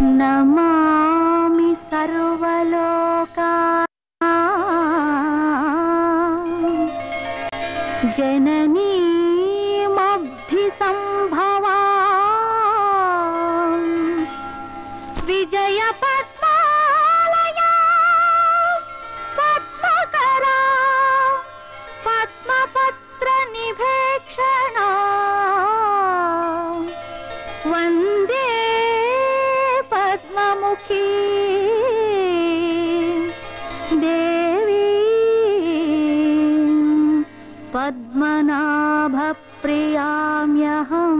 నమామి సర్వలోకా జననీమబ్ధి సంభవా విజయ పద్మాలయా పద్మకరా పద్మపత్ర నిభేక్షణ వందే పద్మముఖీ దేవీ పద్మనాభ ప్రియామ్యహం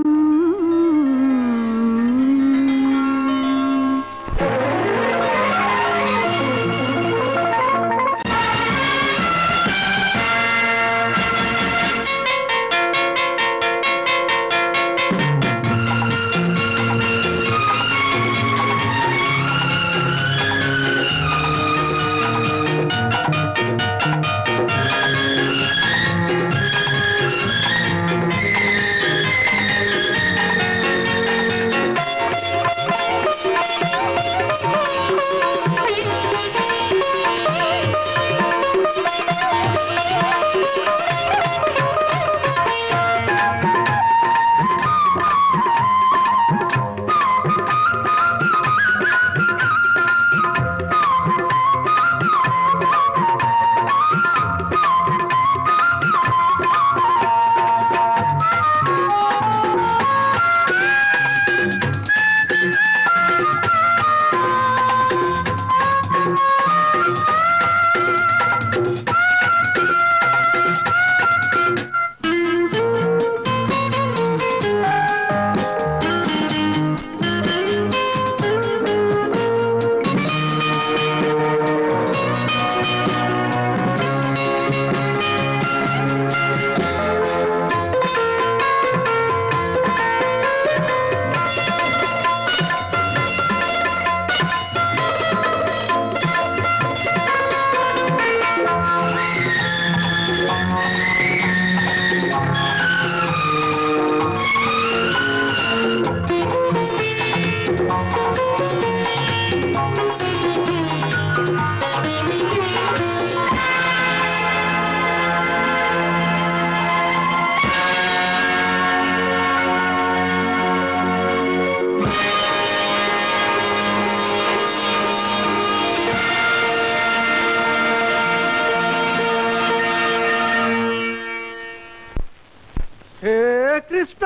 హే కృష్ణ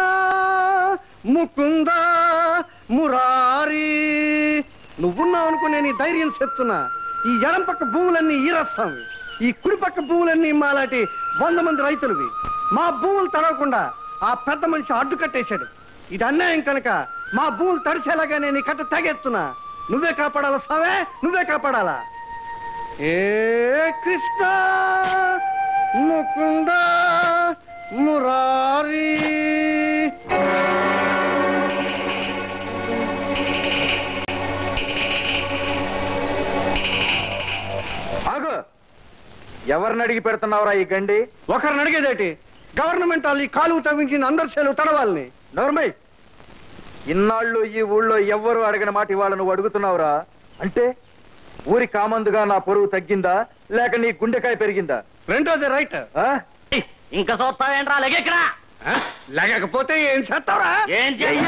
ముకుంద మురారి నువ్వున్నావు అనుకో నేను ఈ ధైర్యం చెప్తున్నా ఈ ఎడం పక్క భూములన్నీ ఈరస్తావి ఈ కుడి పక్క భూములన్నీ మాలాంటి వంద మంది రైతులవి మా భూములు తడవకుండా ఆ పెద్ద మనిషి అడ్డు కట్టేశాడు ఇది అన్యాయం కనుక మా భూములు తడిసేలాగా నేను ఈ కట్ట తెగెత్తున్నా నువ్వే కాపాడాలా సావే నువ్వే కాపాడాలా ఏ కృష్ణ ముకుంద మురారి ఆగు ఎవరిని అడిగి పెడుతున్నావురా ఈ గండి ఒకరిని అడిగేదేటి గవర్నమెంట్ వాళ్ళు ఈ కాలువ తవ్వించింది అందరి చేలు తడవాలని నోర్మై ఇన్నాళ్ళు ఈ ఊళ్ళో ఎవ్వరు అడగని మాట ఇవాళ నువ్వు అడుగుతున్నావురా అంటే ఊరి కామందుగా నా పొరుగు తగ్గిందా లేక నీ గుండెకాయ పెరిగిందా రెండోది రైట్ ఆ? ఇంకా చూస్తావేంట్రా లెగెక్కరా లేకపోతే ఏం చేస్తావురా ఏం చెయ్యి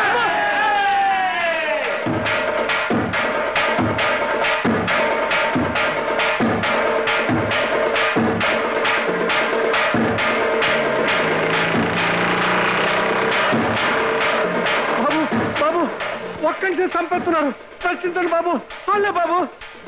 బాబు బాబు ఒక్కడి నుంచి చంపేస్తున్నారు రక్షించండి బాబు అల్లే బాబు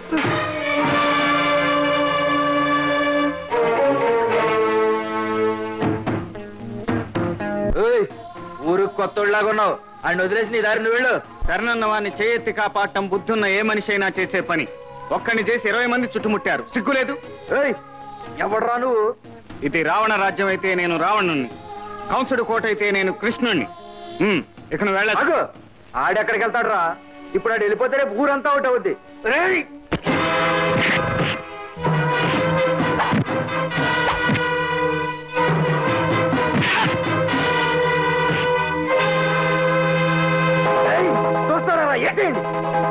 ఓయ్ ఊరు కొత్తోళ్ళలాగా ఉన్నావు ఆయన వదిలేసి నీ దారి నువ్వు వెళ్ళు శరణన్న వారిని చేయెత్తి కాపాడటం బుద్ధున్న ఏ మనిషి అయినా చేసే పని ఒక్కడిని చేసి ఇరవై మంది చుట్టుముట్టారు సిగ్గులేదు ఏయ్ ఎవడరా నువ్వు ఇది రావణ రాజ్యం అయితే నేను రావణుణ్ణి కంసుడు కోట అయితే నేను కృష్ణుణ్ణి ఉమ్, ఇక నువ్వు వెళ్ళదు ఆగు ఆడెక్కడికి వెళ్తాడు రా ఇప్పుడు ఆడు వెళ్ళిపోతే రేపు ఊరంతా ఒకటి అవుద్ది రేయ్ ఏయ్, చూస్తారా రా ఎక్కండి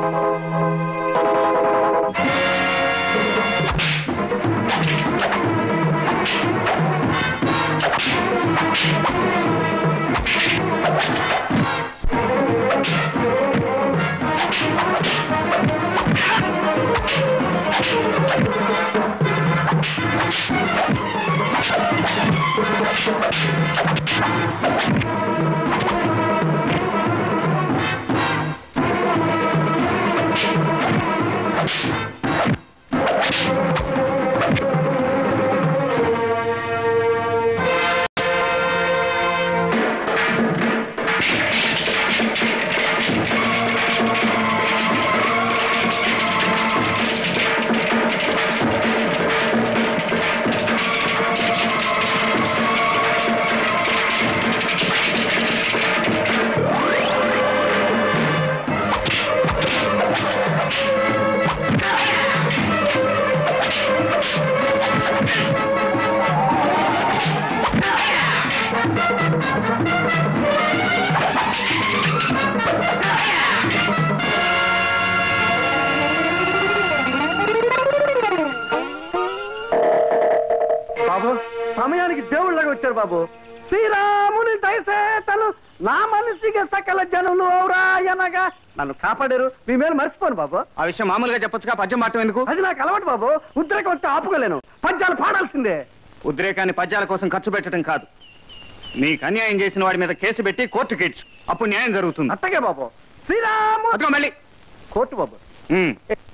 బాబు సమయానికి దేవుళ్ళగా వచ్చారు బాబు శ్రీరాముని దయసేతలు నా మనసికి సకల జనులు ఔరా అనగా నన్ను కాపాడారు మీ మీద మర్చిపోను బాబు ఆ విషయం మామూలుగా చెప్పొచ్చుగా పద్యం పాడటం ఎందుకు అది నాకు అలవాటు బాబు ఉద్రేకం వస్తే ఆపుకోలేను పద్యాలు పాడాల్సిందే ఉద్రేకాన్ని పద్యాల కోసం ఖర్చు పెట్టడం కాదు నీకు అన్యాయం చేసిన వాడి మీద కేసు పెట్టి కోర్టుకి ఇచ్చు అప్పుడు న్యాయం జరుగుతుంది అట్టగే బాబు శ్రీరాము అదిగో మళ్ళీ కోర్టు బాబు ఉమ్.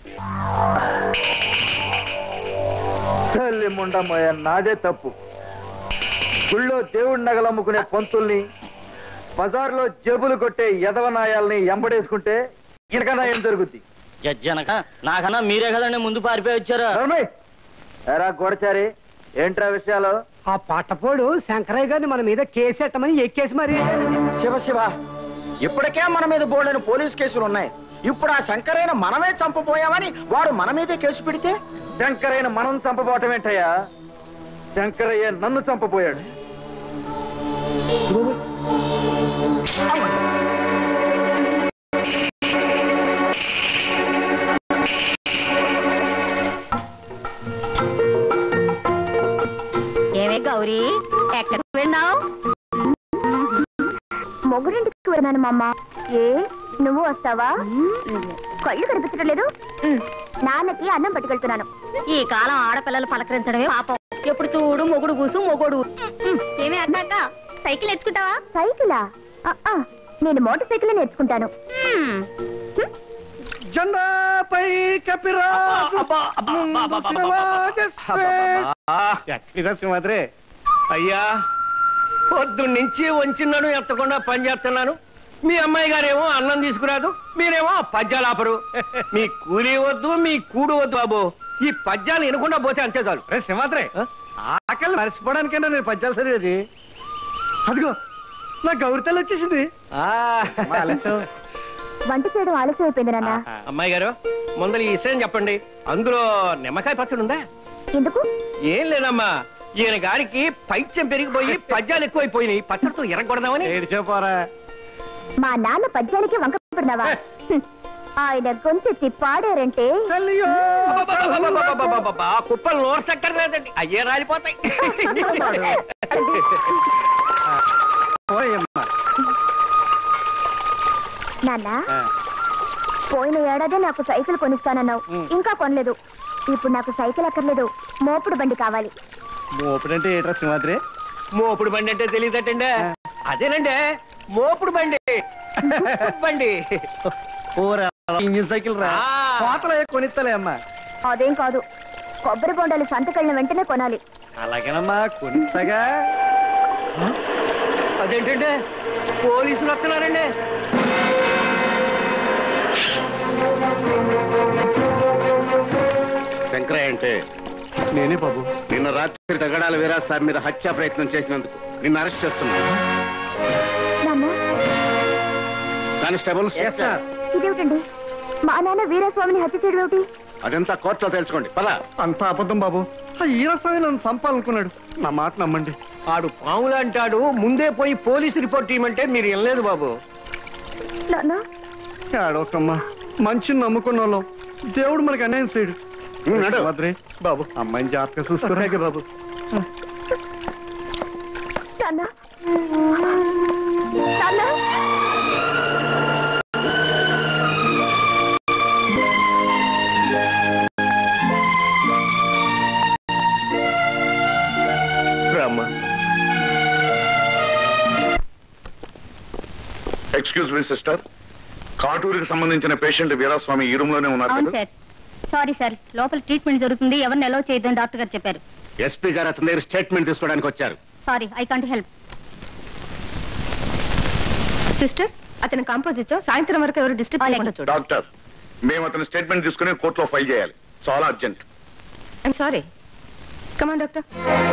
తల్లి ముండమ్మయ్య నాదే తప్పు గుళ్ళో దేవుడి నగలు అమ్ముకునే పంతుల్ని బజార్లో జేబులు కొట్టే యదవనాయాల్ని ఎంబడేసుకుంటే ఇంకన్నా ఏం జరుగుద్ది జడ్జి అనక నాకన్నా మీరే కదండి ముందు పారిపోయి వచ్చారు ఎవరమ్మాయి? ఎరా గోడచారి ఏంట్రా విషయాలు ఆ పట్టపోడు శంకరయ్య గారిని మన మీద కేసెట్టమని ఎక్కేసి మరి శివ శివ ఇప్పటికే మన మీద బోల్డెని పోలీస్ కేసులు ఉన్నాయి ఇప్పుడు ఆ శంకరైన మనమే చంపపోయామని వాడు మన మీదే కేసు పెడితే శంకరయ్య మనం చంపబోవటం ఏంటయ్యా శంకరయ్య నన్ను చంపబోయాడు ఏమే గౌరీ ఎక్కడికి వెళ్ళావు మొగుడింటికి వెళ్ళాను మామ ఏ నువ్వు వస్తావా కళ్ళు కనిపించడం లేదు నాన్నకి అన్నం పట్టుకెళ్తున్నాను ఈ కాలం ఆడపిల్లలు పలకరించడమే పాపం ఎప్పుడు చూడు మొగుడు కూసు మొగుడు ఏమే అక్క సైకిల్ ఎచ్చుకుంటావా సైకిలా ఆ, ఆ, నేను మోటార్ సైకిల్ నేర్చుకుంటాను జెండాపై కపిరాజు ముందు శివాజస్వే. ఎక్కడిదా సింహాద్రి అయ్యా పొద్దున్నుంచి వంచిన్నాను ఎత్తకుండా పని చేస్తున్నాను మీ అమ్మాయి గారేమో అన్నం తీసుకురాదు మీరేమో పద్యాలు ఆపరు మీ కూలి వద్దు మీ కూడు వద్దు బాబు ఈ పద్యాలు వినకుండా పోతే అంతే చాలు రే సింహాద్రి ఆకలి మర్చిపోవడానికైనా నేను పద్యాలు చదివేది అదిగో నా గౌరితల్లి వచ్చేసింది మా ఆలస్యం. వంట చేయడం ఆలస్యం అయిపోయింది నాన్న అమ్మాయి గారు ముందర ఈ విషయం చెప్పండి అందులో నిమ్మకాయ పచ్చడి ఉందా ఎందుకు ఏం లేదమ్మా ఈయన గారికి పైత్యం పెరిగిపోయి పద్యాలు ఎక్కువైపోయినాయి పచ్చడితో ఎరగొడదామని ఏడిచే పోరా మా నాన్న పద్యానికి వంక పెడదావా హ్మ్. ఆయన గొంతెత్తి పాడారంటే తల్లియో అబ్బబ్బబ్బబ్బబ్బబ్బబ్బబ్బ, ఆ కుప్పలు నోరు చక్కర్లేదండి అయ్యే రాలిపోతాయి ఓయమ్మ. నాన్న పోయిన ఏడాది నాకు సైకిల్ కొనిస్తానన్నావు ఇంకా కొనలేదు ఇప్పుడు నాకు సైకిల్ అక్కర్లేదు మోపుడు బండి కావాలి మోపుడంటే ఏట్రా సింహాద్రి మోపుడు బండి అంటే తెలియదటండి అదేనండి మోపుడు బండి బండి ఓరా ఇంజిన్ సైకిల్ రా ఆ. కోతలో కొనిస్తలే అమ్మా అదేం కాదు కొబ్బరి బొండాలు సంతకెళ్ళిన వెంటనే కొనాలి అలాగేనమ్మా కొనిస్తగా అదేంటండి పోలీసులు వస్తున్నారండి శంకరయ్య అంటే నేనే బాబు నిన్న రాత్రి తగడాల వీరాసాబ్ మీద హత్యా ప్రయత్నం చేసినందుకు నిన్ను అరెస్ట్ చేస్తున్నాను నాన్న కానిస్టేబుల్స్ ఇదేమిటండి మా నాన్న వీరస్వామిని హత్య చేయడం ఏమిటి అదంతా కోర్టులో తెలుసుకోండి పద అంత అబద్ధం బాబు ఆ ఈరస్వామి నన్ను చంపాలనుకున్నాడు నా మాట నమ్మండి ఆడు పాములు అంటాడు ముందే పోయి పోలీసు రిపోర్ట్ ఇవ్వమంటే మీరు వెళ్ళలేదు బాబు నాన్న ఏడోకమ్మా మంచిని నమ్ముకున్న వాళ్ళం దేవుడు మనకి అన్యాయం చేయడు ఉమ్, నడు. భద్రే బాబు అమ్మాయిని జాగ్రత్తగా చూసుకోరాగే బాబు నాన్న నాన్న రామ్మా ఎక్స్క్యూజ్ మీ సిస్టర్ కాటూరుకి సంబంధించిన పేషెంట్ వీరాస్వామి ఈ రూమ్ లోనే ఉన్నారు అవును కదా? సార్ సారీ సార్ లోపల ట్రీట్మెంట్ జరుగుతుంది ఎవరిని ఎలో చేయొద్దని డాక్టర్ గారు చెప్పారు ఎస్పీ గారు అతని దగ్గర స్టేట్మెంట్ తీసుకోవడానికి వచ్చారు sorry I can't help sister అతని కాంపోజ్ ఇచ్చో సాయంత్రం వరకు ఎవరు డిస్టర్బ్ చేయకుండా చూడు డాక్టర్ మేము అతని స్టేట్మెంట్ తీసుకుని కోర్టులో ఫైల్ చేయాలి చాలా urgent I'm sorry come on doctor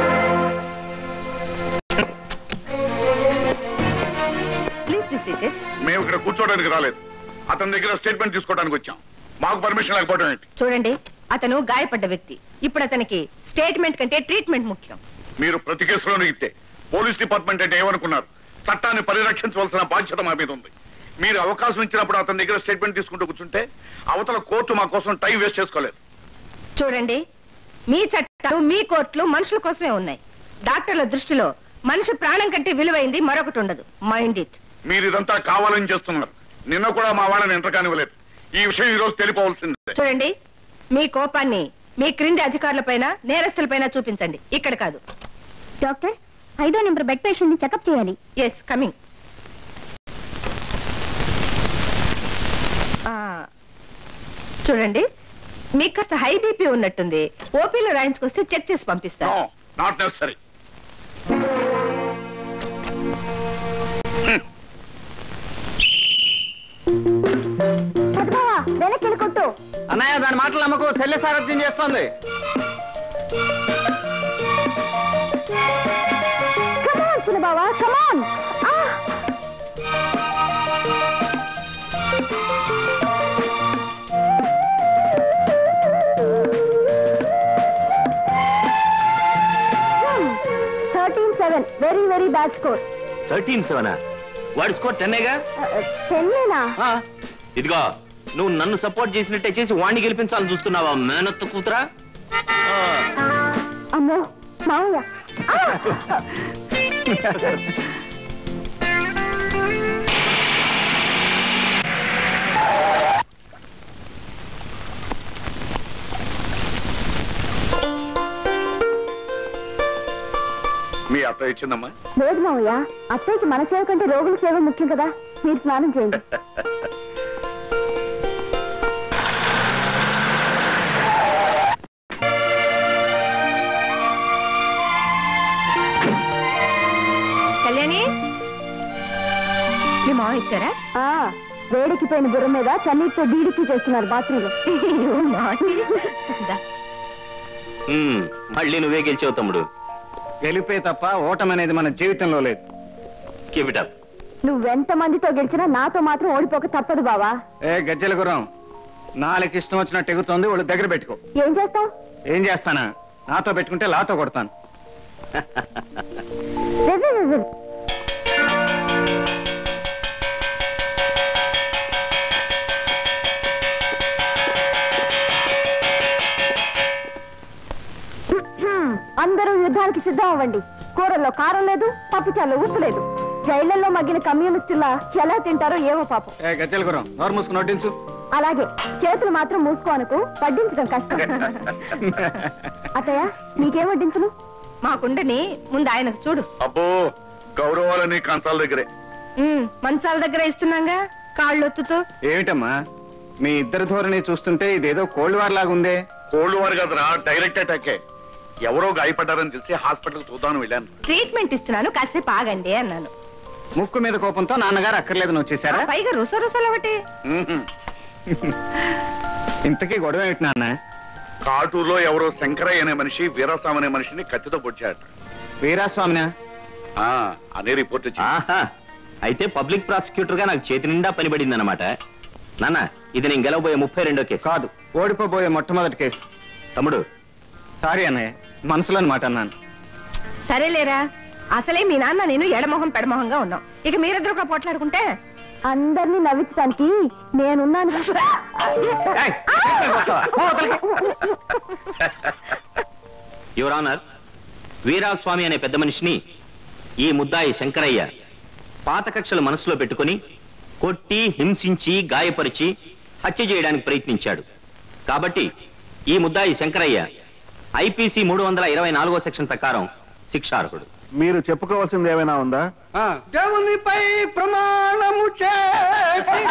please be seated మేము ఇక్కడ కూర్చోడానికి రాలేదు అతని దగ్గర స్టేట్మెంట్ తీసుకోవడానికి వచ్చాం మాకు పర్మిషన్ లేకపోవడం ఏంటి చూడండి అతను గాయపడ్డ వ్యక్తి ఇప్పుడు అతనికి స్టేట్మెంట్ కంటే ట్రీట్మెంట్ ముఖ్యం మీరు ప్రతి కేసులోనూ ఇస్తే పోలీస్ డిపార్ట్మెంట్ అంటే ఏమనుకున్నారు చట్టాన్ని పరిరక్షించవలసిన బాధ్యత మా మీద ఉంది మీరు అవకాశం ఇచ్చినప్పుడు అతని దగ్గర స్టేట్మెంట్ తీసుకుంటూ కూర్చుంటే అవతల కోర్టు మా కోసం టైం వేస్ట్ చేసుకోలేదు చూడండి మీ చట్టాలు మీ కోర్టులు మనుషుల కోసమే ఉన్నాయి డాక్టర్ల దృష్టిలో మనిషి ప్రాణం కంటే విలువైంది మరొకటి ఉండదు మైండ్ ఇట్ మీరు ఇదంతా కావాలని చేస్తున్నారు నిన్న కూడా మా వాళ్ళని ఎంటర్ కానివ్వలేదు ఈ విషయం ఈ రోజు తెలిపవలసిందే చూడండి మీ కోపాన్ని మీ క్రింది అధికారులపైన నేరస్తులపైన చూపించండి ఇక్కడ కాదు డాక్టర్ ఐదో నెంబర్ బెడ్ పేషెంట్ ని చెకప్ చేయాలి ఎస్ కమింగ్ చూడండి మీకు కాస్త హై బీపీ ఉన్నట్టుంది ఓపీలో రాయించుకొస్తే చెక్ చేసి పంపిస్తాను నో నాట్ నెసరీ పెద్దబావా వెనక్కి వెళ్ళి కొట్టు అన్నయ్య దాని మాటలు నమ్మకు శల్య సారథ్యం చేస్తోంది కమాన్ చిన్న బావా come on thirteen seven very very bad score thirteen సెవెనా వాడి స్కోర్ టెన్నేగా టెన్నేనా ఇదిగో నువ్వు నన్ను సపోర్ట్ చేసినట్టే చేసి వాణ్ణి గెలిపించాలని చూస్తున్నావా మేనత్త కూతురా అమ్మో మావయ్య ఆ! మీ అత్త ఇచ్చిందమ్మా లేదు మావయ్య అత్తయ్యకి మన సేవ కంటే రోగుల సేవ ముఖ్యం కదా మీరు స్నానం చేయండి కళ్యాణి మీ మామ ఇచ్చారా ఆ, వేడెక్కిపోయిన బుర్ర మీద చన్నీటితో డీడికి చేస్తున్నారు బాత్రూంలో అయ్యో, మాటి. దా. ఉమ్, మళ్ళీ నువ్వే గెలిచావు తమ్ముడు గెలిపే తప్ప ఓటమి అనేది మన జీవితంలో లేదు కీప్ ఇట్ అప్ నువ్వెంత మందితో గెలిచినా నాతో మాత్రం ఓడిపోక తప్పదు బావా ఏ గజ్జల గుర్రం నాలుగు ఇష్టం వచ్చినట్టు ఎగురుతోంది వాళ్ళు దగ్గర పెట్టుకో ఏం చేస్తావు ఏం చేస్తానా నాతో పెట్టుకుంటే లాతో కొడతాను అందరూ యుద్ధానికి సిద్ధం అవ్వండి కూరల్లో కారం లేదు పప్పుచాల్లో ఉప్పు లేదు జైళ్లలో మగ్గిన కమ్యూనిస్టులా ఎలా తింటారో ఏమో పాపం ఏ గజ్జల గుర్రం నోరు మూసుకుని వడ్డించు అలాగే చేతులు మాత్రం మూసుకో అనుకో వడ్డించడం కష్టం అత్తయ్య నీకేం వడ్డించను మాకుండని ముందు ఆయనకు చూడు అబ్బో గౌరవాలని కంచాల దగ్గరే ఉమ్, మంచాల దగ్గర ఇస్తున్నాగా కాళ్ళు ఒత్తుతూ ఏమిటమ్మా మీ ఇద్దరు ధోరణి చూస్తుంటే ఇదేదో కోల్డ్ వార్ లాగా ఉందే కోల్డ్ వార్ కదరా డైరెక్ట్ అటాకే ఎవరో గాయపడ్డారని తెలిసి హాస్పిటల్ చూద్దామని వెళ్ళాను ట్రీట్మెంట్ ఇస్తున్నాను కాసేపు ఆగండి అన్నాను ముక్కు మీద కోపంతో నాన్నగారు అక్కర్లేదని వచ్చేసారా పైగా రుస రుసలు ఒకటి మ్మ్హ్మ్. ఇంతకీ గొడవ ఏమిటి నాన్న కాటూరులో ఎవరో శంకరయ్య అనే మనిషి వీరాస్వామి అనే మనిషిని కత్తితో పొడిచాడట వీరాస్వామినా ఆ, అదే రిపోర్ట్ వచ్చింది ఆహా అయితే పబ్లిక్ ప్రాసిక్యూటర్ గా నాకు చేతి నిండా పనిపడింది అనమాట నాన్న ఇది నేను గెలవబోయే ముప్పై రెండో కేసు కాదు ఓడిపోబోయే మొట్టమొదటి కేసు తమ్ముడు సారీ అన్నయ్య మనసులోని మాట అన్నాను సరేలేరా అసలే మీ నాన్న నేను ఎడమొహం పెడమొహంగా ఉన్నాం ఇక మీరిద్దరు కూడా పోట్లాడుకుంటే అందరినీ నవ్వించడానికి నేనున్నాను ఏయ్, ఎక్కడికి వస్తావా? పో అవతలికి. యువర్ ఆనర్ వీరాస్వామి అనే పెద్ద మనిషిని ఈ ముద్దాయి శంకరయ్య పాత కక్షలు మనసులో పెట్టుకుని కొట్టి హింసించి గాయపరిచి హత్య చేయడానికి ప్రయత్నించాడు కాబట్టి ఈ ముద్దాయి శంకరయ్య ఐపీసీ మూడు వందల ఇరవై నాలుగో సెక్షన్ ప్రకారం శిక్షార్హుడు మీరు చెప్పుకోవాల్సింది ఏమైనా ఉందా ఆ, దేవునిపై ప్రమాణము చేసి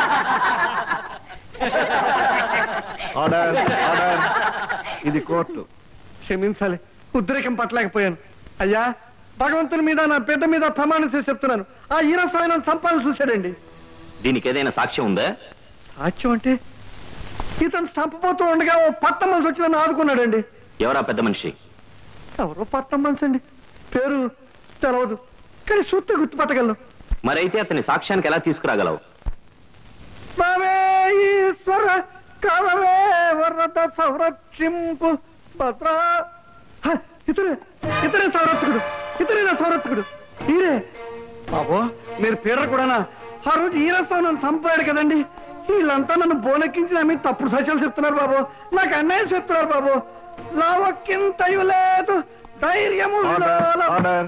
ఆర్డర్ ఆర్డర్ ఇది కోర్టు క్షమించాలి ఉద్రేకం పట్టలేకపోయాను అయ్యా భగవంతుని మీద నా బిడ్డ మీద ప్రమాణం చేసి చెప్తున్నాను ఆ ఈరసాయన సంపాదన చూశాడండి దీనికి ఏదైనా సాక్ష్యం ఉందా సాక్ష్యం అంటే ఇతను చంపబోతూ ఉండగా ఓ పట్టం మనిషి వచ్చి నన్ను ఆదుకున్నాడండి ఎవరా పెద్ద మనిషి ఎవరో పట్టం మనిషి అండి పేరు తెలవదు కానీ సూత్ర గుర్తుపట్టగలను మరైతే అతని సాక్ష్యానికి ఎలా తీసుకురాగలవు బావే ఈశ్వర కవవే వరద సంరక్షింపు భద్రా హ, ఇతరే ఇతరే సంరక్షకుడు ఇతరే నా సంరక్షకుడు ఈరే బాబో మీరు పీడర కూడానా ఆ రోజు ఈ రసం నన్ను చంపాడు కదండి వీళ్ళంతా నన్ను బోనెక్కించి నా మీద తప్పుడు సత్యాలు చెప్తున్నారు బాబు నాకు అన్యాయం చెప్తున్నారు బాబు లావక్కింతయు లేదు ధైర్యము ఆర్డర్ ఆర్డర్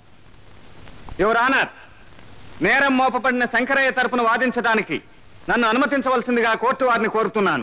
యువర్ ఆనర్ నేరం మోపబడిన శంకరయ్య తరపున వాదించడానికి నన్ను అనుమతించవలసిందిగా కోర్టు వారిని కోరుతున్నాను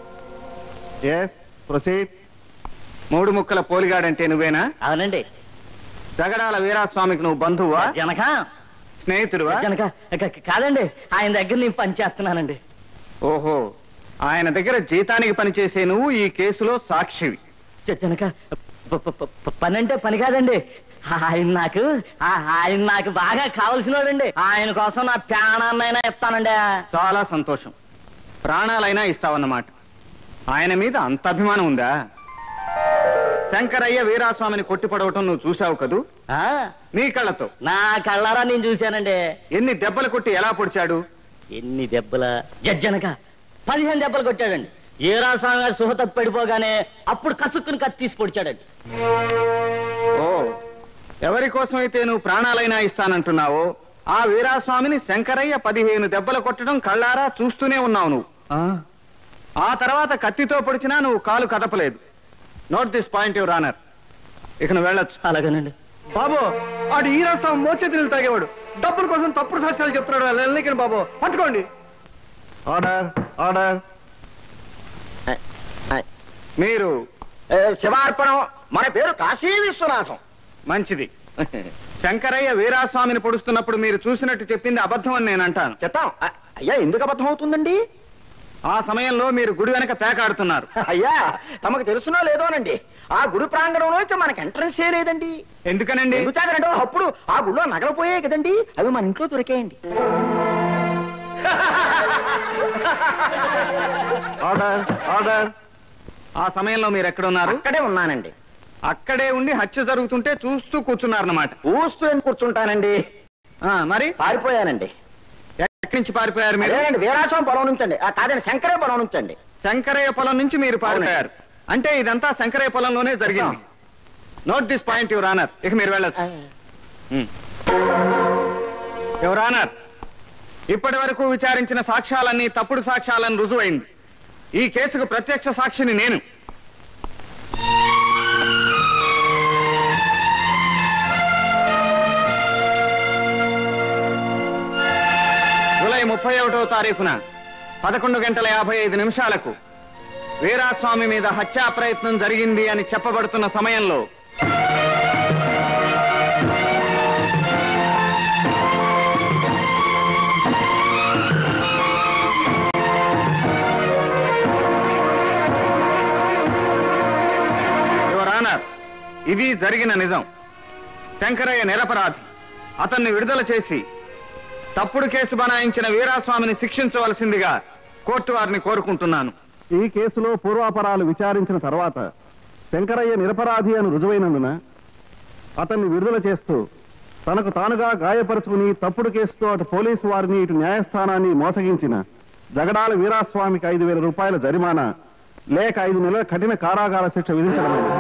ఎస్ ప్రొసీడ్ మూడు ముక్కల పోలిగాడంటే నువ్వేనా అవునండి జగడాల వీరాస్వామికి నువ్వు బంధువా జనక స్నేహితుడువా జనక క- క- కాదండి ఆయన దగ్గర నేను పనిచేస్తున్నానండి ఓహో ఆయన దగ్గర జీతానికి పనిచేసే నువ్వు ఈ కేసులో సాక్షివి జ- జనక ప- ప- ప- పని అంటే పని కాదండి ఆయన నాకు ఆ- ఆయన నాకు బాగా కావలసినోడండి ఆయన కోసం నా ప్రాణాన్నైనా ఇస్తానండి చాలా సంతోషం ప్రాణాలైనా ఇస్తావన్నమాట ఆయన మీద అంత అభిమానం ఉందా శంకరయ్య వీరాస్వామిని కొట్టి పడవటం నువ్వు చూశావు కదూ ఆ, నీ కళ్ళతో నా కళ్ళారా నేను చూశానండి ఎన్ని దెబ్బలు కొట్టి ఎలా పొడిచాడు ఎన్ని దెబ్బల జజ్జనక పదిహేను దెబ్బలు కొట్టాడండి ఏ రాస్వామి గారు సుహత పడిపోగానే అప్పుడు కసుక్కుని కత్తి తీసి పొడిచాడండి ఓ ఎవరి కోసమైతే నువ్వు ప్రాణాలైనా ఇస్తానంటున్నావో ఆ వీరాస్వామిని శంకరయ్య పదిహేను దెబ్బలు కొట్టడం కళ్ళారా చూస్తూనే ఉన్నావు నువ్వు ఆ తర్వాత కత్తితో పొడిచినా నువ్వు కాలు కదపలేదు note this point your honour ఇక నువ్వు వెళ్ళొచ్చు అలాగేనండి బాబు ఆడు ఈ రసం మోచేతి నీళ్ళు తాగేవాడు డబ్బుల కోసం తప్పుడు సత్యాలు చెప్తున్నాడు వెళ్ళనికని బాబు పట్టుకోండి ఆర్డర్ ఆర్డర్ మీరు ఏ, శివార్పణం మన పేరు కాశీ విశ్వనాథం మంచిది శంకరయ్య వీరాస్వామిని పొడుస్తున్నప్పుడు మీరు చూసినట్టు చెప్పింది అబద్ధం అని నేను అంటాను చెప్తాం అ- అయ్యా ఎందుకు అబద్ధం అవుతుందండి ఆ సమయంలో మీరు గుడి వెనక పేకాడుతున్నారు అయ్యా తమకు తెలుసునో లేదోనండి ఆ గుడి ప్రాంగణంలోకి మనకి ఎంట్రన్స్ లేదండి ఎందుకనండి ఎందుకంటే అప్పుడు ఆ గుడిలో నగలపోయాయి కదండి అవి మన ఇంట్లో దొరికాయండి ఆర్డర్ ఆర్డర్ ఆ సమయంలో మీరు ఎక్కడున్నారు అక్కడే ఉన్నానండి అక్కడే ఉండి హత్య జరుగుతుంటే చూస్తూ కూర్చున్నారన్నమాట ఊస్తూ ఎందుకు కూర్చుంటానండి ఆ, మరి పారిపోయానండి ఎక్కడి నుంచి పారిపోయారు మీరు అదేనండి వీరాస్వామి పొలం నుంచండి ఆ, కాదండి శంకరే పొలం నుంచండి శంకరయ్య పొలం నుంచి మీరు పారిపోయారు అంటే ఇదంతా శంకరయ్య పొలంలోనే జరిగింది note this point your honour ఇక మీరు వెళ్ళొచ్చు యువర్ ఆనర్ ఇప్పటి వరకు విచారించిన సాక్ష్యాలన్నీ తప్పుడు సాక్ష్యాలని రుజువైంది ఈ కేసుకు ప్రత్యక్ష సాక్షిని నేను జూలై ముప్పై ఒకటో తారీఖున పదకొండు గంటల యాభై ఐదు నిమిషాలకు వీరాస్వామి మీద హత్యా ప్రయత్నం జరిగింది అని చెప్పబడుతున్న సమయంలో యువర్ ఆనర్ ఇది జరిగిన నిజం శంకరయ్య నిరపరాధి అతన్ని విడుదల చేసి తప్పుడు కేసు బనాయించిన వీరాస్వామిని శిక్షించవలసిందిగా కోర్టు వారిని కోరుకుంటున్నాను ఈ కేసులో పూర్వాపరాలు విచారించిన తర్వాత శంకరయ్య నిరపరాధి అని రుజువైనందున అతన్ని విడుదల చేస్తూ తనకు తానుగా గాయపరుచుకుని తప్పుడు కేసుతో అటు పోలీసు వారిని ఇటు న్యాయస్థానాన్ని మోసగించిన జగడాల వీరాస్వామికి ఐదు వేల రూపాయల జరిమానా లేక ఐదు నెలల కఠిన కారాగార శిక్ష విధించడమైనది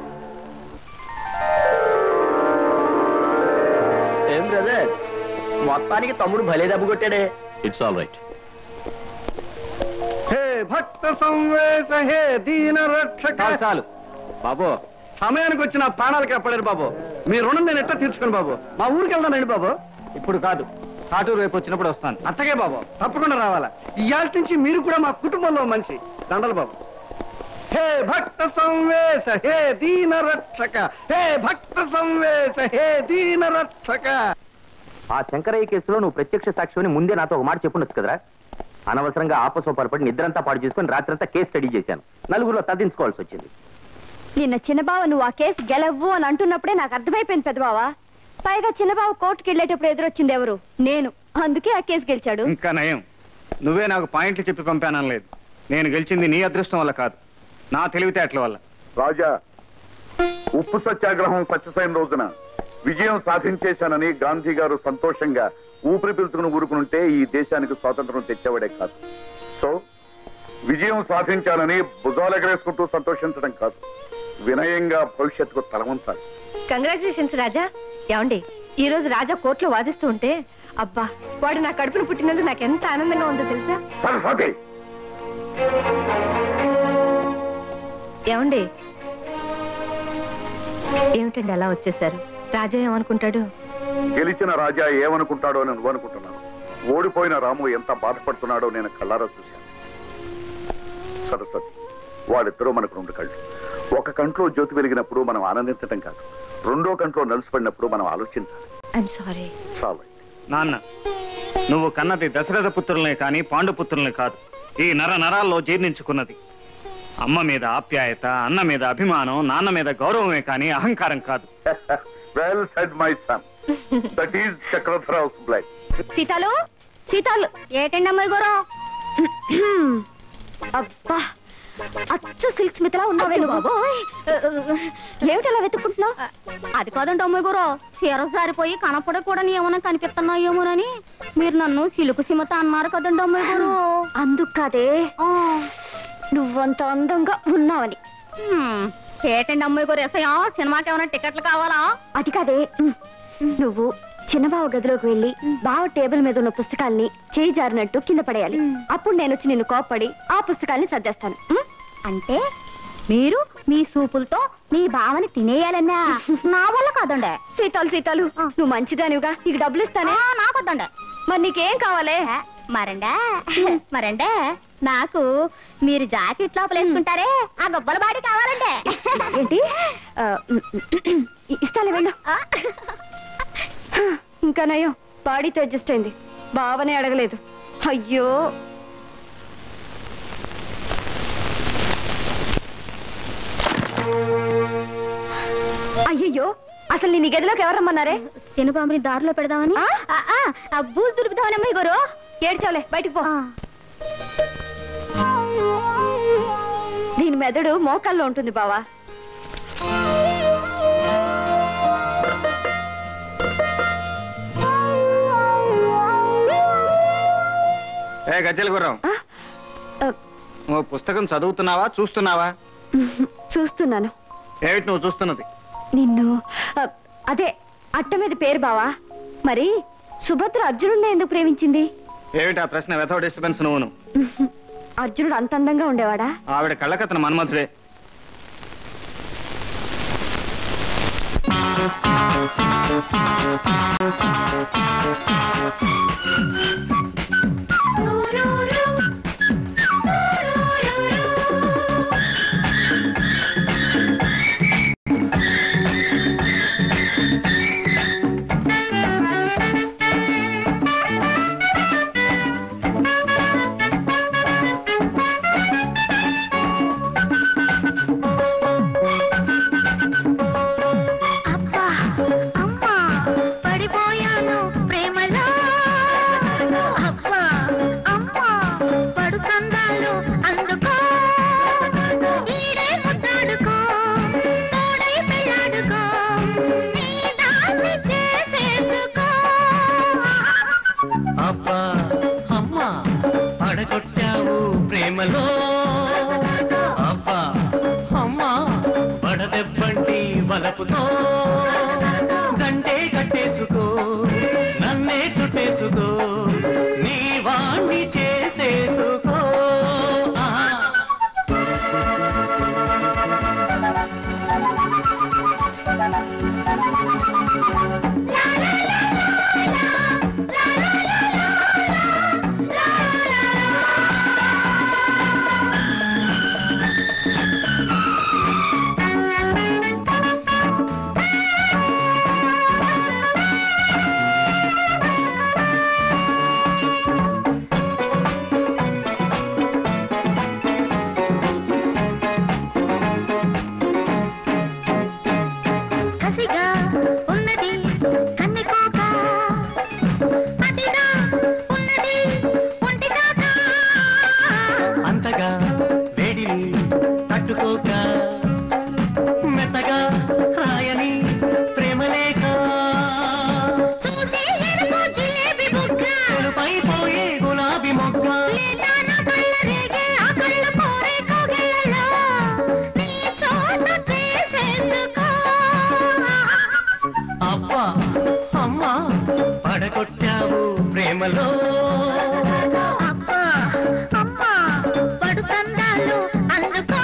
ఏం బ్రదర్ మొత్తానికి తమ్ముడు భలే దెబ్బ కొట్టాడే ఇట్స్ ఆల్ రైట్ హే భక్త సంవేశ హే దీన రక్షక చాలు చాలు బాబు సమయానికి వచ్చిన ప్రాణాలకి అప్పలేరు బాబు మీ రుణం నేను ఎట్లా తీర్చుకోను బాబు మా ఊరికి వెళ్దానండి బాబు ఇప్పుడు కాదు కాటూరు రేపు వచ్చినప్పుడు వస్తాను అత్తగే బాబు తప్పకుండా రావాలా ఇవాళ నుంచి మీరు కూడా మా కుటుంబంలో మంచి దండలు బాబు హే భక్త సంవేశ హే దీన రక్షక హే భక్త సంవేశ హే దీన రక్షక ఆ శంకరయ్య కేసులో నువ్వు ప్రత్యక్ష సాక్షిని ముందే నాతో ఒక మాట చెప్పుండొచ్చు కదరా అనవసరంగా ఆపసోపరపడి నిద్రంతా పాడు చేసుకుని రాత్రంతా కేసు స్టడీ చేశాను నలుగురిలో తదించుకోవాల్సి వచ్చింది నిన్న చిన్నబావ నువ్వు ఆ కేసు గెలవ్వు అని అంటున్నప్పుడే నాకు అర్థమైపోయింది పెద్దబావ పైగా చిన్నబావ కోర్టుకి వెళ్ళేటప్పుడు ఎదురొచ్చింది ఎవరు నేను అందుకే ఆ కేసు గెలిచాడు ఇంకా నయం నువ్వే నాకు పాయింట్లు చెప్పి పంపానని లేదు నేను గెలిచింది నీ అదృష్టం వల్ల కాదు నా తెలివితేటల వల్ల రాజా ఉప్పు సత్యాగ్రహం సత్యసైన రోజున విజయం సాధించేశానని గాంధీ గారు సంతోషంగా ఊపిరి పీల్చుకుని ఊరుకునుంటే ఈ దేశానికి స్వాతంత్రం తెచ్చేవాడే కాదు సో విజయం సాధించాలని భుజాలెగరేసుకుంటూ సంతోషించడం కాదు వినయంగా భవిష్యత్తుకు తలవంచాలి కంగ్రాచులేషన్స్ రాజా ఏమండి ఈ రోజు రాజా కోర్టులో వాదిస్తూ ఉంటే అబ్బా వాడు నా కడుపును పుట్టినందుకు నాకు ఎంత ఆనందంగా ఉందో తెలుసా సరస్వతి ఏమండి ఏమిటండి అలా వచ్చేసారు రాజా ఏమనుకుంటాడు గెలిచిన రాజా ఏమనుకుంటాడో అని నువ్వు అనుకుంటున్నాను ఓడిపోయిన రాము ఎంత బాధపడుతున్నాడో నేను కళ్ళారా చూశాను సరస్వతి వాళ్ళిద్దరూ మనకు రెండు కళ్ళు ఒక కంట్లో జ్యోతి వెలిగినప్పుడు మనం ఆనందించటం కాదు రెండో కంట్లో నలుసుపడినప్పుడు మనం ఆలోచించాలి ఐఎమ్ సారీ చాలు నాన్న నువ్వు కన్నది దశరథ పుత్రులనే కానీ పాండుపుత్రుల్ని కాదు ఈ నర నరాల్లో జీర్ణించుకున్నది అమ్మ మీద ఆప్యాయత అన్న మీద అభిమానం నాన్న మీద గౌరవమే కానీ అహంకారం కాదు well said my son that is Chakradhararao blood Seethalu Seethalu ఏటండి అమ్మాయి గారు అబ్బా అచ్చు సిల్క్ స్మితలా ఉన్నావే నువ్వు బాబోయ్. ఏమిటలా వెతుక్కుంటున్నావు అది కాదండి అమ్మాయి గారు చీర జారిపోయి కనపడ కూడా ఏమైనా కనిపిస్తున్నాయేమోనని మీరు నన్ను సిలుకు సిమత అన్నారు కదండి అమ్మాయి గారు అందుకు కాదే ఆ, నువ్వంత అందంగా ఉన్నావని హ్మ్. ఏటండి అమ్మాయి గారు ఎసయా సినిమాకి ఏమైనా టికెట్లు కావాలా అది కాదే ఉమ్. నువ్వు చిన్నబావ గదిలోకి వెళ్ళి బావ టేబుల్ మీద ఉన్న పుస్తకాల్ని చేయి జారినట్టు కింద పడేయాలి అప్పుడు నేను వచ్చి నిన్ను కోప్పడి ఆ పుస్తకాల్ని సర్దేస్తాను ఉమ్? అంటే మీరు మీ సూపులతో మీ బావని తినేయాలన్నా నా వల్ల కాదండి సీతాలు సీతాలు నువ్వు మంచిదానివిగా నీకు డబ్బులు ఇస్తానే ఆ, నాకొద్దండి మరి నీకేం కావాలే మరండా మరండే నాకు మీరు జాకెట్ లోపల వేసుకుంటారే ఆ గొప్పల బాడీ కావాలండి ఏంటి ఆ, ఉమ్, ఉమ్, ఇస్తాలే వెళ్ళు ఇంకా నయం బాడీతో అడ్జస్ట్ అయింది బావనే అడగలేదు అయ్యో అయ్యయ్యో అసలు నేను ఈ గదిలోకి ఎవరు రమ్మన్నారే శనిబాబుని దారిలో పెడదామని ఆ? ఆ, ఆ, ఆ బూజు దులుపుదామని అమ్మాయి గారు ఏడ్చావులే బయటికి పో దీని మెదడు మోకాల్లో ఉంటుంది బావా ఏ గజ్జల గుర్రం ఆ? ఆ, నువ్వు పుస్తకం చదువుతున్నావా చూస్తున్నావా చూస్తున్నాను ఏమిటి నువ్వు చూస్తున్నది నిన్ను ఆ, అదే అట్ట మీద పేరు బావా మరి సుభద్ర అర్జునుడిని ఎందుకు ప్రేమించింది ఏమిటి ఆ ప్రశ్న వెతవ డిస్టర్బెన్స్ నువ్వును అర్జునుడు అంత అందంగా ఉండేవాడా ఆవిడ కళ్ళకతను మన్మధుడే అబ్బా అమ్మా పడిపోయాను ప్రేమలో అబ్బా అమ్మా పడు చందాలు అందుకో ఈడే ముద్దాడుకో తోడై పెళ్ళాడుకో నీ దాన్ని చేసేసుకో అబ్బా అమ్మా పడగొట్టావు ప్రేమలో అబ్బా అమ్మా పడదెబ్బంటి బలపుతో జంటే కట్టేసుకో నన్నే చుట్టేసుకో నీ వాణ్ణి చేసేసుకో ఆహా. కసిగా ఉన్నది కన్నెకోక అతిగా ఉన్నది ఒంటికాక అంతగా వేడిని తట్టుకోక మెత్తగా రాయని ప్రేమలేఖ చూసే ఎరుపు జిలేబీ బుగ్గ తెలుపై పోయే గులాబీ మొగ్గ లేదా నా కళ్ళ రేగే ఆ కళ్ళ పోరే కోగిళ్ళలో నీ చోటు చేసేసుకో అబ్బా అమ్మా పడగొట్టావు ప్రేమలో అబ్బా అమ్మా పడు చందాలు అందుకో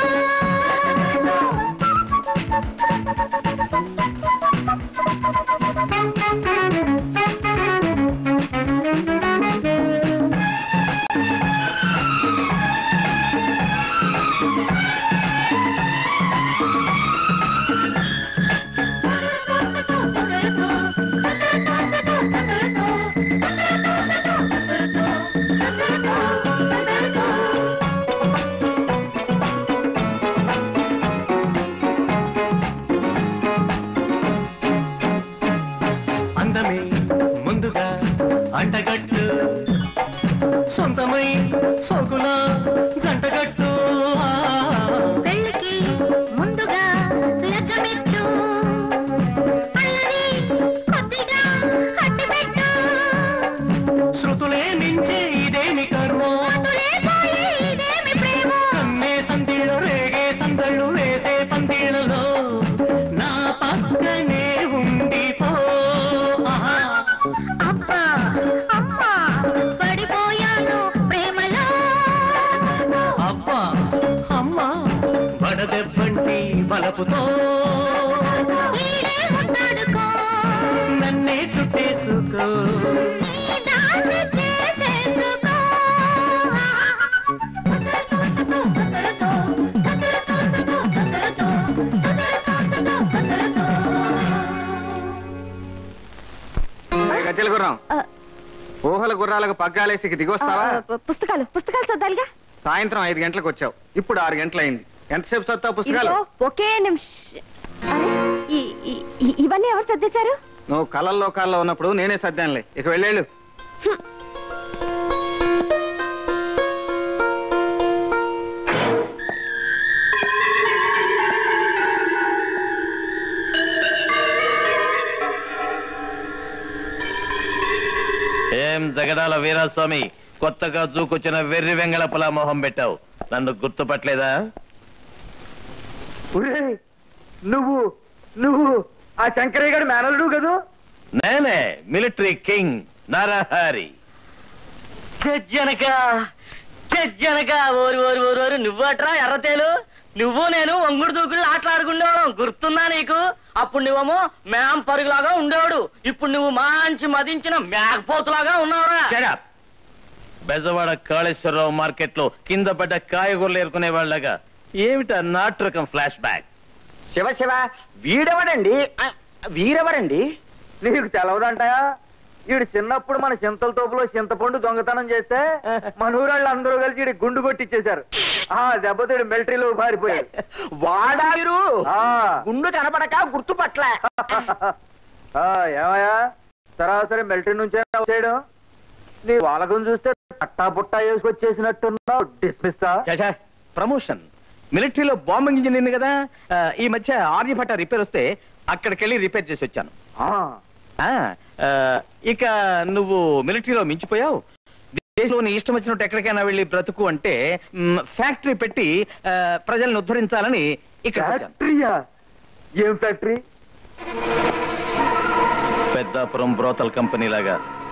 అందమే ముందుగా అంటగట్టు సొంతమై సోకుల జంటగట్టు ఆ. పెళ్ళికి ముందుగా లగ్గమెట్టు అల్లరి కొద్దిగా అట్టిపెట్టు శృతులే మించే ఇదేమి కర్మ మతులే పోయి ఇదేమి ప్రేమ కన్నే సందిళ్ళు రేగే సందళ్ళు వేసే పందిళ్ళలో నా పక్కనే ఉండిపో ఆహా. అబ్బా అమ్మా పడిపోయాను ప్రేమలో అబ్బా అమ్మా వడదెబ్బంటి బలపుతో ఈడే ఉంటాడుకో నన్నే చుట్టేసుకో నీ దాన్ని చేసేసుకో గజ్జల గుర్రం ఆ, ఊహల గుర్రాలకు పగ్గాలేసి ఆ, దిగొస్తావా పుస్తకాలు పుస్తకాలు చదవాలిగా సాయంత్రం ఐదు గంటలకు వచ్చావు ఇప్పుడు ఆరు గంటలైంది ఎంతసేపు చదువుతావు పుస్తకాలు ఇదిగో ఒకే నిమిషం అరే ఈ- ఈ- ఈ- ఇవన్నీ ఎవరు సర్దేశారు నువ్వు కళల్లో కాల్లో ఉన్నప్పుడు నేనే సర్దానులే ఇక వెళ్ళేళ్ళు ఏం జగడాల వీరాస్వామి కొత్తగా చూకొచ్చిన వెర్రి వెంగళపలా మొహం పెట్టావు నన్ను గుర్తుపట్టలేదా నువ్వు నువ్వు ఆ శంకరయ్య గారి మేనల్డు కదూ నేనే మిలిటరీ కింగ్ నరహరి చెజ్జనక చెజ్జనక ఓరి ఓరి ఓరి ఓరి నువ్వట్రా ఎర్రతేలు నువ్వు నేను వంగుడు దూకులు ఆటలాడుకుండేవాళ్ళం గుర్తుందా నీకు అప్పుడు నువ్వేమో మేం పరుగులాగా ఉండేవాడు ఇప్పుడు నువ్వు మంచి మదించిన మేకపోతులాగా ఉన్నావురా Shut up. Bezawada Kaleswararao market లో కింద పడ్డ కాయగూరలు ఏరుకునే వాళ్ళగా ఏమిటా నాటు రకం ఫ్లాష్ బ్యాక్ శివ శివ వీడెవడండి ఆ, వీరెవరండి నీకు తెలవదంటాయా ఈడు చిన్నప్పుడు మన చింతల తోపులో చింతపండు దొంగతనం చేస్తే మన ఊరాళ్ళు అందరూ కలిసి ఈడి గుండు కొట్టిచ్చేశారు ఆ దెబ్బతో ఈడు మిలిటరీలో పారిపోయాడు వాడా వీరు ఆ, గుండు కనపడక గుర్తుపట్లే ఆ, ఏమయ్యా సరాసరి మిలిటరీ నుంచే వచ్చేయడం నీ వాళ్ళకం చూస్తే పట్టా పుట్టా వేసుకొచ్చేసినట్టున్నావు డిస్మిస్సా చాచా ప్రమోషన్ మిలిటరీలో బాంబింగ్ ఇంజనీర్ కదా ఆ, ఈ మధ్య ఆర్యభట్ట రిపేర్ వస్తే అక్కడికి వెళ్ళి రిపేర్ చేసి వచ్చాను ఆ, ఆ, ఆ, ఇక నువ్వు మిలిటరీలో మించిపోయావు దేశంలో నీ ఇష్టం వచ్చినట్టు ఎక్కడికైనా వెళ్ళి బ్రతుకు అంటే మ్, ఫ్యాక్టరీ పెట్టి ఆ, ప్రజల్ని ఉద్ధరించాలని ఇక్కడ ఫ్యాక్టరీయా ఏం ఫ్యాక్టరీ పెద్దాపురం బ్రోతల్ కంపెనీ లాగా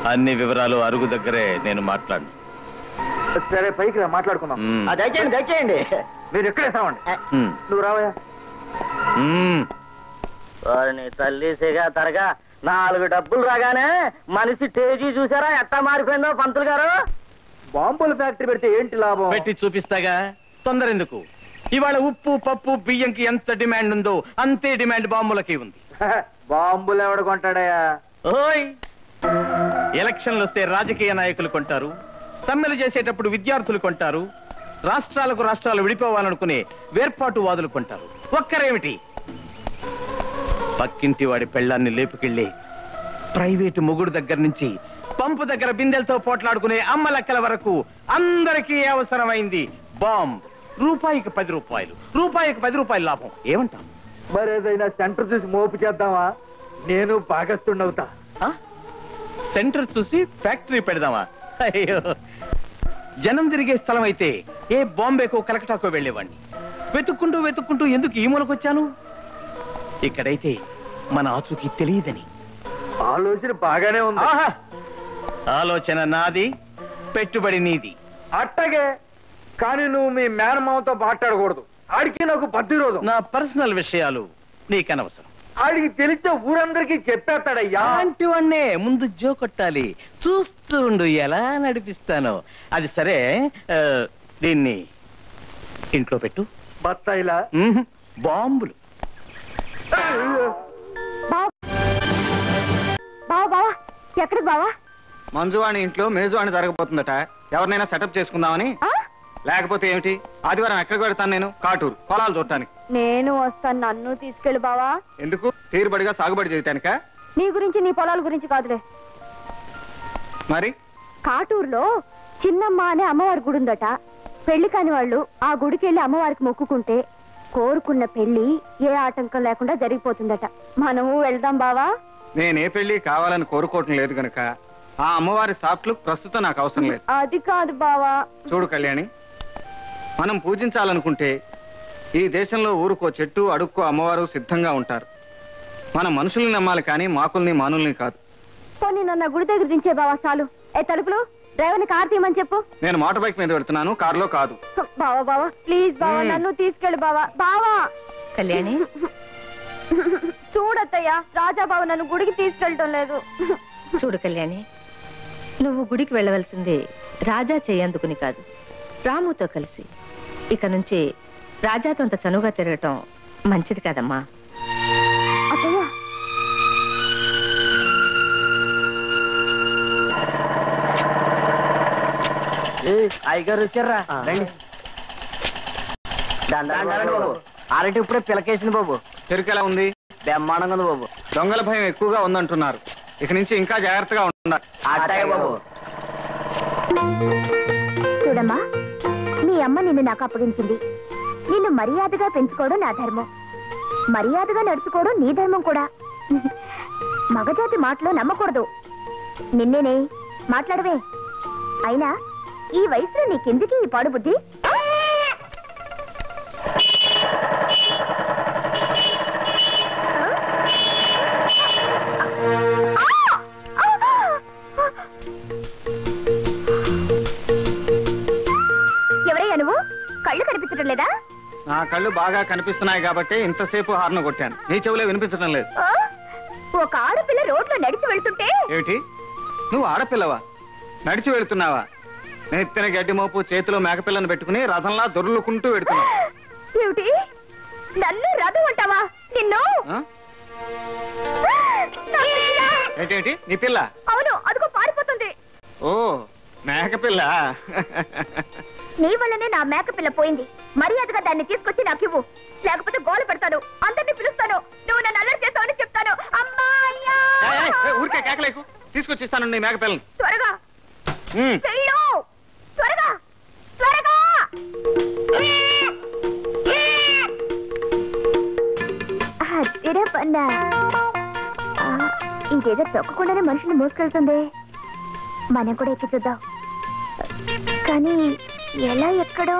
అన్ని వివరాలు అరుగు దగ్గరే నేను మాట్లాడు సరే పైకి రా మాట్లాడుకుందాం మ్మ్. ఆ, దయచేయండి దయచేయండి మీరు ఎక్కడే సావండి మ్మ్. నువ్వు రావయ్యా మ్మ్. వారిని తల్లి సిగా తరగా నాలుగు డబ్బులు రాగానే మనిషి తేజీ చూసారా ఎట్టా మారిపోయిందో పంతులు గారు బాంబుల ఫ్యాక్టరీ పెడితే ఏంటి లాభం పెట్టి చూపిస్తాగా తొందర ఎందుకు ఇవాళ ఉప్పు పప్పు బియ్యంకి ఎంత డిమాండ్ ఉందో అంతే డిమాండ్ బాంబులకి ఉంది బాంబులు ఎవడు కొంటాడయ్యా ఓయ్ ఎలక్షన్లు వస్తే రాజకీయ నాయకులు కొంటారు సమ్మెలు చేసేటప్పుడు విద్యార్థులు కొంటారు రాష్ట్రాలకు రాష్ట్రాలు విడిపోవాలనుకునే వేర్పాటు వాదులు కొంటారు ఒక్కరేమిటి పక్కింటి వాడి పెళ్ళాన్ని లేపుకెళ్ళి ప్రైవేటు మొగుడు దగ్గర నుంచి పంపు దగ్గర బిందెలతో పోట్లాడుకునే అమ్మ లెక్కల వరకు అందరికీ అవసరమైంది బాంబ్ రూపాయికి పది రూపాయలు రూపాయికి పది రూపాయలు లాభం ఏమంటాం మరేదైనా సెంటర్ చూసి మోపు చేద్దామా నేను భాగస్తుండవుతా ఆ? సెంటర్ చూసి ఫ్యాక్టరీ పెడదామా అయ్యో జనం తిరిగే స్థలం అయితే ఏ బాంబేకో కలకటాకో వెళ్ళేవాడిని వెతుక్కుంటూ వెతుక్కుంటూ ఎందుకు ఈ మూలకొచ్చాను ఇక్కడైతే మన ఆచూకీ తెలియదని ఆలోచన బాగానే ఉంది ఆహా ఆలోచన నాది పెట్టుబడి నీది అట్టగే కానీ నువ్వు మీ మేనమామతో మాట్లాడకూడదు ఆడికి నాకు బద్ది రోజు నా పర్సనల్ విషయాలు నీకనవసరం ఆడికి తెలిస్తే ఊరందరికీ చెప్పేస్తాడయ్యా అలాంటివన్నే ముందు జో కొట్టాలి చూస్తూ ఉండు ఎలా నడిపిస్తాను అది సరే ఆ, దీన్ని ఇంట్లో పెట్టు బత్తాయిలా మ్మ్. బాంబులు బావా బావా ఎక్కడికి బావా మంజువాణి ఇంట్లో మేజువాణి జరగబోతుందట ఎవరినైనా సెటప్ చేసుకుందామని ఆ? లేకపోతే ఏమిటి ఆదివారం ఎక్కడికి పెడతాను నేను కాటూరు పొలాలు చూడటానికి నేను వస్తాను నన్ను తీసుకెళ్ళి బావా ఎందుకు తీరుబడిగా సాగుబడి చేయటానికా నీ గురించి నీ పొలాల గురించి కాదులే మరి కాటూరులో చిన్నమ్మ అనే అమ్మవారి గుడి ఉందట పెళ్లి కాని వాళ్ళు ఆ గుడికి వెళ్ళి అమ్మవారికి మొక్కుకుంటే కోరుకున్న పెళ్లి ఏ ఆటంకం లేకుండా జరిగిపోతుందట మనము వెళ్దాం బావా నేనే పెళ్లి కావాలని కోరుకోవటం లేదు గనుక ఆ అమ్మవారి సాఫ్ట్లు ప్రస్తుతం నాకు అవసరం లేదు అది కాదు బావా చూడు కళ్యాణి మనం పూజించాలనుకుంటే ఈ దేశంలో ఊరుకో చెట్టు అడుక్కో అమ్మవారు సిద్ధంగా ఉంటారు మనం మనుషుల్ని నమ్మాలి కానీ మాకుల్ని మానుల్ని కాదు పోనీ నన్ను ఆ గుడి దగ్గర దించే బావా చాలు ఏ తలుపులు డ్రైవర్ని కార్ తీయమని చెప్పు నేను మోటార్ బైక్ మీద పెడుతున్నాను కారులో కాదు బావా బావా ప్లీజ్ బావా మ్మ్. నన్ను తీసుకెళ్ళి బావా బావా కళ్యాణి చూడత్తయ్య రాజాబాబు నన్ను గుడికి తీసుకెళ్ళటం లేదు చూడు కళ్యాణి నువ్వు గుడికి వెళ్ళవలసింది రాజా చేయందుకుని కాదు రాముతో కలిసి ఇక నుంచి రాజాతో అంత చనువుగా తిరగటం మంచిది కాదమ్మా అత్తయ్య అయ్యగారు వచ్చారా రండి దండాలండి బాబు అరటి ఇప్పుడే పిలకేసింది బాబు చెరుకు ఎలా ఉంది బ్రహ్మాండంగా ఉంది బాబు దొంగల భయం ఎక్కువగా ఉందంటున్నారు ఇక నుంచి ఇంకా జాగ్రత్తగా ఉండాలి అట్టాగే బాబు చూడమ్మా మీ అమ్మ నిన్ను నాకు అప్పగించింది నిన్ను మర్యాదగా పెంచుకోవడం నా ధర్మం మర్యాదగా నడుచుకోవడం నీ ధర్మం కూడా మగజాతి మాటలో నమ్మకూడదు నిన్నేనే మాట్లాడవే అయినా ఈ వయసులో నీకెందుకు ఈ పాడు బుద్ధి ఎవరయ్యా నువ్వు కళ్ళు కనిపించడం లేదా నా కళ్ళు బాగా కనిపిస్తున్నాయి కాబట్టి ఇంతసేపు హార్న్ కొట్టాను నీ చెవులే వినిపించడం లేదు ఆ? ఒక ఆడపిల్ల రోడ్లో నడిచి వెళ్తుంటే ఏమిటి నువ్వు ఆడపిల్లవా నడిచి వెళుతున్నావా నెత్తిన గడ్డి మోపు చేతిలో మేకపిల్లను పెట్టుకుని రథంలా దొర్లుకుంటూ వెడుతున్నావు ఏమిటి నన్ను రథం అంటావా నిన్ను ఆ? నా పిల్ల! ఏంటేంటి నీ పిల్ల అవును అదిగో పారిపోతుంది ఓ మేకపిల్ల నీ వల్లనే నా మేక పిల్ల పోయింది మర్యాదగా దాన్ని తీసుకొచ్చి నాకు ఇవ్వు లేకపోతే గోల పెడతాను అందరినీ పిలుస్తాను నువ్వు నన్ను అల్లరి చేస్తావని చెప్తాను అమ్మా అయ్యా! ఏయ్, ఏయ్, ఏయ్, ఊరికే కేకలేకు తీసుకొచ్చిస్తాను నీ మేకపిల్లని త్వరగా ఉమ్. వెళ్ళు త్వరగా త్వరగా అదిరా పన్నా ఆ, ఇదేదో తొక్కకుండానే మనుషుని మోసుకెళ్తుంది మనం కూడా ఎక్కి చూద్దాం కానీ ఎలా ఎక్కడో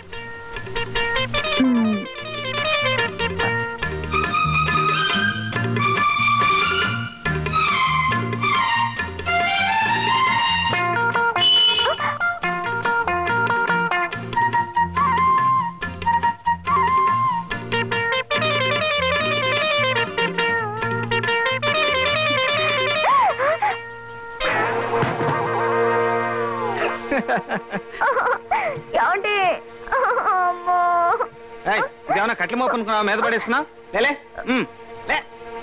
మ్మ్. ఏమండి అమ్మో ఏయ్, ఇదేమన్నా కట్ల మోపు అనుకున్నావా మీద పడేసుకున్నా లేలే ఉమ్, లే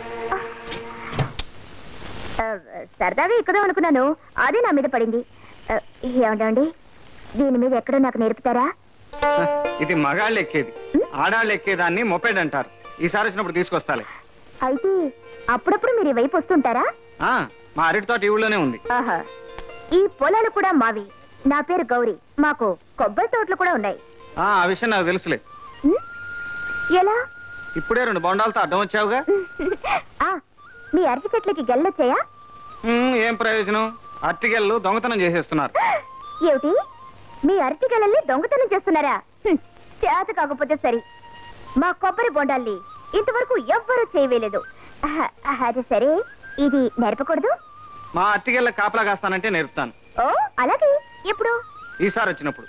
ఆ, సరదాగా ఎక్కుదాం అనుకున్నాను అదే నా మీద పడింది ఆ, ఏమండి దీని మీద ఎక్కడో నాకు నేర్పుతారా ఇది మగాళ్ళు ఎక్కేది ఆడాళ్ళు ఎక్కేదాన్ని మొపెడ్ అంటారు ఈసారి వచ్చినప్పుడు తీసుకొస్తాలే అయితే అప్పుడప్పుడు మీరు ఈ వైపు వస్తుంటారా ఆ, మా అరటి తోట ఈ ఊళ్ళోనే ఉంది ఆహా ఈ పొలాలు కూడా మావి నా పేరు గౌరీ మాకు కొబ్బరి తోటలు కూడా ఉన్నాయి ఆ ఆ విషయం నాకు తెలుసులే ఎలా ఇప్పుడే రెండు బొండాలతో అడ్డం వచ్చావుగా ఆ, మీ అరటి చెట్లకి గెల్లొచ్చాయా ఉమ్, ఏం ప్రయోజనం అట్టికెళ్ళు దొంగతనం చేసేస్తున్నారు ఏమిటి మీ అరటి గెలల్ని దొంగతనం చేస్తున్నారా హ్మ్, చేత కాకపోతే సరి మా కొబ్బరి బొండాల్ని ఇంతవరకు ఎవ్వరూ చేయవేలేదు ఆహా, అది సరే ఇది నేర్పకూడదు మా అట్టికెళ్ళ కాపలా కాస్తానంటే నేర్పుతాను ఓ అలాగే ఎప్పుడు ఈసారి వచ్చినప్పుడు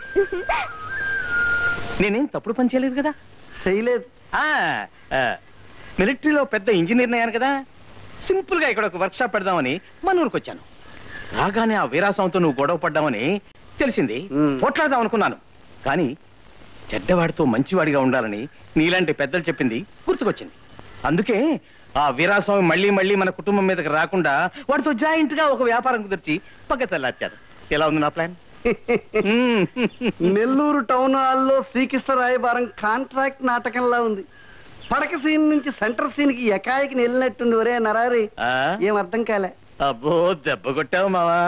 నేనేం తప్పుడు పని చేయలేదు కదా చేయలేదు మిలిటరీలో పెద్ద ఇంజనీర్ అయ్యాను కదా సింపుల్ గా ఇక్కడ ఒక వర్క్ షాప్ పెడదామని మన ఊరికి వచ్చాను రాగానే ఆ వీరాస్వామితో నువ్వు గొడవ పడ్డామని తెలిసింది పోట్లాడదాం అనుకున్నాను కానీ చెడ్డవాడితో మంచివాడిగా ఉండాలని నీలాంటి పెద్దలు చెప్పింది గుర్తుకొచ్చింది అందుకే ఆ వీరాస్వామి మళ్ళీ మళ్ళీ మన కుటుంబం మీదకి రాకుండా వాడితో జాయింట్ గా ఒక వ్యాపారం కుదిర్చి పక్క తెల్లార్చారు ఎలా ఉంది నా ప్లాన్ నెల్లూరు టౌన్ హాల్లో శ్రీకృష్ణ రాయబారం కాంట్రాక్ట్ నాటకంలా ఉంది పడక సీన్ నుంచి సెంటర్ సీన్ కి ఎకాయికి వెళ్ళినట్టుంది ఒరే నరారి ఏం అర్థం కాలే అబ్బో దెబ్బ కొట్టావు మావా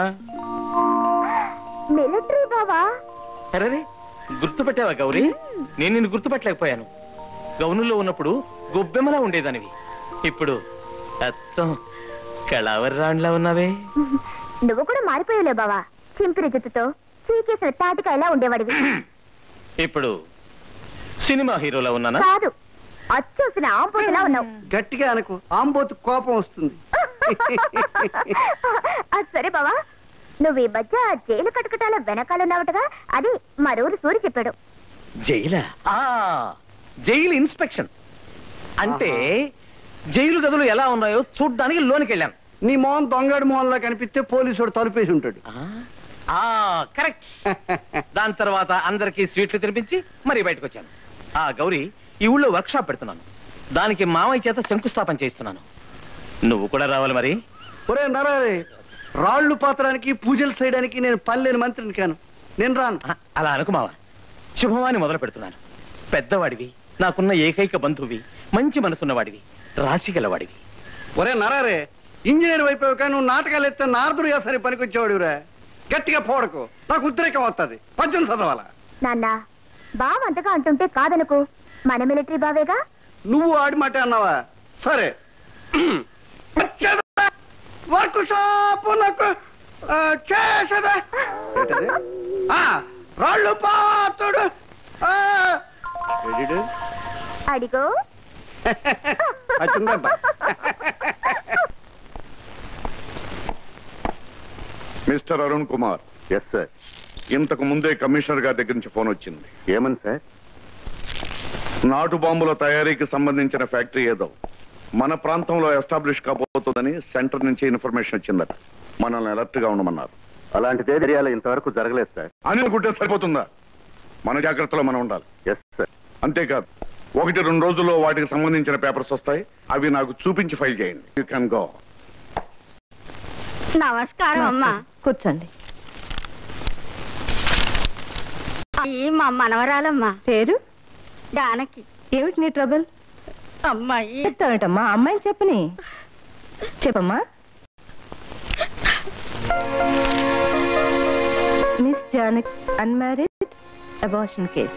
మిలిటరీ బావా అరే గుర్తుపెట్టావా గౌరీ నేను నిన్ను గుర్తుపట్టలేకపోయాను గౌనులో ఉన్నప్పుడు గొబ్బెమ్మలా ఉండేదానివి ఇప్పుడు అచ్చం కళావర్రాండ్లా ఉన్నావే నువ్వు కూడా మారిపోయావులే బావా చింపిరి జుట్టుతో చీకేసిన తాటికాయలా ఉండేవాడివి ఇప్పుడు సినిమా హీరోలా ఉన్నానా కాదు అచ్చూసిన ఆంపోతులా ఉన్నావు గట్టిగా అనుకో ఆంబోతు కోపం వస్తుంది అది సరే బావా నువ్వు ఈ మధ్య జైలు కటకటాల వెనకాల ఉన్నావుటగా అది మరూరు సూరి చెప్పాడు జైలా ఆ జైలు ఇన్స్పెక్షన్ అంటే జైలు గదులు ఎలా ఉన్నాయో చూడ్డానికి లోనికి వెళ్ళాను నీ మోహన్ దొంగడు మోహన్లా కనిపిస్తే పోలీసుడు తలుపేసి ఉంటాడు ఆ కరెక్ట్ దాని తర్వాత అందరికి స్వీట్లు తినిపించి మరి బయటకు వచ్చాను ఆ గౌరీ ఈ ఊళ్ళో వర్క్ షాప్ పెడుతున్నాను దానికి మామయ్య చేత శంకుస్థాపన చేస్తున్నాను నువ్వు కూడా రావాలి మరి ఒరే నరారే రాళ్ళు పాత్రానికి పూజలు చేయడానికి నేను పల్లెని మంత్రిని కాను నేను రాను అలా అనుకు మావ శుభవాన్ని మొదలు పెడుతున్నాను పెద్దవాడివి నాకున్న ఏకైక బంధువి మంచి మనసున్నవాడివి రాశిగలవాడివి ఒరే నరారే ఇంజనీర్ అయిపోయావు కానీ నువ్వు నాటకాలు ఎత్తే నారదుడు సరే పనికొచ్చేవాడురా గట్టిగా పోడకు నాకు ఉద్రేకం వస్తుంది పద్యం చదవాలా నాన్న బావ అంతగా అంటుంటే కాదనుకు మన మిలిటరీ బావేగా నువ్వు ఆడి మాట అన్నావా సరే వర్క్ షాప్ నాకు ఆ, చేసేదా ఏంటది? ఆ, రాళ్ళు పాతుడు ఆ, ఏడిడు? అడిగో వచ్చిందబ్బా. Mister Arun Kumar yes sir ఇంతకు ముందే కమిషనర్ గారి దగ్గర నుంచి ఫోన్ వచ్చింది ఏమని సార్ నాటు బాంబుల తయారీకి సంబంధించిన ఫ్యాక్టరీ ఏదో మన ప్రాంతంలో ఎస్టాబ్లిష్ కాబోతుందని సెంటర్ నుంచి ఇన్ఫర్మేషన్ వచ్చిందట మనల్ని అలర్ట్ గా ఉండమన్నారు అలాంటిది ఏరియాలో ఇంతవరకు జరగలేదు సార్ అని అనుకుంటే సరిపోతుందా మన జాగ్రత్తలో మనం ఉండాలి ఎస్ సార్ అంతేకాదు ఒకటి రెండు రోజుల్లో వాటికి సంబంధించిన పేపర్స్ వస్తాయి అవి నాకు చూపించి ఫైల్ చేయండి యూ కెన్ గో నమస్కారం అమ్మా కూర్చోండి ఈ మా మనవరాలమ్మా పేరు జానకి ఏమిటి నీ ట్రబుల్ అమ్మాయి చెప్తావేంటమ్మా అమ్మాయిని చెప్పని చెప్పమ్మా miss Janak unmarried abortion case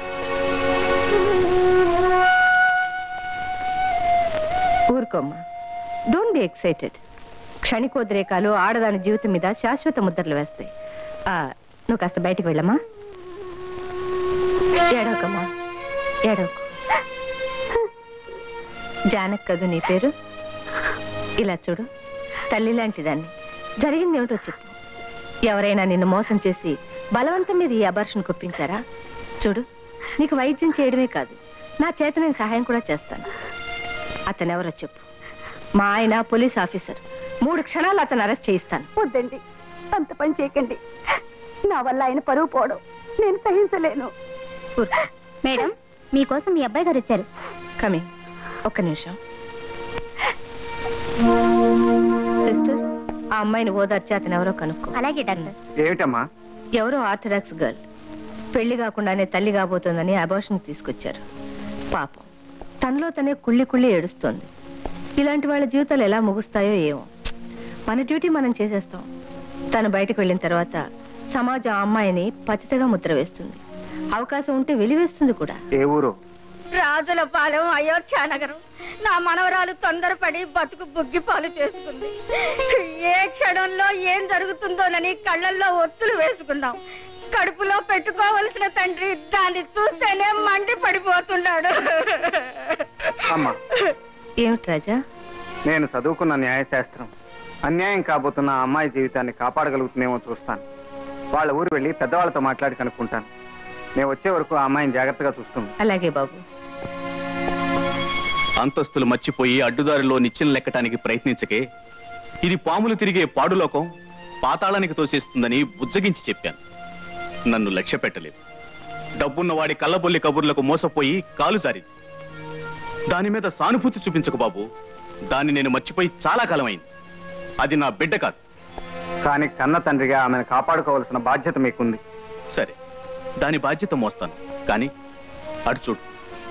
ఊరుకోమ్మా డోంట్ బి ఎక్సైటెడ్ క్షణికోద్రేకాలు ఆడదాని జీవితం మీద శాశ్వత ముద్రలు వేస్తాయి ఆ, నువ్వు కాస్త బయటికి వెళ్ళమ్మా ఏడవకమ్మా ఏడవకు జానక్ కదూ నీ పేరు ఇలా చూడు తల్లి లాంటి దాన్ని జరిగింది ఏమిటో చెప్పు ఎవరైనా నిన్ను మోసం చేసి బలవంతం మీద ఈ అబర్షన్ కొప్పించారా చూడు నీకు వైద్యం చేయడమే కాదు నా చేత నేను సహాయం కూడా చేస్తాను అతను ఎవరో చెప్పు మా ఆయన పోలీస్ ఆఫీసర్ మూడు క్షణాలు అతను అరెస్ట్ చేయిస్తాను వద్దండి అంత పని చేయకండి నా వల్ల ఆయన పరువు పోవడం నేను సహించలేను మేడం మీకోసం మీ అబ్బాయి గారు వచ్చారు కమింగ్ ఒక్క నిమిషం సిస్టర్ ఆ అమ్మాయిని ఓదార్చి అతను ఎవరో కనుక్కో అలాగే డాక్టర్ ఏమిటమ్మా ఎవరో ఆర్థడాక్స్ గర్ల్ పెళ్లి కాకుండానే తల్లి కాబోతోందని అబార్షన్ తీసుకొచ్చారు పాపం తనలో తనే కుళ్ళి కుళ్ళి ఏడుస్తోంది ఇలాంటి వాళ్ళ జీవితాలు ఎలా ముగుస్తాయో ఏమో మన డ్యూటీ మనం చేసేస్తాం తను బయటకు వెళ్ళిన తర్వాత సమాజం ఆ అమ్మాయిని పతితగా ముద్ర వేస్తుంది అవకాశం ఉంటే వెలివేస్తుంది కూడా ఏ ఊరు రాజుల పాలెం అయోధ్య నగరం నా మనవరాలు తొందరపడి బతుకు బుగ్గి పాలు చేసుకుంది ఏ క్షణంలో ఏం జరుగుతుందోనని కళ్ళల్లో ఒత్తులు వేసుకున్నాం కడుపులో పెట్టుకోవలసిన తండ్రి దాన్ని చూస్తేనే మండి పడిపోతున్నాడు అమ్మా ఏమిటి రాజా నేను చదువుకున్న న్యాయశాస్త్రం అన్యాయం కాబోతున్న ఆ అమ్మాయి జీవితాన్ని కాపాడగలుగుతుందేమో చూస్తాను వాళ్ళ ఊరు వెళ్ళి పెద్దవాళ్ళతో మాట్లాడి కనుక్కుంటాను నేను వచ్చే వరకు ఆ అమ్మాయిని జాగ్రత్తగా చూస్తుంది అలాగే బాబు అంతస్తులు మర్చిపోయి అడ్డుదారిలో నిచ్చెన లెక్కటానికి ప్రయత్నించకే ఇది పాములు తిరిగే పాడులోకం పాతాళానికి తోసేస్తుందని బుజ్జగించి చెప్పాను నన్ను లక్ష్య పెట్టలేదు డబ్బున్న వాడి కళ్ళబొల్లి కబుర్లకు మోసపోయి కాలు జారింది దాని మీద సానుభూతి చూపించకు బాబు దాన్ని నేను మర్చిపోయి చాలా కాలమైంది అది నా బిడ్డ కాదు కానీ కన్న తండ్రిగా ఆమెను కాపాడుకోవాల్సిన బాధ్యత మీకుంది సరే దాని బాధ్యత మోస్తాను కానీ అటు చూడు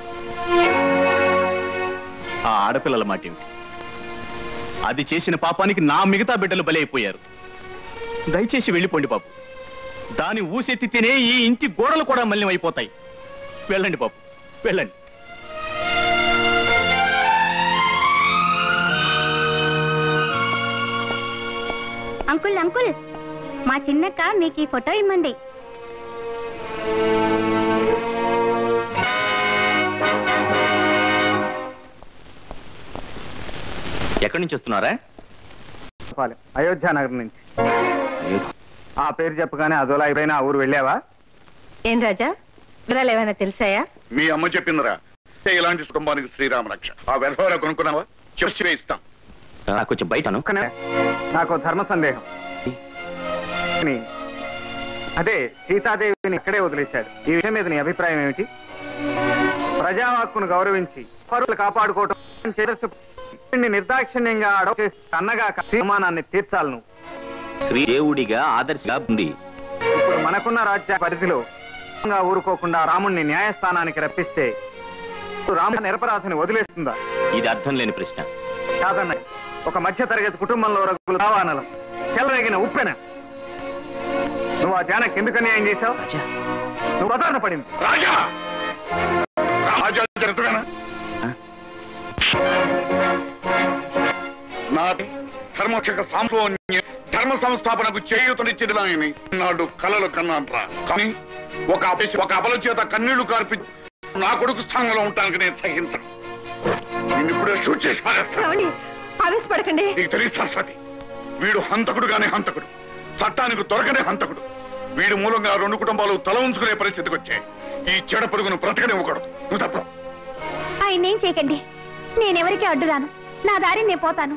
ఆ ఆడపిల్లల మాట ఏమిటి అది చేసిన పాపానికి నా మిగతా బిడ్డలు బలైపోయారు దయచేసి వెళ్ళిపోండి బాబు దాని ఊసెత్తితేనే ఈ ఇంటి గోడలు కూడా మలినం అయిపోతాయి వెళ్ళండి బాబు వెళ్ళండి అంకుల్ అంకుల్ మా చిన్నక్క మీకు ఈ ఫోటో ఇమ్మంది ఎక్కడి నుంచి వస్తున్నారా చెప్పాలి అయోధ్య నగర్ నుంచి ఆ పేరు చెప్పగానే అదోలా ఎప్పుడైనా ఆ ఊరు వెళ్ళావా ఏం రాజా వివరాలు ఏమైనా తెలిసాయా మీ అమ్మ చెప్పిందిరా ఏ ఇలాంటి కుటుంబానికి శ్రీరామ రక్ష ఆ వెధవరా కొనుక్కున్నావా చెప్పి వేయిస్తాం నాకు కొంచెం బయటను నాకు ధర్మ సందేహం నీ- అదే సీతాదేవిని ఇక్కడే వదిలేశాడు ఈ విషయం మీద నీ అభిప్రాయం ఏమిటి ప్రజావాక్కును గౌరవించి పరువులు కాపాడుకోవటం చేరస్సు నిర్దాక్షిణ్యంగా అడవ చేసి అన్నగా తీర్మానాన్ని తీర్చాలి నువ్వు శ్రీదేవుడిగా ఆదర్శగా ఉంది ఇప్పుడు మనకున్న రాజ్య పరిధిలో గా ఊరుకోకుండా రాముణ్ణి న్యాయస్థానానికి రప్పిస్తే రామ నిరపరాధిని వదిలేస్తుందా ఇది అర్థం లేని ప్రశ్న కాదన్నయ్య ఒక మధ్య తరగతి కుటుంబంలో రగులు ఆవానలం చెలరేగిన ఉప్పెన నువ్వు ఆ జానకి ఎందుకు అన్యాయం చేశావు నువ్వు అదారణ పడింది రాజా రాజా తెలుసుగానా నాటి ధర్మక్షక సాంప్రోన్య ధర్మ సంస్థాపనకు చేయూతనిచ్చింది నాయని నాడు కలలు కన్నాన్రా కానీ ఒక అప- ఒక అబల చేత కన్నీళ్లు కార్పి నా కొడుకు స్థానంలో ఉండటానికి నేను సహించను నేను ఇప్పుడే షూట్ చేసి పారేస్తాను ఆవేశపడకండి నీకు తెలియదు సరస్వతి వీడు హంతకుడుగానే హంతకుడు చట్టానికి దొరకనే హంతకుడు వీడి మూలంగా రెండు కుటుంబాలు తల ఉంచుకునే పరిస్థితికి వచ్చాయి ఈ చెడ పురుగును బ్రతకనివ్వకూడదు నువ్వు తప్ప ఆయన ఏం చేయకండి నేనెవరికి అడ్డురాను నా దారి నేను పోతాను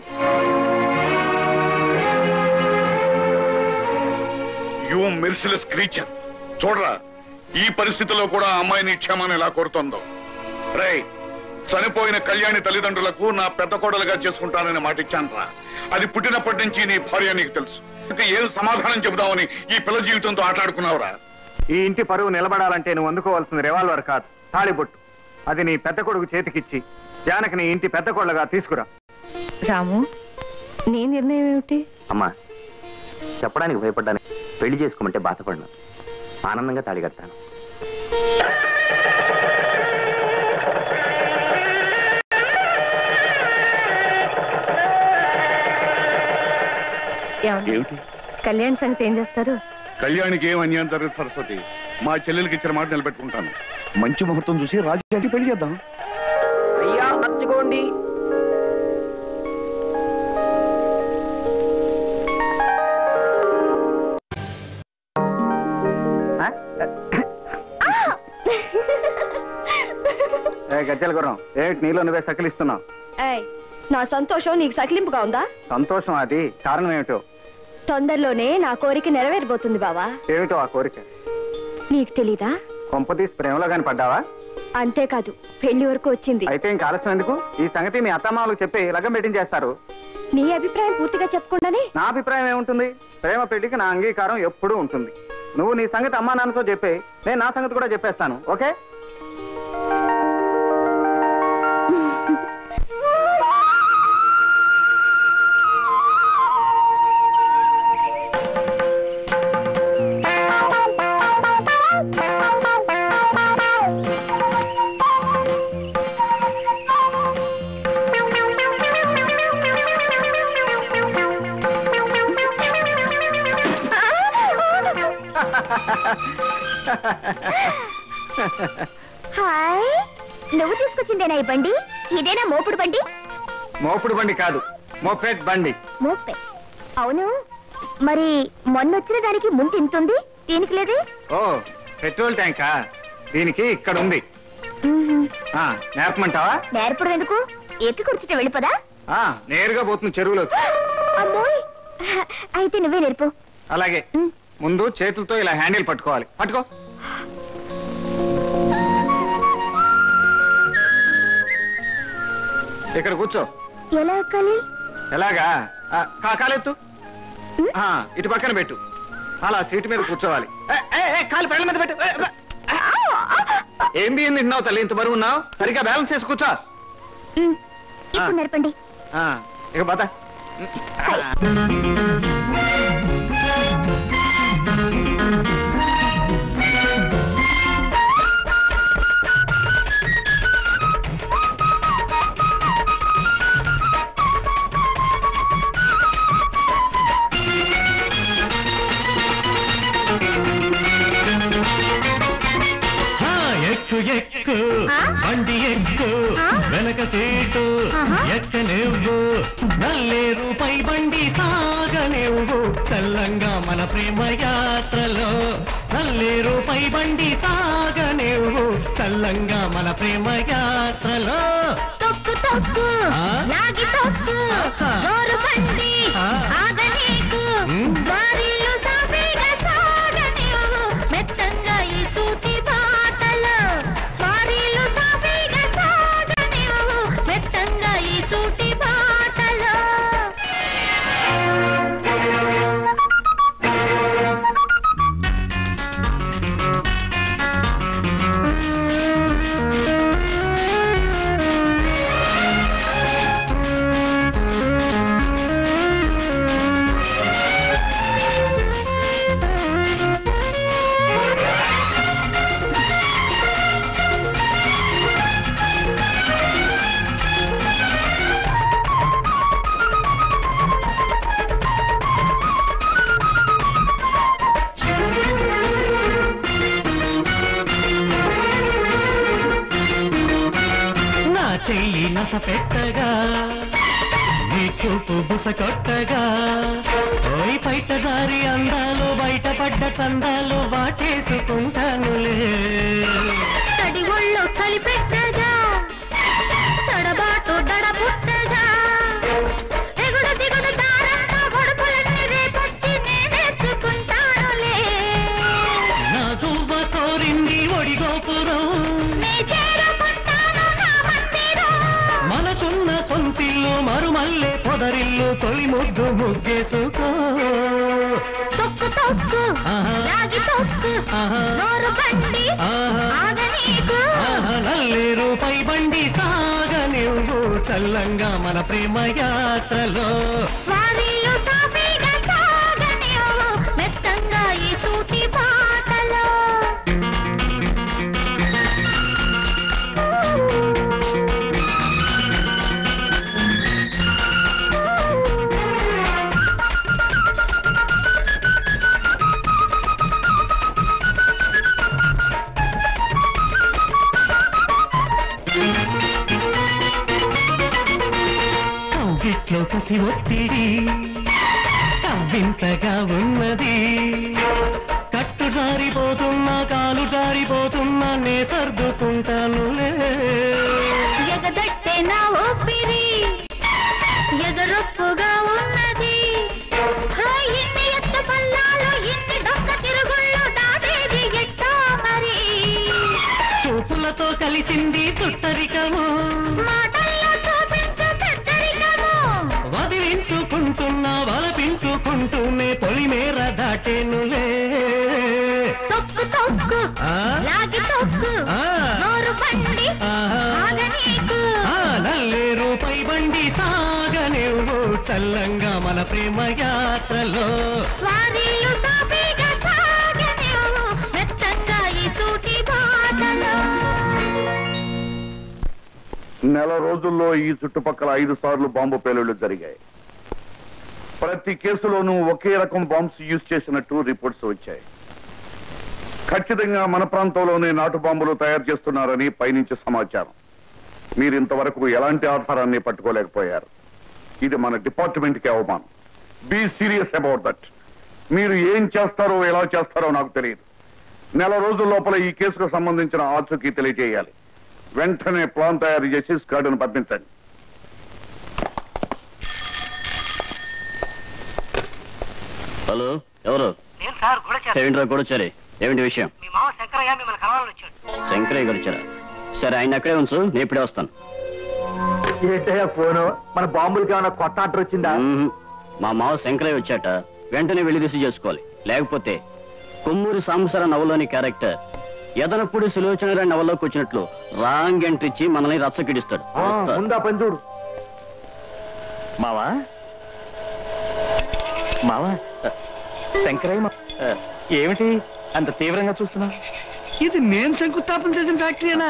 యూ మిర్సిలెస్ క్రీచర్ చూడరా ఈ పరిస్థితిలో కూడా ఆ అమ్మాయిని క్షమాన్ని ఎలా కోరుతోందో రే చనిపోయిన కళ్యాణి తల్లిదండ్రులకు నా పెద్ద కోడలుగా చేసుకుంటానని మాట ఇచ్చానురా అది పుట్టినప్పటి నుంచి నీ భార్య నీకు తెలుసు ఇంకా ఏం సమాధానం చెబుదామని ఈ పిల్ల జీవితంతో ఆటాడుకున్నావురా ఈ ఇంటి పరువు నిలబడాలంటే నువ్వు అందుకోవాల్సిన రివాల్వర్ కాదు తాళిబొట్టు అది నీ పెద్ద కొడుకు చేతికిచ్చి జానకి నీ ఇంటి పెద్ద కోళ్ళగా తీసుకురా రాము నీ నిర్ణయం ఏమిటి అమ్మా చెప్పడానికి భయపడ్డాను పెళ్లి చేసుకోమంటే బాధపడినా ఆనందంగా తాళి కడతాను ఏమండి ఏమిటి కళ్యాణ్ సంగతి ఏం చేస్తారు కళ్యాణికి ఏం అన్యాయం జరగదు సరస్వతి మా చెల్లెలకి ఇచ్చిన మాట నిలబెట్టుకుంటాను మంచి ముహూర్తం చూసి రాజకీయానికి పెళ్లి చేద్దాం అయ్యా మర్చుకోండి ఏ గజ్జల గుర్రం ఏమిటి నీలో నువ్వే సకిలిస్తున్నావు నా సంతోషం నీకు సకిలింపుగా ఉందా సంతోషం అది కారణం ఏమిటో తొందరలోనే నా కోరిక నెరవేరబోతుంది బావా ఏమిటో ఆ కోరిక నీకు తెలీదా కొంపతీసి ప్రేమలో గాని పడ్డావా అంతేకాదు పెళ్లి వరకు వచ్చింది అయితే ఇంకా ఆలస్యం ఎందుకు ఈ సంగతి మీ అత్తమామలకు చెప్పి లగ్గం పెట్టించేస్తారు నీ అభిప్రాయం పూర్తిగా చెప్పకుండానే నా అభిప్రాయం ఏముంటుంది ప్రేమ పెళ్లికి నా అంగీకారం ఎప్పుడూ ఉంటుంది నువ్వు నీ సంగతి అమ్మా నాన్నతో చెప్పి నేను నా సంగతి కూడా చెప్పేస్తాను ఓకే హాయ్ నువ్వు తీసుకొచ్చిందేనా ఈ బండి ఇదేనా మోపుడు బండి మోపుడు బండి కాదు మోపెట్ బండి మోపే అవును మరి మొన్న వచ్చిన దానికి ముందు ఇంత ఉంది దీనికి లేదే ఓ పెట్రోల్ ట్యాంకా దీనికి ఇక్కడ ఉంది ఆ, నేర్పమంటావా నేర్పడం ఎందుకు ఎక్కి కూర్చుంటే వెళ్ళిపోదా ఆ, నేరుగా పోతుంది చెరువులోకి అమ్మోయ్ అయితే నువ్వే నేర్పు అలాగే ముందు చేతులతో ఇలా హ్యాండిల్ పట్టుకోవాలి పట్టుకో ఇక్కడ కూర్చో ఎలా ఎక్కాలి ఎలాగా ఆ, కా- కాలెత్తు ఆ, ఇటు పక్కన పెట్టు అలా సీటు మీద కూర్చోవాలి ఏ, ఏ, ఏ, కాలు పెళ్ళ మీద పెట్టు ఏ, ఏ, ఏం బియ్యం తింటున్నావు తల్లి ఇంత బరువు ఉన్నావు సరిగ్గా బ్యాలెన్స్ చేసి కూర్చో ఇప్పుడు నేర్పండి ఆ, ఇక బత హా, ఎక్కు ఎక్కు బండి ఎక్కు వెనక సీటు ఎక్క నువ్వు నల్లేరు పై బండి సాగనివ్వు చల్లంగా మన ప్రేమ యాత్రలో నల్లేరు పై బండి సాగనివ్వు చల్లంగా మన ప్రేమ యాత్రలో తొక్కు తొక్కు ఆ? లాగి తొక్కు జోరు బండి ఆగనీకు స్వారీలు సాఫీగా సాగనివ్వు మెత్తంగా ఈ సూటి బాటలో స్వారీలు సాఫీగా సాగనివ్వు మెత్తంగా ఈ సూటి బాటలో నా చెయ్యి నస పెట్టగా నీ చూపు బుస కొట్టగా ఓయ్ బయట దారి అందాలు బయటపడ్డ చందాలు వాటేసుకుంటానులే తడి ఒళ్ళు చలి పెట్టగా తడబాటు దడ పుట్టగా ఎగుడు దిగుడు దారంతా గొడుపులన్నీ రేపొచ్చి నేనేసుకుంటానులే నా దువ్వ కోరింది ఒడిగోపురం నీ చేరుకుంటాను నా మందిరం మనకున్న సొంతిల్లు మరుమల్లె పొదరిల్లు తొలి ముగ్గు ముగ్గేసుకో తొక్కు తొక్కు ఆహా. లాగి తొక్కు ఆహా. జోరు బండి ఆహా. ఆగనీకు ఆహా, నల్లేరు పై బండి సాగనివ్వు చల్లంగా మన ప్రేమ యాత్రలో స్వారీలు సాఫీగా సాగనివ్వు మెత్తంగా ఈ సూటి బాటలో కౌగిట్లో కసి ఒత్తిడి కవ్వింతగా ఉన్నది కట్టు జారిపోతున్నా కాలు జారిపోతున్నా నే సర్దుకుంటానులే ఎగదట్టే నా ఊపిరి ఎగరొప్పుగా ఉన్నది హాయ్ ఇన్ని మాటలతో కలిసింది చుట్టరికము వదిలించుకుంటున్నా వలపించుకుంటూనే పొలిమేర దాటేనులే తొక్కు తొక్కు ఆ? లాగి తొక్కు ఆ. నోరు బండి ఆహా. ఆగనీకు ఆ నల్లేరు పై బండి సాగనివ్వు చల్లంగా మన ప్రేమ యాత్రలో స్వారీలు సాపేగా సాగనివ్వు మెత్తంగా ఈ సూటి బాటలో నెల రోజుల్లో ఈ చుట్టుపక్కల ఐదు సార్లు బాంబు పేలుళ్లు జరిగాయి ప్రతి కేసులోనూ ఒకే రకం బాంబ్స్ యూజ్ చేసినట్టు రిపోర్ట్స్ వచ్చాయి ఖచ్చితంగా మన ప్రాంతంలోనే నాటు బాంబులు తయారు చేస్తున్నారని పైనుంచి సమాచారం మీరు ఇంతవరకు ఎలాంటి ఆధారాన్ని పట్టుకోలేకపోయారు ఇది మన డిపార్ట్మెంట్ కి అవమానం బీ సీరియస్ అబౌట్ దట్ మీరు ఏం చేస్తారో ఎలా చేస్తారో నాకు తెలియదు నెల రోజుల లోపల ఈ కేసుకు సంబంధించిన ఆచూకీ తెలియజేయాలి వెంటనే ప్లాన్ తయారు చేసి స్క్వాడ్ను పంపించండి హలో ఎవరు నేను సార్ గూడచారు ఏమిట్రా గొడవచారి ఏమిటి విషయం మీ మామ శంకరయ్య మిమ్మల్ని కలవాలని వచ్చాడు శంకరయ్య గారు వచ్చారా సరే ఆయన అక్కడే ఉంచు నేను ఇప్పుడే వస్తాను ఏంటయ్యా ఫోను మన బాంబులకి ఏమైనా కొత్త ఆర్డర్ వచ్చిందా మ్మ్. మా మావ శంకరయ్య వచ్చాట వెంటనే వెళ్ళి రిసీవ్ చేసుకోవాలి లేకపోతే కొమ్మూరి సాంబసర నవలోని క్యారెక్టర్ ఎదనప్పుడు సులోచన నవల్లోకి వచ్చినట్లు రాంగ్ ఎంట్రీ ఇచ్చి మనల్ని రచ్చకిడిస్తాడు వస్తా. ముందా పని చూడు మావా మావా శంకరయ్య మా- ఆ, ఏమిటి అంత తీవ్రంగా చూస్తున్నా ఇది నేను శంకుస్థాపన చేసిన ఫ్యాక్టరీనా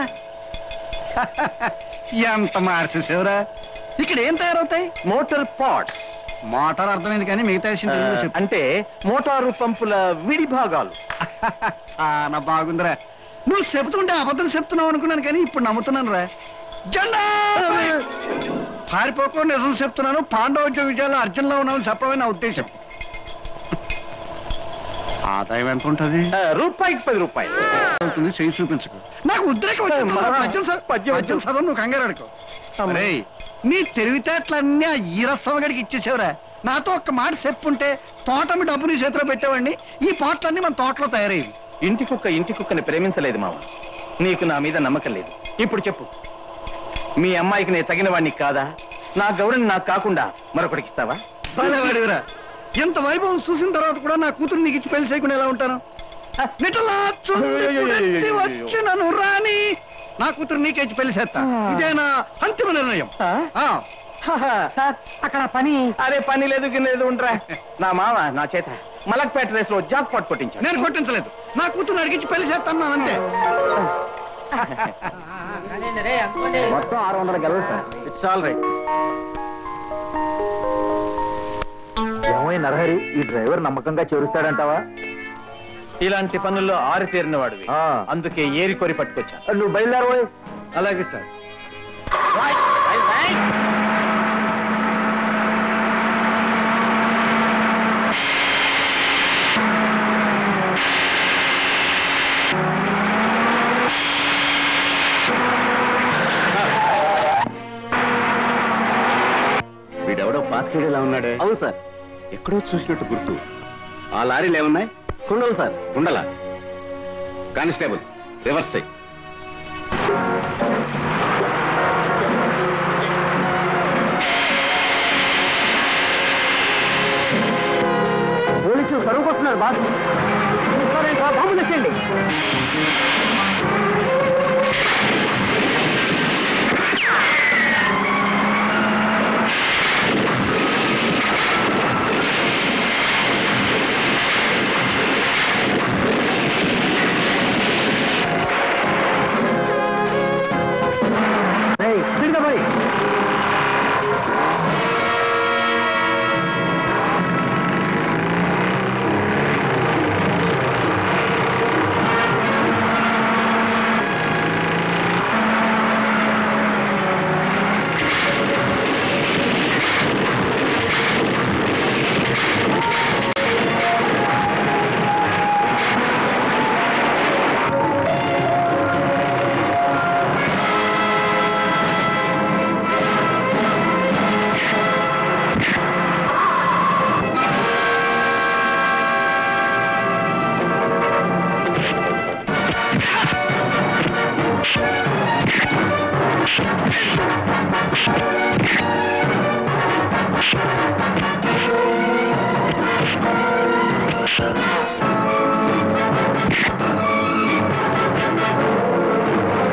ఎంత మార్చేసేవరా ఇక్కడ ఏం తయారవుతాయి మోటార్ పార్ట్స్ మోటార్ అర్థమైంది కానీ మిగతా విషయం తెలుగులో చెప్పు. అంటే మోటారు పంపుల విడి భాగాలు చాలా బాగుందిరా నువ్వు చెప్తుంటే అబద్ధం చెప్తున్నావు అనుకున్నాను కానీ ఇప్పుడు నమ్ముతున్నాను రా జెండా పారిపోకుండా నిజం చెప్తున్నాను పాండవ విజయాలు అర్జున్లో ఉన్నామని చెప్పడమే నా ఉద్దేశం ఆదాయం ఎంత ఉంటుంది రూపాయికి పది రూపాయలు అవుతుంది చేయి చూపించకు నాకు ఉద్రేకం వచ్చింది. మహా. పద్యం చ- పద్యం పద్యం చదవను నువ్వు కంగారు అడుకో రేయ్, నీ తెలివితేటలన్నీ ఆ ఈరస్సవగడికి ఇచ్చేసావురా నాతో ఒక్క మాట చెప్పుంటే తోటమి డబ్బు నీ చేతిలో పెట్టేవాడిని ఈ పాటలన్నీ మన తోటలో తయారయ్యి ఇంటి కుక్క ఇంటి కుక్కని ప్రేమించలేదు మావ నీకు నా మీద నమ్మకం లేదు ఇప్పుడు చెప్పు మీ అమ్మాయికి నేను తగిన వాడిని కాదా నా గౌరవం నాకు కాకుండా మరొకటికి ఇస్తావా భలేవాడివిరా ఎంత వైభవం చూసిన తర్వాత కూడా నా కూతురు నీకు ఇచ్చి పెళ్లి చేయకుండా ఎలా ఉంటాను నిటలా చుండి వచ్చి నన్ను రాని నా కూతురు నీకే ఇచ్చి పెళ్లి చేస్తా ఇదేనా అంతిమ నిర్ణయం ఆ. సార్ అక్కడ పని అరే పని లేదు గిన్నె లేదు ఉండరా నా మామ నా చేత మలక్పేట రేస్ లో జాక్ పాట్ కొట్టించాడు నేను కొట్టించలేదు నా కూతురు అడిగించి పెళ్లి చేస్తాను అంతే మొత్తం ఆరు వందల గెలవు సార్ ఇట్స్ ఆల్ రైట్ ఏమై నరహరి ఈ డ్రైవర్ నమ్మకంగా చేరుస్తాడంటావా ఇలాంటి పనుల్లో ఆరితేరిన వాడివి అందుకే ఏరి కొరి పట్టుకొచ్చా నువ్వు బయలుదేరబోయ్ అలాగే సార్ వీడెవడో పాతికేడేలా ఉన్నాడే అవును సార్ ఎక్కడో చూసినట్టు గుర్తు ఆ లారీలు ఏమున్నాయి కుండలు సార్ కుండలా కానిస్టేబుల్ రివర్స్ అయ్యి పోలీసులు సరుకు వస్తున్నారు బాస్ బాబు తెచ్చండి పోయి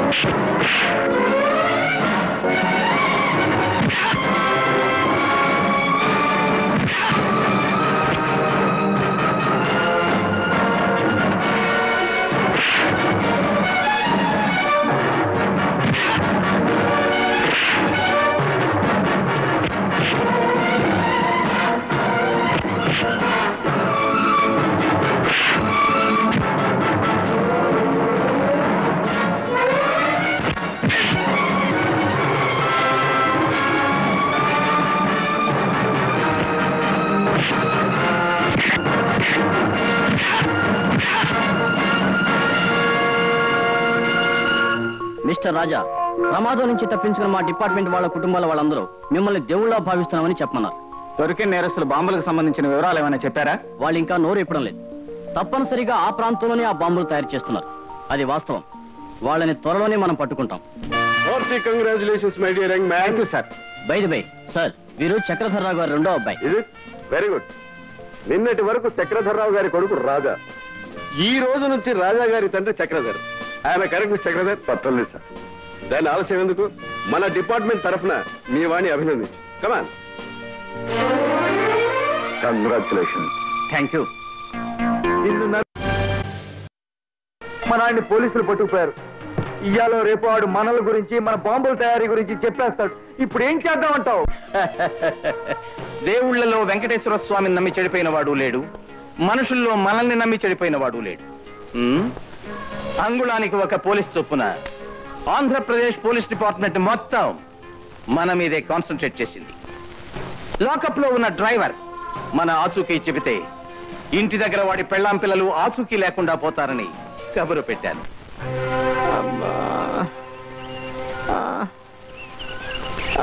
మిస్టర్ రాజా ప్రమాదం నుంచి తప్పించుకున్న మా డిపార్ట్మెంట్ వాళ్ళ కుటుంబాల వాళ్ళందరూ మిమ్మల్ని దేవుళ్ళ భావిస్తున్నామని చెప్పమన్నారు దొరికిన నేరస్తులు బాంబులకు సంబంధించిన వివరాలు ఏమైనా చెప్పారా వాళ్ళు ఇంకా నోరు ఇప్పడం లేదు తప్పనిసరిగా ఆ ప్రాంతంలోనే ఆ బాంబులు తయారు చేస్తున్నారు అది వాస్తవం వాళ్ళని త్వరలోనే మనం పట్టుకుంటాం congratulations my dear young man sir bye bye sir వీరు చక్రధర్రావు గారు రెండో అబ్బాయి ఇది వెరీ గుడ్ నిన్నటి వరకు చక్రధర్రావు గారి కొడుకు రాజా ఈ రోజు నుంచి రాజా గారి తండ్రి చక్రధర్ ఆయన కరెక్ట్ మిస్ చక్రధర్ పట్టలేదు సార్ దాని ఆలస్యం ఎందుకు మన డిపార్ట్మెంట్ తరఫున మీ వాణి అభినందించు కమాన్ కంగ్రాచులేషన్ థ్యాంక్ యూ నిన్ను నమ్మి మా నాయన్ని పోలీసులు పట్టుకుపోయారు ఇయ్యాలో రేపు వాడు మనల గురించి మన బాంబుల తయారీ గురించి చెప్పేస్తాడు ఇప్పుడు ఏం చేద్దామంటావు దేవుళ్లలో వెంకటేశ్వర స్వామిని నమ్మి చెడిపోయిన వాడు లేడు మనుషుల్లో మనల్ని నమ్మి చెడిపోయిన వాడు లేడు ఉమ్? అంగుళానికి ఒక పోలీస్ చొప్పున ఆంధ్రప్రదేశ్ పోలీస్ డిపార్ట్మెంట్ మొత్తం మన మీదే కాన్సన్ట్రేట్ చేసింది లాకప్ లో ఉన్న డ్రైవర్ మన ఆచూకీ చెబితే ఇంటి దగ్గర వాడి పెళ్ళాం పిల్లలు ఆచూకీ లేకుండా పోతారని కబురు పెట్టాను అమ్మా ఆ. ఆ.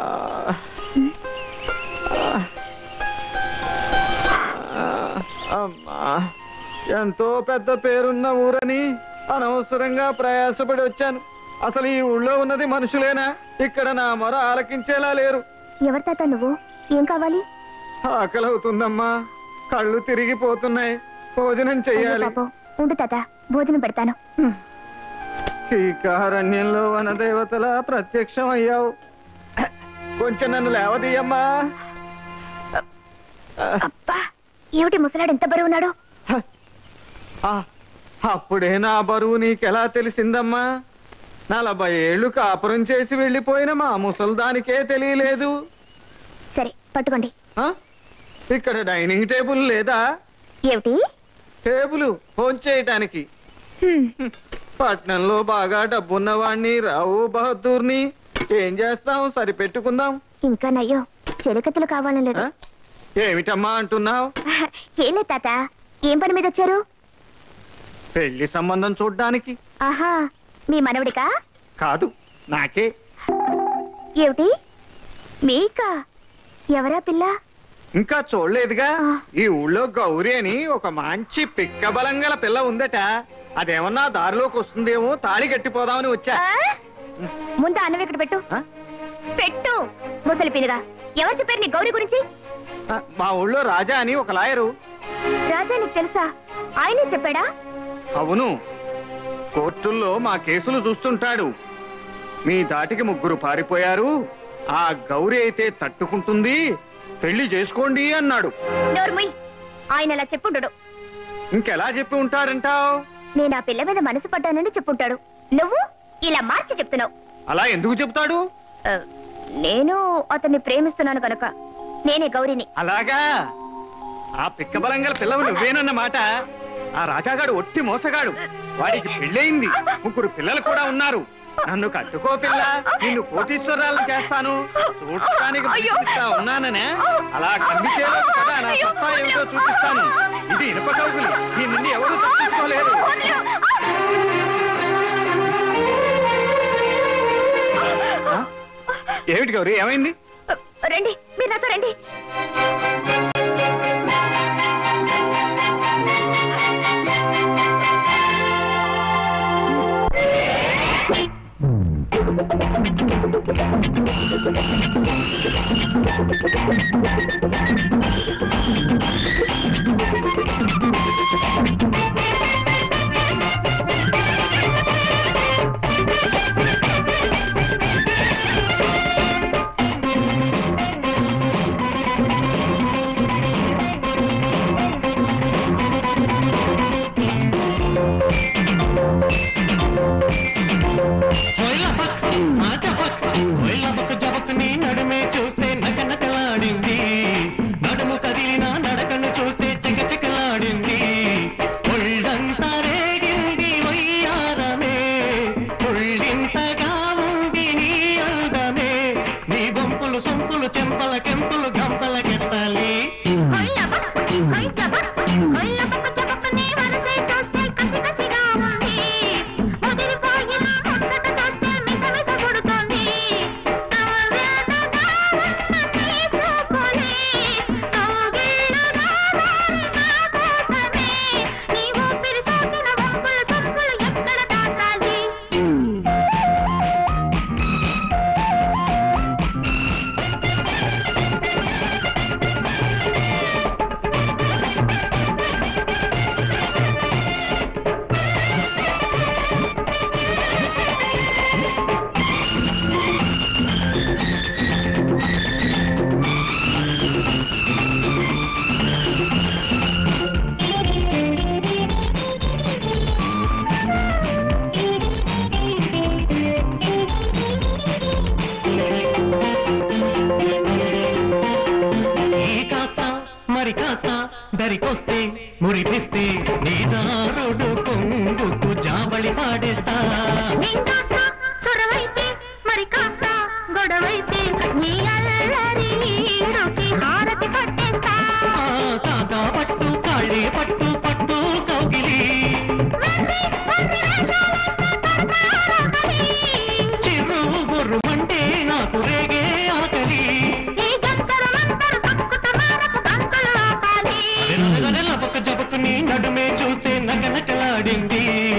ఆ. అమ్మా ఎంతో పెద్ద పేరున్న ఊరని అనవసరంగా ప్రయాసపడి వచ్చాను అసలు ఈ ఊళ్ళో ఉన్నది మనుషులేనా ఇక్కడ నా మొర ఆలకించేలా లేరు ఎవరి తాత నువ్వు ఏం కావాలి ఆకలి అవుతుందమ్మా కళ్ళు తిరిగిపోతున్నాయి భోజనం అయ్యో చెయ్యాలి పాపం ఉండు తాత భోజనం పెడతాను ఈ కారణ్యంలో వనదేవతలా ప్రత్యక్షం అయ్యావు కొంచెం నన్ను లేవదీయమ్మా అబ్బా ఏమిటి ముసలాడు ఎంత బరువున్నాడు ఆ, అప్పుడే నా బరువు నీకెలా తెలిసిందమ్మా నలభై ఏళ్ళు కాపురం చేసి వెళ్ళిపోయిన మా ముసల్దానికే తెలియలేదు సరే పట్టుకోండి ఆ? ఇక్కడ డైనింగ్ టేబుల్ లేదా ఏమిటి టేబుల్ ఫోన్ చేయటానికి హ్మ్, పట్నంలో బాగా డబ్బున్నవాణ్ణి రావు బహదూర్ని ఏం చేస్తాం సరిపెట్టుకుందాం ఇంకా నయ్యో చెలికత్తలు కావాలని లేదు ఆ? ఏమిటమ్మా అంటున్నావు ఏం లేదు తాత ఏం పని మీద వచ్చారు పెళ్లి సంబంధం చూడ్డానికి ఆహా మీ మనవడికా కాదు నాకే ఏమిటి మీకా ఎవరా పిల్ల ఇంకా చూడలేదుగా ఈ ఊళ్ళో గౌరీ అని ఒక మంచి పిక్క బలం గల పిల్ల ఉందట అదేమన్నా దారిలోకి వస్తుందేమో తాళి కట్టిపోదామని వచ్చా ఆ? ముందు అన్నం ఇక్కడ పెట్టు ఆ? పెట్టు ముసలి పిల్లగా ఎవరు చెప్పారు నీ గౌరీ గురించి ఆ, మా ఊళ్ళో రాజా అని ఒక లాయరు రాజా నీకు తెలుసా ఆయనే చెప్పాడా అవును కోర్టుల్లో మా కేసులు చూస్తుంటాడు మీ దాటికి ముగ్గురు పారిపోయారు ఆ గౌరీ అయితే తట్టుకుంటుంది పెళ్లి చేసుకోండి అన్నాడు నోర్ముయ్ ఆయన అలా చెప్పుండడు ఇంకెలా చెప్పి ఉంటాడంటావు నేను ఆ పిల్ల మీద మనసు పడ్డానని చెప్పుంటాడు నువ్వు ఇలా మార్చి చెప్తున్నావు అలా ఎందుకు చెప్తాడు ఆ, నేను అతన్ని ప్రేమిస్తున్నాను కనుక నేనే గౌరీని అలాగా ఆ పిక్కబలం గల పిల్లవు నువ్వేనన్నమాట ఆ రాజాగాడు ఒట్టి మోసగాడు వాడికి పెళ్ళయింది ముగ్గురు పిల్లలు కూడా ఉన్నారు నన్ను కట్టుకో పిల్ల నిన్ను కోటీశ్వరాలను చేస్తాను చూడటానికి పిచ్చిపిచ్చిగా ఉన్నాననే అలా కనిపించేలోపు కదా నా సత్తా ఏమిటో చూపిస్తాను ఇది ఇనుప కౌగులి దీని నుండి ఎవరు తప్పించుకోలేరు ఆ? ఏమిటి గౌరీ ఏమైంది రండి మీరు నాతో రండి సొంపులు చెంపల కెంపులు గంపలకెత్తాలి ఈ కాస్త మరి కాస్త దరికొస్తే మురిపిస్తే నీ దారుడు కొంగుకు జాబళి పాడేస్తా చొరవైతే మరి కాస్త గొడవైతే నీ అల్లరి ఈడుకి హారతి పట్టేస్తా ఆ కాకా పట్టు కాళ్ళే పట్టు పట్టు కౌగిలి చిరు బుర్రుమంటే నాకు రేగే ఆకలి అరెరరెరల పక్క జపకుని నడుమే చూస్తే నగనకలాడింది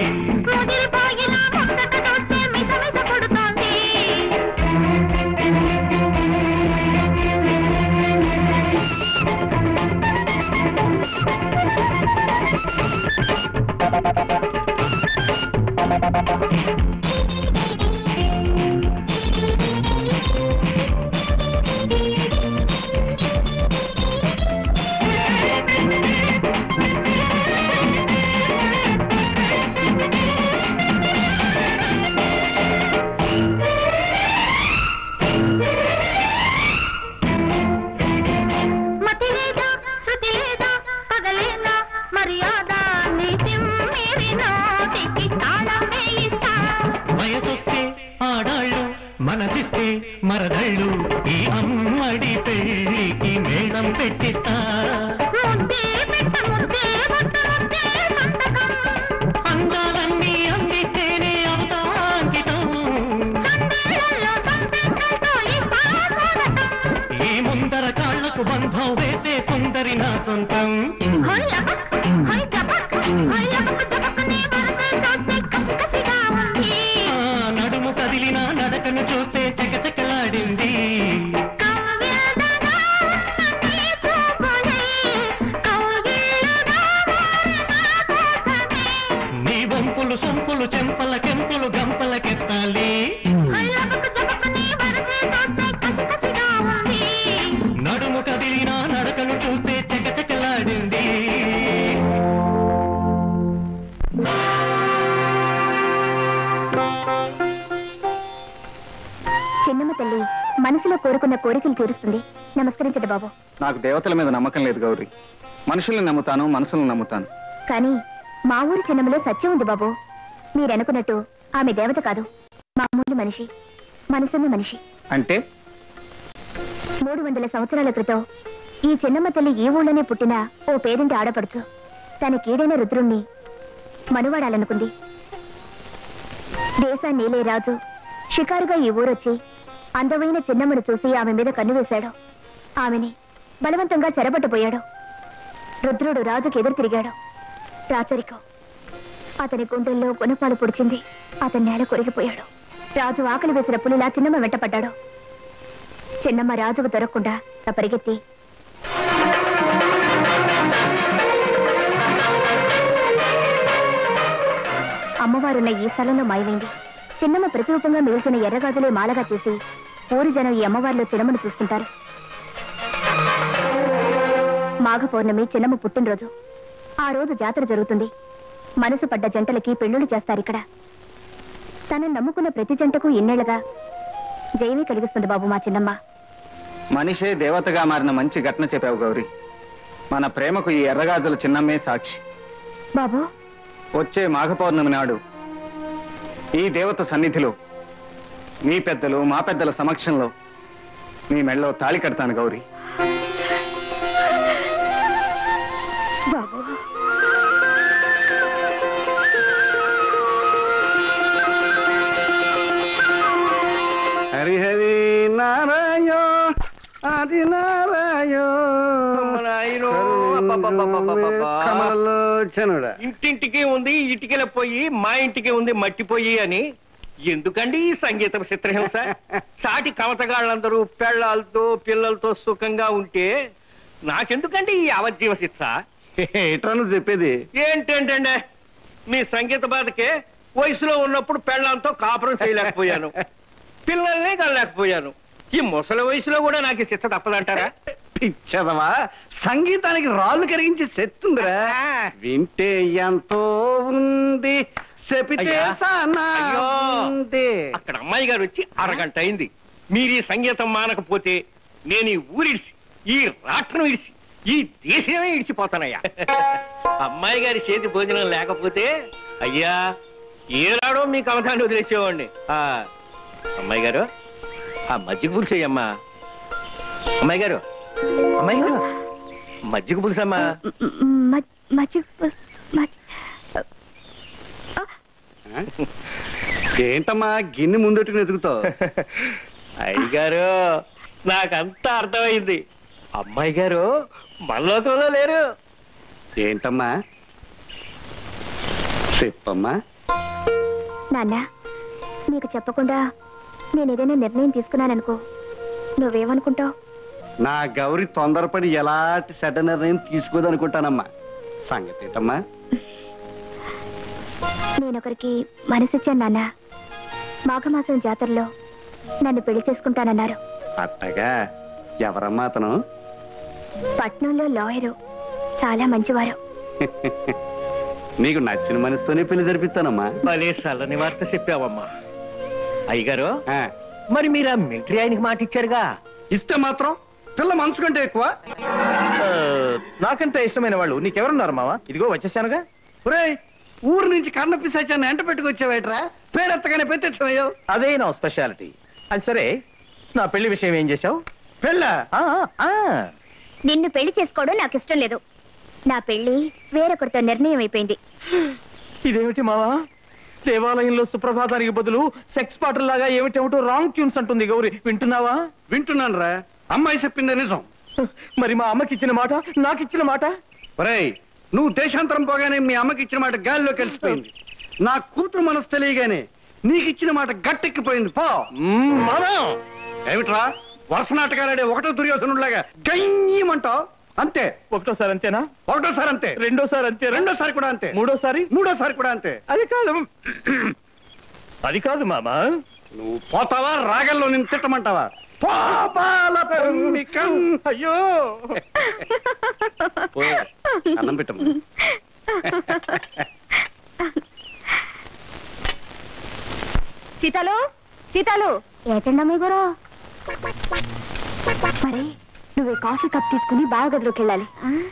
మతి లేదా శృతి లేదా పగలేనా మర్యాద నీతి మీరి నోటికి తాళం వేయిస్తా వయసొస్తే ఆడాళ్ళు మనసిస్తే మరదళ్ళు ఈ అమ్మడి పెళ్ళికి మేళం పెట్టిస్తా ముద్దే పెట్ట ముద్దే బొట్ట ముద్దే సంతకం అందాలన్నీ అందిస్తేనే అవుతా అంకితం సందేళ్ళల్లో సంతకంతో ఇస్తా స్వాగతం ఈ ముందర కాళ్లకు బంధం వేసే సుందరి నా సొంతం హొయ్యబక్ హొయ్యబక్ హొయ్యబక్ జబకనే వరసే చూస్తే కసి కసిగా ఉంది ఆ నడుము కదిలిన నడకను చూస్తే చకచకలాడింది నీ వంపులు సొంపులు చెంపల కెంపులు గంపలకెత్తాలి నడుము కదిలిన నడకను చూస్తే చకచకలాడింది చిన్నమ్మ తల్లి మనసులో కోరుకున్న కోరికలు తీరుస్తుంది నమస్కరించండి బాబు నాకు దేవతల మీద నమ్మకం లేదు గౌరీ మనుషుల్ని నమ్ముతాను మనసుల్ని నమ్ముతాను కానీ మా ఊరి చిన్నమ్మలో సత్యం ఉంది బాబు మీరనుకున్నట్టు ఆమె దేవత కాదు మామూలు మనిషి మనసున్న మనిషి అంటే మూడు వందల సంవత్సరాల క్రితం ఈ చిన్నమ్మ తల్లి ఈ ఊళ్ళోనే పుట్టిన ఓ పేరింటి ఆడపడుచు తన కీడైన రుద్రుణ్ణి మనువాడాలనుకుంది దేశాన్ని ఏలే రాజు షికారుగా ఈ ఊరొచ్చి అందమైన చిన్నమ్మను చూసి ఆమె మీద కన్ను వేశాడు ఆమెని బలవంతంగా చెరబట్టబోయాడు రుద్రుడు రాజుకి ఎదురు తిరిగాడు రాచరికం అతని గుండెల్లో గుణపాలు పొడిచింది అతని నేల కొరిగిపోయాడు రాజు ఆకలి వేసిన పులిలా చిన్నమ్మ వెంటపడ్డాడు చిన్నమ్మ రాజుకు దొరకకుండా పరిగెత్తి అమ్మవారున్న ఈ స్థలంలో మాయమైంది చిన్నమ్మ ప్రతిరూపంగా మిగిల్చిన ఎర్రగాజులే మాలగా చేసి ఊరి జనం ఈ అమ్మవారిలో చిన్నమ్మను చూసుకుంటారు మాఘ పౌర్ణమి చిన్నమ్మ పుట్టినరోజు ఆ రోజు జాతర జరుగుతుంది మనసు పడ్డ జంటలకి పెళ్లిళ్ళు చేస్తారు ఇక్కడ తనని నమ్ముకున్న ప్రతి జంటకు ఇన్నేళ్లుగా జయమే కలిగిస్తుంది బాబు మా చిన్నమ్మ మనిషే దేవతగా మారిన మంచి ఘటన చెప్పావు గౌరీ మన ప్రేమకు ఈ ఎర్రగాజుల చిన్నమ్మే సాక్షి బాబు వచ్చే మాఘ పౌర్ణమి నాడు ఈ దేవత సన్నిధిలో మీ పెద్దలు మా పెద్దల సమక్షంలో నీ మెడలో తాళి కడతాను గౌరీ బాబు హరి హరి నారాయణ ఆది నారాయణ కమలలోచనుడా ఇంటింటికి ఉంది ఇటుకల పోయి మా ఇంటికి ఉంది మట్టిపోయి అని ఎందుకండి ఈ సంగీతం చిత్రహింస సాటి కవతగాళ్ళందరూ పెళ్ళాలతో పిల్లలతో సుఖంగా ఉంటే నాకెందుకండి ఈ అవజీవ శిక్ష ఏట్రా నువ్వు చెప్పేది ఏంటంటే మీ సంగీత బాధకే వయసులో ఉన్నప్పుడు పెళ్ళాంతో కాపురం చేయలేకపోయాను పిల్లల్ని కలలేకపోయాను ఈ ముసలి వయసులో కూడా నాకు ఈ శిక్ష తప్పదంటారా పిచ్చదవా సంగీతానికి రాళ్ళు కరిగించి సెత్తుందిరా వింటే ఎంతో ఉంది చెపితే అయ్యా. సానా అయ్యో. ఉంది అక్కడ అమ్మాయి గారు వచ్చి అరగంట అయింది మీరు ఈ సంగీతం మానకపోతే నేను ఈ ఊరిడిసి ఈ రాట్నం ఇడిసి ఈ దేశమే ఇడిచిపోతానయ్యా అమ్మాయి గారి చేతి భోజనం లేకపోతే అయ్యా ఏనాడో మీకు అవధాన్ని వదిలేసేవాడిని ఆ, అమ్మాయి గారు ఆ మజ్జిగ పులుసు అయ్యమ్మా అమ్మాయి గారు అమ్మాయి గారు మజ్జిగ పులుసు అమ్మా మజ్జిగ మజ్జిగ ఏంటమ్మా గిన్నె ముందట్టుకుని ఎదుగుతావు అయ్యగారు నాకంతా అర్థమైంది అమ్మాయి గారు మల్లోకంలో లేరు ఏంటమ్మా చెప్పమ్మా నాన్న నీకు చెప్పకుండా నేను ఏదైనా నిర్ణయం తీసుకున్నాననుకో నువ్వేమనుకుంటావు నా గౌరి తొందరపడి ఎలాంటి సెట నిర్ణయం తీసుకోదనుకుంటానమ్మా సంగతి ఏంటమ్మా నేనొకరికి మనసిచ్చాను నాన్న మాఘమాసం జాతరలో నన్ను పెళ్లి చేసుకుంటానన్నారు అట్టగా ఎవరమ్మా అతను పట్నంలో లాయరు చాలా మంచివారు నీకు నచ్చిన మనసుతోనే పెళ్లి జరిపిస్తానమ్మా భలే చల్లని వార్త చెప్పావమ్మా అయ్యగారు మరి మీరు ఆ మిలిటరీ ఆయనకి మాట ఇచ్చారుగా ఇస్తే మాత్రం పిల్ల మనసు కంటే ఎక్కువ నాకంత ఇష్టమైన వాళ్ళు నీకెవరున్నారు మావా ఇదిగో వచ్చేసానుగా ఒరేయ్ ఊరు నుంచి కన్న పిశాచాన్ని ఎంట పెట్టుకొచ్చావేట్రా పేరెత్తగానే పెట్టేచ్చావయ్యో అదే నా స్పెషాలిటీ అది సరే నా పెళ్లి విషయం ఏం చేశావు పెళ్ళ నిన్ను పెళ్లి చేసుకోవడం నాకు ఇష్టం లేదు నా పెళ్లి వేరొకరితో నిర్ణయం అయిపోయింది ఇదేమిటి మావా దేవాలయంలో సుప్రభాతానికి బదులు సెక్స్ పాటల్లాగా ఏమిటేమిటో రాంగ్ ట్యూన్స్ అంటుంది గౌరి వింటున్నావా వింటున్నాను రా అమ్మాయి చెప్పిందే నిజం మరి మా అమ్మకి ఇచ్చిన మాట నాకు ఇచ్చిన మాట ఒరేయ్ నువ్వు దేశాంతరం పోగానే మీ అమ్మకి ఇచ్చిన మాట గాలిలో కలిసిపోయింది నా కూతురు మనసు తెలియగానే నీకు ఇచ్చిన మాట గట్టెక్కిపోయింది పో ఏమిట్రా వరుస నాటకాలాడే ఒకటో దుర్యోధనులాగా గయ్యమంటావు అంతే ఒకటోసారి అంతేనా ఒకటోసారి అంతే రెండోసారి అంతే రెండోసారి కూడా అంతే మూడోసారి మూడోసారి కూడా అంతే అది కాదు అది కాదు మామా నువ్వు పోతావా రాగంలో నిన్ను తిట్టమంటావా పాపాల పెంబికం. అయ్యో పో, అన్నం పెట్టమ్మా సీతాలు సీతాలు ఏటండమ్మ గురు మరి నువ్వు ఈ కాఫీ కప్ తీసుకుని బాగా గదిలోకి వెళ్ళాలి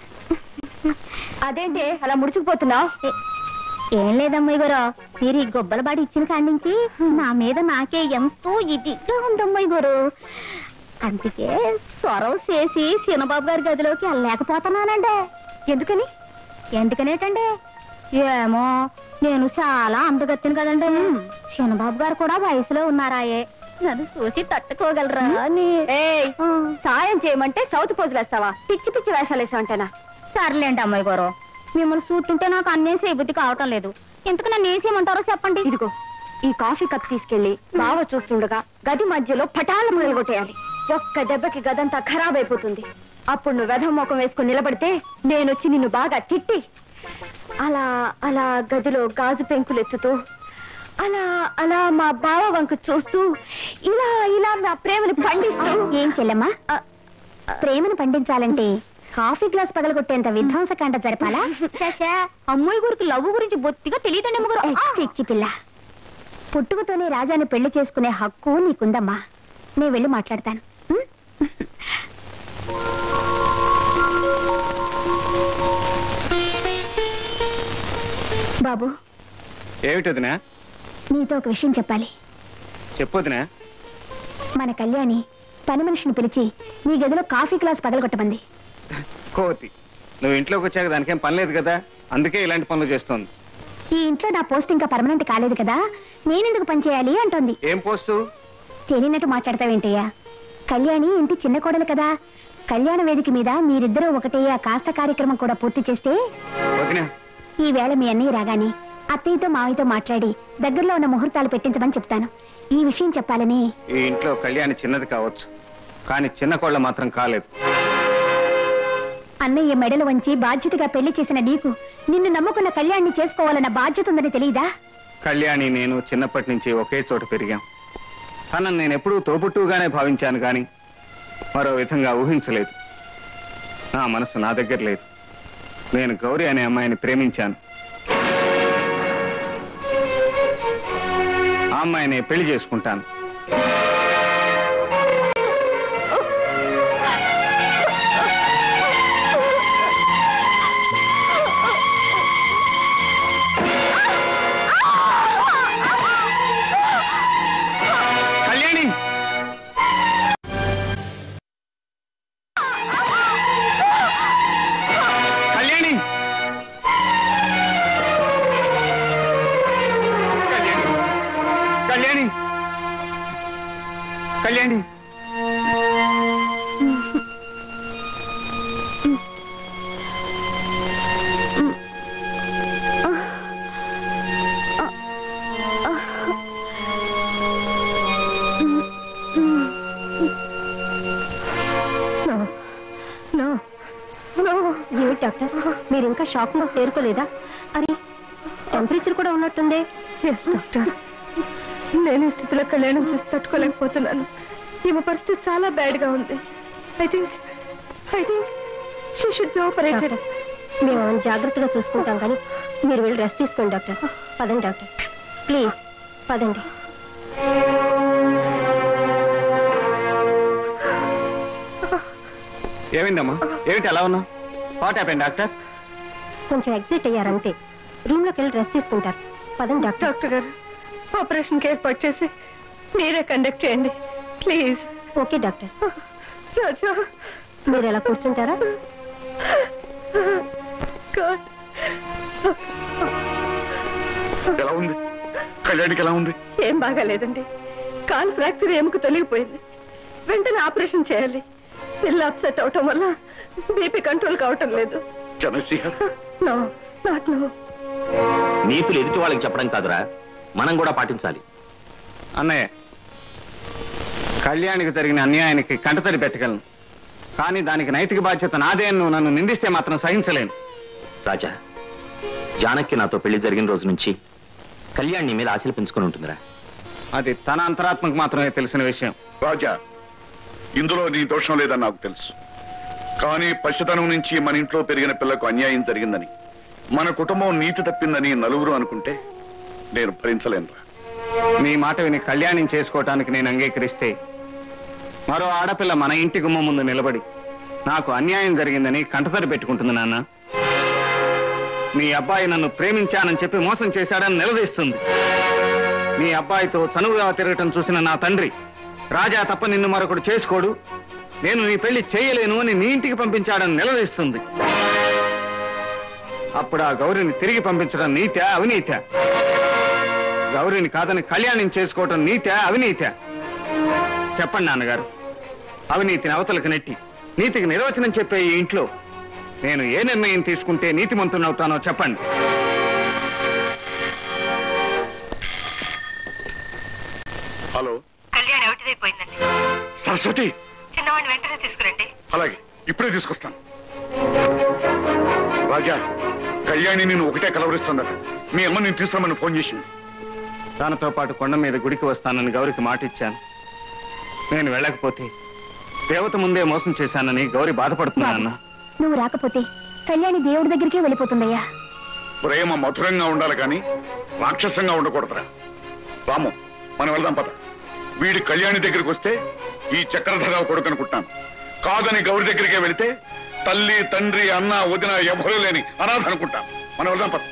అదేంటి అలా ముడుచుకుపోతున్నావు ఏం లేదమ్మాయి గారు మీరు ఈ గొబ్బల బాడి ఇచ్చిన కాడి నుంచి నా మీద నాకే ఎంతో ఇదిగా ఉందమ్మాయి గారు అందుకే సొరవ చేసి చిన్నబాబు గారి గదిలోకి వెళ్ళలేకపోతున్నానండి ఎందుకని ఎందుకనేటండి ఏమో నేను చాలా అందగత్తిని కదండి చిన్నబాబు గారు కూడా వయసులో ఉన్నారాయే నన్ను చూసి తట్టుకోగలరా అని సాయం చేయమంటే సౌత్ పోజులు వేస్తావా పిచ్చి పిచ్చి వేషాలు వేసావంటేనా సర్లేండి అమ్మాయి గారు మిమ్మల్ని చూస్తుంటే నాకు అన్నేం చేయబుద్ధి కావటం లేదు ఎందుకు నన్ను ఏం చేయమంటారో చెప్పండి ఇదిగో ఈ కాఫీ కప్ తీసుకెళ్లి బావ చూస్తుండగా గది మధ్యలో పటాల మొదలుగొట్టేయాలి ఒక్క దెబ్బకి గదంతా ఖరాబ్ అయిపోతుంది అప్పుడు నువ్వు వెధం ముఖం వేసుకుని నిలబడితే నేను వచ్చి నిన్ను బాగా తిట్టి అలా అలా గదిలో గాజు పెంకులు ఎత్తుతూ అలా అలా మా బావ వంక చూస్తూ ఇలా ఇలా నా ప్రేమను పండిస్తూ ఏం చెల్లమ్మా ప్రేమను పండించాలంటే కాఫీ గ్లాస్ పగలగొట్టేంత విధ్వంసకాండ జరపాలా అమ్మాయి గురికి లవ్ గురించి బొత్తిగా తెలియదండి అమ్మగారు పిచ్చి పిల్ల పుట్టుకతోనే రాజాని పెళ్లి చేసుకునే హక్కు నీకుందమ్మా నేను వెళ్ళి మాట్లాడతాను ఉం? బాబు ఏమిటదినా నీతో ఒక విషయం చెప్పాలి చెప్పొదినా మన కళ్యాణి పని మనిషిని పిలిచి నీ గదిలో కాఫీ గ్లాస్ పగలగొట్టమంది కోతి నువ్వు ఇంట్లోకి వచ్చాక దానికేం పని లేదు కదా అందుకే ఇలాంటి పనులు చేస్తోంది ఈ ఇంట్లో నా పోస్ట్ ఇంకా పర్మనెంట్ కాలేదు కదా నేనెందుకు పని చేయాలి అంటోంది ఏం పోస్టు తెలియనట్టు మాట్లాడతావేంటయ్యా కళ్యాణి ఇంటి చిన్న కోడలు కదా కళ్యాణ వేదిక మీద మీరిద్దరూ ఒకటే ఆ కాస్త కార్యక్రమం కూడా పూర్తి చేస్తే వదిన ఈ వేళ మీ అన్నయ్య రాగానే అత్తయ్యతో మావయ్యతో మాట్లాడి దగ్గరలో ఉన్న ముహూర్తాలు పెట్టించమని చెప్తాను ఈ విషయం చెప్పాలని ఈ ఇంట్లో కళ్యాణి చిన్నది కావచ్చు కానీ చిన్న కోళ్ళ మాత్రం కాలేదు అన్నయ్య మెడలు వంచి బాధ్యతగా పెళ్లి చేసిన నీకు నిన్ను నమ్ముకున్న కళ్యాణ్ణి చేసుకోవాలన్న బాధ్యత ఉందని తెలియదా కళ్యాణి నేను చిన్నప్పటి నుంచి ఒకే చోట పెరిగాం తనను నేను ఎప్పుడూ తోబుట్టుగానే భావించాను కానీ మరో విధంగా ఊహించలేదు నా మనసు నా దగ్గర లేదు నేను గౌరీ అనే అమ్మాయిని ప్రేమించాను ఆ అమ్మాయిని పెళ్లి చేసుకుంటాను కళ్యాణి కళ్యాణి కళ్యాణి కళ్యాణి ఏమిటి డాక్టర్ మీరు ఇంకా షాక్ నుంచి తేరుకోలేదా అరే టెంపరేచర్ కూడా ఉన్నట్టుంది ఎస్ డాక్టర్ నేను ఈ స్థితిలో కళ్యాణం చేసి తట్టుకోలేకపోతున్నాను ఈమె పరిస్థితి చాలా బ్యాడ్ గా ఉంది I think I think she should be operated మేము ఆమెను జాగ్రత్తగా చూసుకుంటాం కానీ మీరు వెళ్ళి రెస్ట్ తీసుకోండి డాక్టర్ పదండి డాక్టర్ ప్లీజ్ పదండి ఏమైందమ్మా ఏమిటి అలా ఉన్నావు వాట్ హ్యాపెన్ డాక్టర్ కొంచెం ఎగ్జైట్ అయ్యారంతే రూమ్ లోకి వెళ్ళి రెస్ట్ తీసుకుంటారు పదండి డాక్టర్ డాక్టర్ గారు ఆపరేషన్ కి ఏర్పాటు చేసి మీరే కండక్ట్ చేయండి ప్లీజ్ ఓకే డాక్టర్ రాజా మీరు ఎలా కూర్చుంటారా గాడ్ ఎలా ఉంది కళ్యాణికి ఎలా ఉంది ఏం బాగాలేదండి కాల్ ఫ్రాక్చర్ ఎముక తొలగిపోయింది వెంటనే ఆపరేషన్ చేయాలి పిల్ల అప్సెట్ అవటం వల్ల బీపీ కంట్రోల్ కావటం లేదు నో నాట్ నో నీతులు ఎదుటి వాళ్ళకి చెప్పడం కాదురా మనం కూడా పాటించాలి అన్నయ్య కళ్యాణికి జరిగిన అన్యాయానికి కంటతడి పెట్టగలను కానీ దానికి నైతిక బాధ్యత నాదే అని నువ్వు నన్ను నిందిస్తే మాత్రం సహించలేను రాజా జానకి నాతో పెళ్లి జరిగిన రోజు నుంచి కళ్యాణ్ నీ మీద ఆశలు పెంచుకొని ఉంటుందిరా అది తన అంతరాత్మకు మాత్రమే తెలిసిన విషయం రాజా ఇందులో నీ దోషం లేదని నాకు తెలుసు కానీ పసితనం నుంచి మన ఇంట్లో పెరిగిన పిల్లకు అన్యాయం జరిగిందని మన కుటుంబం నీతి తప్పిందని నలుగురు అనుకుంటే నేను భరించలేనురా నీ మాట విని కళ్యాణం చేసుకోవటానికి నేను అంగీకరిస్తే మరో ఆడపిల్ల మన ఇంటి గుమ్మ ముందు నిలబడి నాకు అన్యాయం జరిగిందని కంటతడి పెట్టుకుంటుంది నాన్న మీ అబ్బాయి నన్ను ప్రేమించానని చెప్పి మోసం చేశాడని నిలదీస్తుంది మీ అబ్బాయితో చనువుగా తిరగటం చూసిన నా తండ్రి రాజా తప్ప నిన్ను మరొకడు చేసుకోడు నేను నీ పెళ్లి చేయలేను అని నీ ఇంటికి పంపించాడని నిలదీస్తుంది అప్పుడు ఆ గౌరిని తిరిగి పంపించడం నీతా అవినీతా గౌరిని కాదని కళ్యాణం చేసుకోవటం నీతా అవినీతా చెప్పండి నాన్నగారు అవినీతిని అవతలకు నెట్టి నీతికి నిర్వచనం చెప్పే ఈ ఇంట్లో నేను ఏ నిర్ణయం తీసుకుంటే నీతిమంతునవుతానో చెప్పండి హలో కళ్యాణ్ ఒకటిదైపోయిందండి సరస్వతి చిన్నవాడిని వెంటనే తీసుకురండి అలాగే ఇప్పుడే తీసుకొస్తాను రాజా కళ్యాణి నేను ఒకటే కలవరిస్తుందట మీ అమ్మ నేను తీసుకురామని ఫోన్ చేసింది తనతో పాటు కొండ మీద గుడికి వస్తానని గౌరికి మాట ఇచ్చాను నేను వెళ్ళకపోతే దేవత ముందే మోసం చేశానని గౌరి బాధపడుతున్నానన్న నువ్వు రాకపోతే కళ్యాణి దేవుడి దగ్గరికే వెళ్ళిపోతుందయ్యా ప్రేమ మధురంగా ఉండాలి కానీ రాక్షసంగా ఉండకూడదురా రాము మనం వెళ్దాం పద వీడి కళ్యాణి దగ్గరికి వస్తే ఈ చక్రధరరావు కొడుకు అనుకుంటాను కాదని గౌరి దగ్గరికే వెళితే తల్లి తండ్రి అన్న వదిన ఎవరూ లేని అనాథ అనుకుంటాను మనం వెళ్దాం పద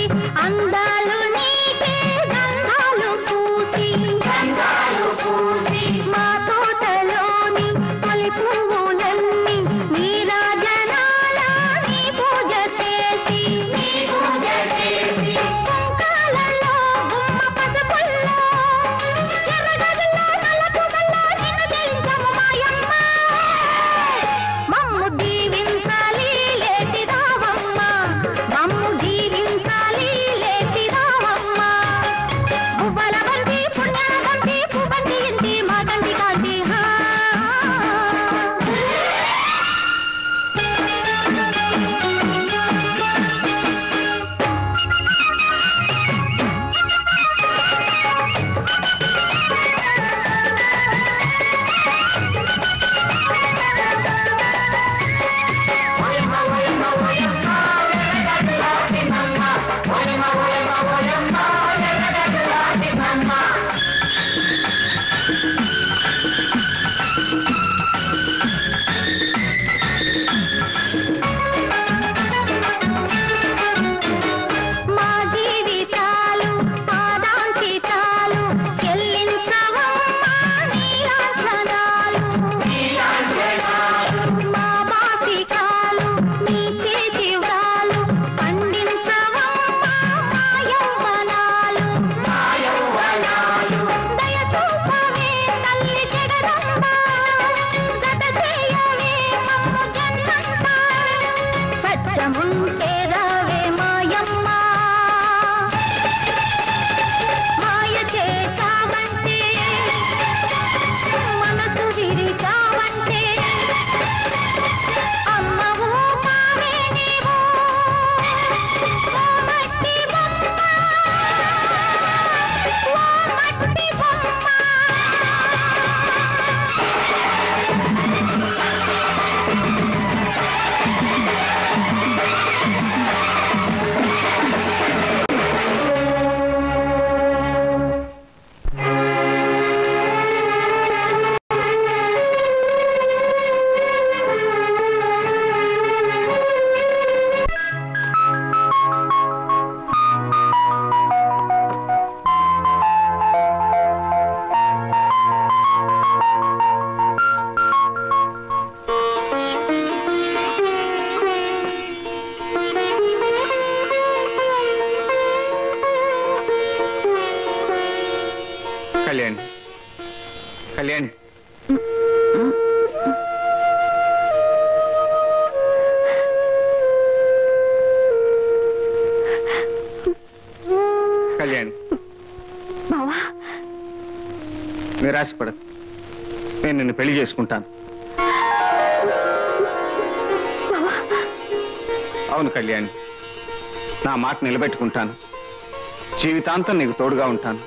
అందాలు నీకే గంధాలు పూసి గంధాలు పూసి మా తోటలోని తొలి పువ్వులన్నీ నీరాజనాల నీ పూజ చేసి నీ పూజ చేసి కుంకాలలో గుమ్మ పసుపుల్లో ఎర్రగడ్డలో నల్ల పూసల్లో నిన్ను జయించము మాయమ్మ మమ్ము దీవించాలి లేచి రావమ్మ మమ్ము దీవించాలి లేచి రావమ్మ పువ్వల బంతి పుణ్యాల బంతి పువ్వంటి ఇంటి మా కంటి కాంతి హా మా జీవితాలు పాదాంకితాలు చెల్లించవమ్మా నీలాంఛనాలు మా మాసికాలు నీ చేతి వ్రాలు పండించవమ్మా మా యౌవనాలు దయ చూపవే తల్లి జగదంబ గత చేయవే మమ్ము జన్మంత సత్యముంటే రావే మాయమ్మ మాయ చేసావంటే మనసు విరిచావంటే అమ్మవు మావే నీవు ఓ మట్టి బొమ్మ ఓ మట్టి బొమ్మ కళ్యాణి కళ్యాణి కళ్యాణి బావా నిరాశపడదు నేను నిన్ను పెళ్లి చేసుకుంటాను అవును కళ్యాణి నా మాట నిలబెట్టుకుంటాను జీవితాంతం నీకు తోడుగా ఉంటాను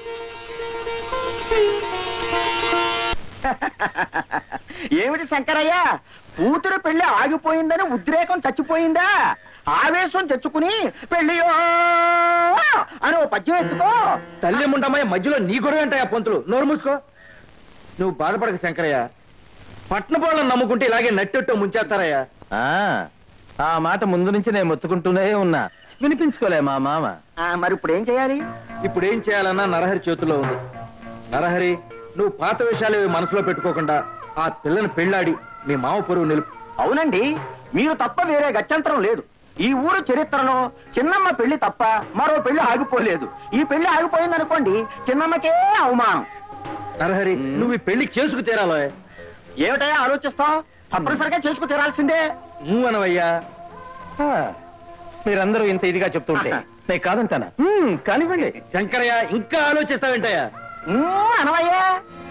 ఏమిటి శంకరయ్య కూతురు పెళ్లి ఆగిపోయిందని ఉద్రేకం చచ్చిపోయిందా ఆవేశం తెచ్చుకుని పెళ్లియో అని ఓ పద్యం ఎత్తుకో తల్లి ముండమ్మాయి మధ్యలో నీ గొడవ ఏంటయ్యా పంతులు నోరు మూసుకో నువ్వు బాధపడక శంకరయ్య పట్నపోళ్ళని నమ్ముకుంటే ఇలాగే నట్టెట్టో ముంచేస్తారయ్యా ఆ ఆ మాట ముందు నుంచి నేను మొత్తుకుంటూనే ఉన్నా వినిపించుకోలే మా మామ ఆ, మరి ఇప్పుడు ఏం చేయాలి ఇప్పుడు ఏం చేయాలన్నా నరహరి చేతిలో ఉంది నరహరి నువ్వు పాత విషయాలు ఏవి మనసులో పెట్టుకోకుండా ఆ పిల్లని పెళ్ళాడి నీ మామ పొరుగు నిలుపు అవునండి మీరు తప్ప వేరే గత్యంతరం లేదు ఈ ఊరు చరిత్రలో చిన్నమ్మ పెళ్లి తప్ప మరో పెళ్లి ఆగిపోలేదు ఈ పెళ్లి ఆగిపోయిందనుకోండి చిన్నమ్మకే అవమానం నరహరి నువ్వు ఈ పెళ్లి చేసుకు తీరాలో ఏమిటయ్యా ఆలోచిస్తావు తప్పనిసరిగా చేసుకు తీరాల్సిందే నువ్వు అనవయ్యా ఆ, మీరందరూ ఇంత ఇదిగా చెప్తుంటే నేను కాదంటానా హ్మ్, కానివ్వండి శంకరయ్య ఇంకా ఆలోచిస్తావేంటయ్యా ఉమ్, అనవయ్యా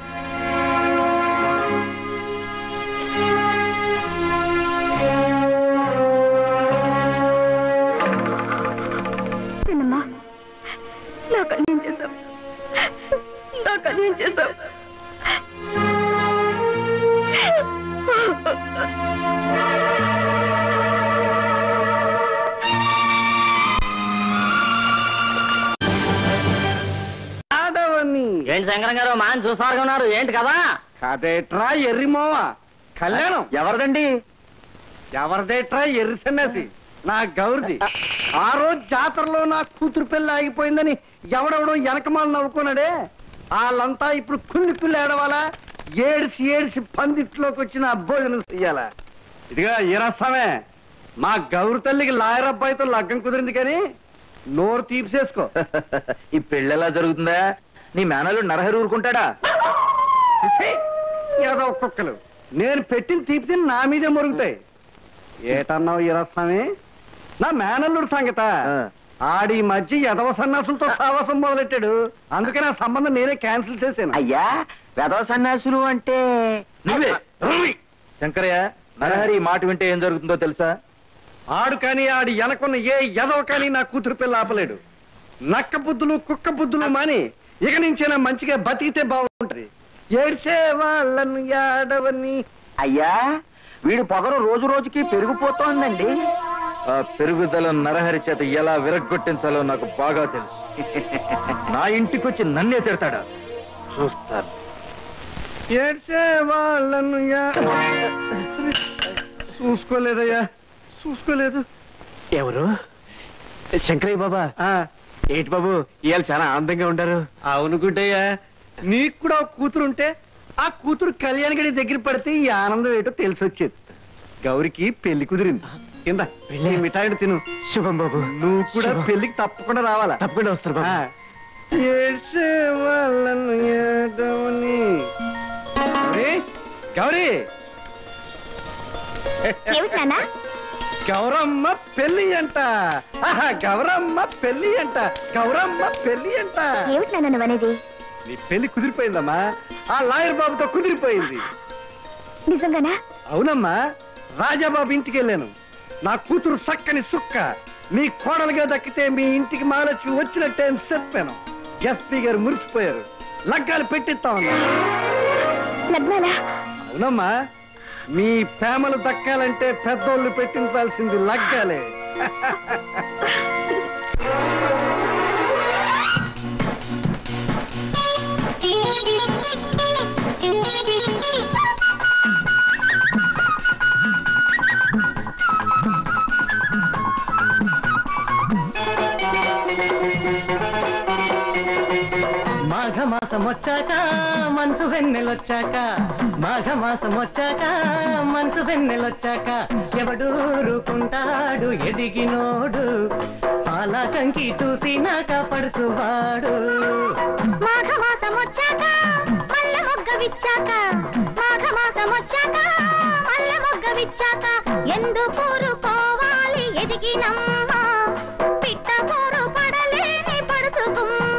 చిన్నమ్మా నాకు అన్యాయం చేశావు నాకు అన్యాయం చేశావు ఆడవని ఏంటి శంకరం గారు మాని చూస్తారు ఉన్నారు ఏంటి కదా కదేట్రా ఎర్రి మోవ కళ్యాణం ఎవరిదండి ఎవరిదేట్రా ఎర్రి సన్యాసి నా గౌరిది ఆ రోజు జాతరలో నా కూతురు పిల్ల ఆగిపోయిందని ఎవడెవడో వెనకమాల నవ్వుకున్నాడే వాళ్ళంతా ఇప్పుడు కుళ్ళి పిల్ల ఏడవాలా ఏడిసి ఏడిసి పందిట్లోకి వచ్చిన భోజనం చెయ్యాలా ఇదిగా ఈరస్వామే మా గౌరి తల్లికి లాయర్ అబ్బాయితో లగ్గం కుదిరింది కానీ నోరు తీపిసేసుకో ఈ పెళ్ళి ఎలా జరుగుతుందా నీ మేనలు నరహరి ఊరుకుంటాడా ఏదో ఒక్కొక్కలు నేను పెట్టిన తీపి తిని నా మీదే మురుగుతాయి ఏటన్నావు ఈరస్వామి నా మేనల్లుడు సంగత ఆడి ఈ మధ్య ఎదవ సన్నాసులతో సావాసం మొదలెట్టాడు అందుకే నా సంబంధం నేనే క్యాన్సిల్ చేశాను అయ్యా వెధవ సన్యాసులు అంటే నువ్వే శంకరయ్య నరహరి ఈ మాట వింటే ఏం జరుగుతుందో తెలుసా ఆడు కానీ ఆడి ఎనకున్న ఏ ఎదవ కానీ నా కూతురు పిల్ల ఆపలేడు నక్క బుద్ధులు కుక్క బుద్ధులు మాని ఇక నుంచైనా మంచిగా బతికితే బాగుంటది ఏడ్చే వాళ్ళను యాడవని అయ్యా వీడి పొగరు రోజు రోజుకి పెరిగిపోతోందండి ఆ పెరుగుదల నరహరి చేత ఎలా విరగ్గొట్టించాలో నాకు బాగా తెలుసు నా ఇంటికొచ్చి నన్నే తిడతాడా చూస్తాను ఏడ్చే వాళ్ళను యా- చూసుకోలేదయ్యా చూసుకోలేదు ఎవరు శంకరయ్య బాబా ఏంటి బాబు ఇవాళ చాలా ఆనందంగా ఉంటారు అవును గుడ్డయ్యా నీకు కూడా ఒక కూతురు ఉంటే ఆ కూతురు కళ్యాణ్ గడి దగ్గర పడితే ఈ ఆనందం ఏంటో తెలిసి వచ్చేది గౌరికి పెళ్లి కుదిరింది కింద పెళ్లి మిఠాయిని తిను శుభం బాబు నువ్వు కూడా శుభం. పెళ్లికి తప్పకుండా రావాలా తప్పకుండా వస్తారు బాబు ఆ. ఏడ్చే వాళ్ళను ఏడవని. గౌరీ గౌరీ ఏమిటి నాన్న గౌరమ్మ పెళ్లి అంట ఆహా, గౌరమ్మ పెళ్లి అంట గౌరమ్మ పెళ్లి అంట ఏమిటి నాన్న నువ్వనేది నీ పెళ్లి కుదిరిపోయిందమ్మా ఆ లాయర్ బాబుతో కుదిరిపోయింది నిజంగానా అవునమ్మా రాజాబాబు ఇంటికి వెళ్ళాను నా కూతురు చక్కని సుక్క మీ కోడలుగా దక్కితే మీ ఇంటికి మాలచ్చి వచ్చినట్టే అని చెప్పాను ఎస్పీ గారు మురిసిపోయారు లగ్గాలు పెట్టిస్తామన్నారు లగ్నాలా అవునమ్మా మీ ప్రేమలు దక్కాలంటే పెద్దోళ్ళు పెట్టించాల్సింది లగ్గాలే మాఘమాసం వచ్చాక మంచు వెన్నెలొచ్చాక మాఘమాసం వచ్చాక మంచు వెన్నెలొచ్చాక ఎవడూరుకుంటాడు ఎదిగినోడు పాలకంకి చూసినాక పడుచువాడు మాఘమాసం వచ్చాక మల్ల మొగ్గ విచ్చాక మాఘమాసం వచ్చాక మల్ల మొగ్గ విచ్చాక ఎందుకు ఊరుకోవాలి ఎదిగినమ్మ పిట్ట పోరు పడలేని పడుచుకుమ్మ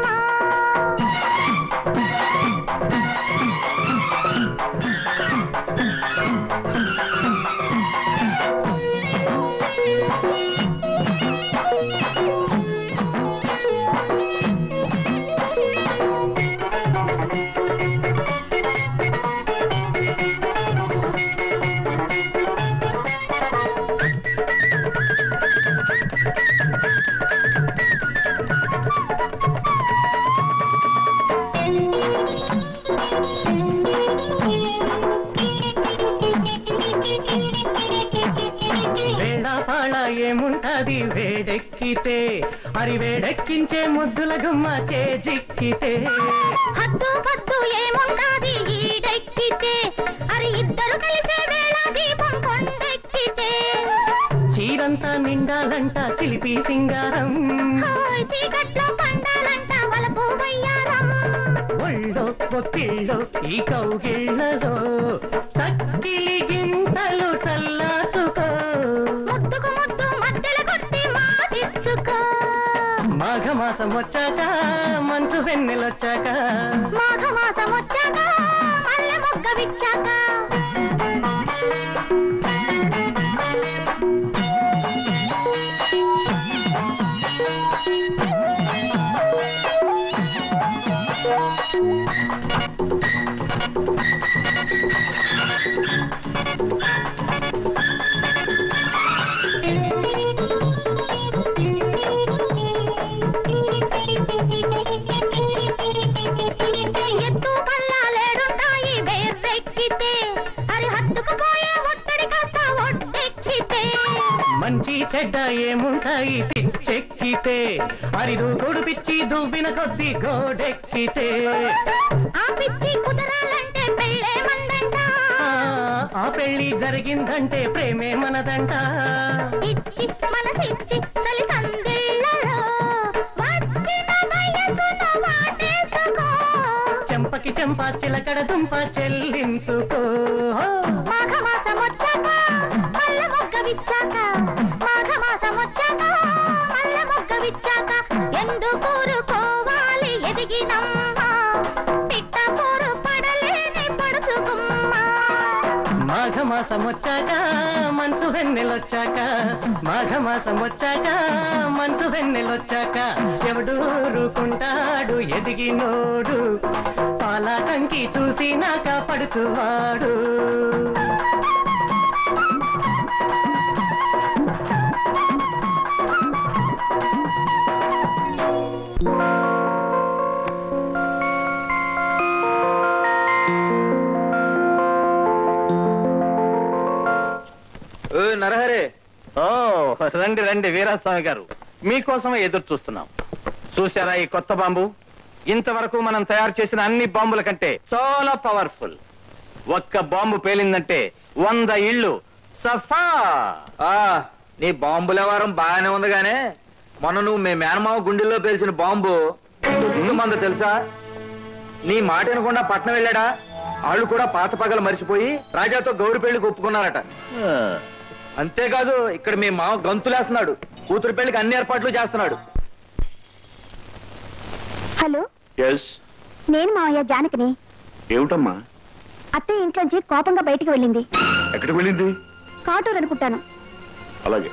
వేళాపాళ ఏముంటది వేడెక్కితే మరి వేడెక్కించే ముద్దుల గుమ్మ చేజిక్కితే హద్దు పద్దు ఏముంటాది ఈడెక్కితే అరి ఇద్దరు కలిసే వేళ దీపం కొండెక్కితే చీరంతా నిండాలంట చిలిపి సింగారం హాయ్ చీకట్లో పండాలంట వలపు వయ్యారం ఒళ్ళో పొత్తిళ్ళో ఈ కౌగిళ్ళలో సక్కిలి గింతలు చల్లాచుకో ముద్దుకు ముద్దు మధ్యల కొట్టి మాటిచ్చుకో మాఘమాసం వచ్చాక మంచు వెన్నెలొచ్చాక మాఘమాసం వచ్చాక మల్లె మొగ్గ విచ్చాక ఎత్తు పల్లాలేడుంటాయి వేర్రెక్కితే అరి హత్తుకుపోయే ఒట్టడి చెడ్డ ఏముంటాయి పిచ్చెక్కితే అరిదు కొడు పిచ్చి దువ్విన కొద్ది గోడెక్కితే ఆ పిచ్చి కుదరాలంటే పెళ్ళే మందంట ఆ, ఆ పెళ్లి జరిగిందంటే ప్రేమే మనదంట ఇచ్చి మనసిచ్చి తొలి సందిళ్ళలో వచ్చిన వయసును వాటేసుకో చెంపకి చెంప చిలకడ దుంప చెల్లించుకో మాఘమాసం వచ్చాక మల్ల మొగ్గ విచ్చాక మాఘమాసం వచ్చాక మల్ల మొగ్గ విచ్చాక ఎందు కూరుకోవాలి ఎదిగినమ్మా పిట్ట కూరు పడలేని పడుచుకుమ్మా మాఘమాసం వచ్చాక మంచు వెన్నెలొచ్చాక మాఘమాసం వచ్చాక మంచు వెన్నెలొచ్చాక ఎవడు ఊరుకుంటాడు ఎదిగినోడు పాల కంకి చూసినాక పడుచువాడు ఓ నరహరే ఓ రండి రండి వీరాస్వామి గారు మీకోసమే ఎదురు చూస్తున్నాం చూసారా ఈ కొత్త బాంబు ఇంతవరకు మనం తయారు చేసిన అన్ని బాంబుల కంటే చాలా పవర్ఫుల్ ఒక్క బాంబు పేలిందంటే వంద ఇళ్ళు సఫా ఆ నీ బాంబుల వారం బాగానే ఉంది గానే మొన్న నువ్వు మీ మేనమావ గుండెల్లో పేల్చిన బాంబు మంద తెలుసా నీ మాట వినకుండా పట్నం వెళ్ళాడా వాళ్ళు కూడా పాత పగలు మర్చిపోయి రాజాతో గౌరి పెళ్లికి ఒప్పుకున్నారట అంతేకాదు ఇక్కడ మీ మావ గంతులేస్తున్నాడు కూతురు పెళ్లికి అన్ని ఏర్పాట్లు చేస్తున్నాడు హలో ఎస్ నేను మావయ్య జానకిని ఏమిటమ్మా అత్తయ్య ఇంట్లోంచి కోపంగా బయటికి వెళ్ళింది ఎక్కడికి వెళ్ళింది కాటూరు అనుకుంటాను అలాగే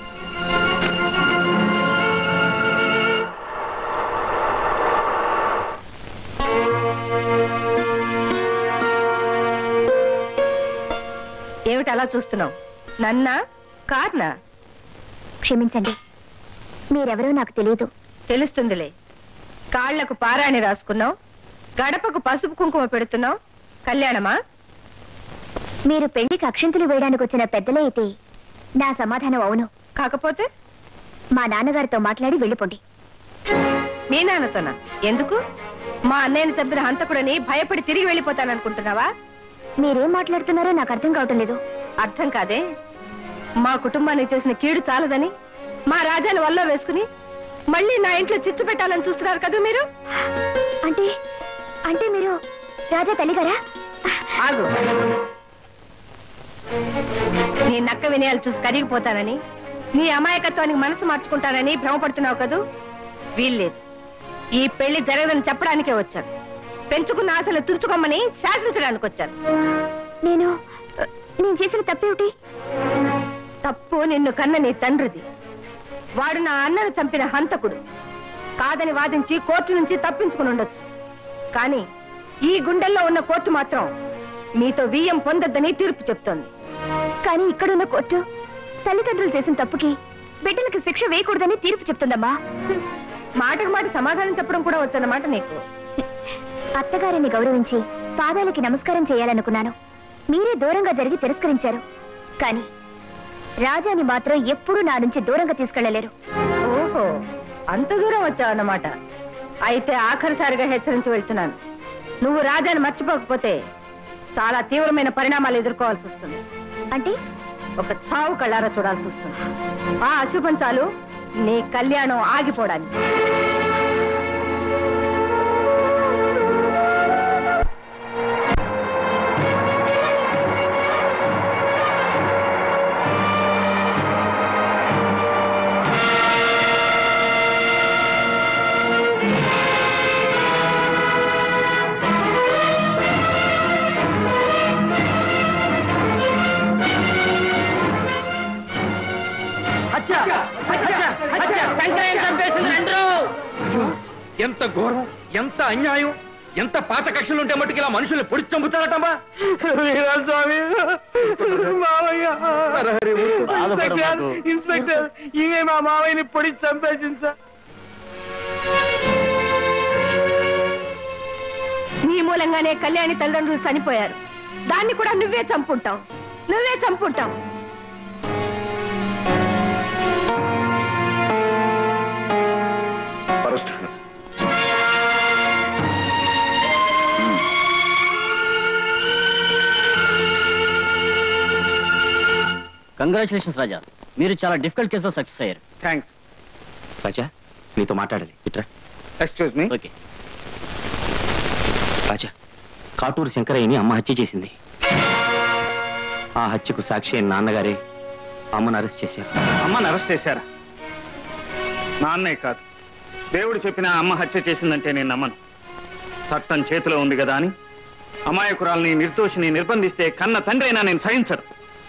ఏమిటి అలా చూస్తున్నావు నన్నా కార్నా క్షమించండి మీరెవరో నాకు తెలియదు తెలుస్తుందిలే కాళ్లకు పారాణి రాసుకున్నావు గడపకు పసుపు కుంకుమ పెడుతున్నావు కళ్యాణమా మీరు పెళ్లికి అక్షింతలు వేయడానికి వచ్చిన పెద్దలే అయితే నా సమాధానం అవును కాకపోతే మా నాన్నగారితో మాట్లాడి వెళ్ళిపోండి మీ నాన్నతోనా ఎందుకు మా అన్నయ్యని చంపిన హంతకుడని భయపడి తిరిగి వెళ్ళిపోతాననుకుంటున్నావా మీరేం మాట్లాడుతున్నారో నాకు అర్థం కావటం లేదు అర్థం కాదే మా కుటుంబానికి చేసిన కీడు చాలదని మా రాజాని వల్ల వేసుకుని మళ్ళీ నా ఇంట్లో చిచ్చు పెట్టాలని చూస్తున్నారు కదా మీరు అంటే అంటే మీరు రాజా తల్లిగారా ఆగు నీ నక్క వినయాలు చూసి కరిగిపోతానని నీ అమాయకత్వానికి మనసు మార్చుకుంటానని భ్రమపడుతున్నావు కదూ వీల్లేదు ఈ పెళ్లి జరగదని చెప్పడానికే వచ్చాను పెంచుకున్న ఆశలు తుంచుకోమని శాసించడానికి వచ్చాను నేను నేను చేసిన తప్పేమిటి తప్పు నిన్ను కన్న నీ తండ్రిది వాడు నా అన్నను చంపిన హంతకుడు కాదని వాదించి కోర్టు నుంచి తప్పించుకుని ఉండొచ్చు కానీ ఈ గుండెల్లో ఉన్న కోర్టు మాత్రం మీతో బియ్యం పొందొద్దని తీర్పు చెప్తోంది కానీ ఇక్కడున్న కోర్టు తల్లిదండ్రులు చేసిన తప్పుకి బిడ్డలకి శిక్ష వేయకూడదని తీర్పు చెప్తుందమ్మా మాటకు మాట సమాధానం చెప్పడం కూడా వచ్చన్నమాట నీకు అత్తగారిని గౌరవించి పాదాలకి నమస్కారం చేయాలనుకున్నాను మీరే దూరంగా జరిగి తిరస్కరించారు కానీ రాజాని మాత్రం ఎప్పుడూ నా నుంచి దూరంగా తీసుకెళ్లలేరు ఓహో అంత దూరం వచ్చావన్నమాట అయితే ఆఖరిసారిగా హెచ్చరించి వెళ్తున్నాను నువ్వు రాజాని మర్చిపోకపోతే చాలా తీవ్రమైన పరిణామాలు ఎదుర్కోవాల్సి వస్తుంది అంటే ఒక చావు కళ్ళారా చూడాల్సి వస్తుంది ఆ అశుభం చాలు నీ కళ్యాణం ఆగిపోవడానికి ఎంత ఘోరం ఎంత అన్యాయం ఎంత పాత కక్షలు ఉంటే మట్టుకు ఇలా మనుషుల్ని పొడి చంపుతారటమ్మా వీరాస్వామి మావయ్య బాధపడమాకు. ఇన్స్పెక్టర్ ఇన్స్పెక్టర్ ఈమె మా మావయ్యని పొడి చంపేసింది సార్ నీ మూలంగానే కళ్యాణి తల్లిదండ్రులు చనిపోయారు దాన్ని కూడా నువ్వే చంపుంటావు నువ్వే చంపుంటావు అరెస్ట్ కంగ్రాచులేషన్స్ రాజా మీరు చాలా డిఫికల్ట్ కేసులో సక్సెస్ అయ్యారు థ్యాంక్స్ రాజా నీతో మాట్లాడాలి ఇట్రా excuse me okay Raja Katuru శంకరయ్యని అమ్మ హత్య చేసింది ఆ హత్యకు సాక్షి అయిన నాన్నగారే అమ్మను అరెస్ట్ చేశారు అమ్మని అరెస్ట్ చేశారా నాన్నే కాదు దేవుడు చెప్పిన అమ్మ హత్య చేసిందంటే నేను నమ్మను చట్టం చేతిలో ఉంది కదా అని అమాయకురాల్ని నిర్దోషిని నిర్బంధిస్తే కన్న తండ్రి అయినా నేను సహించరు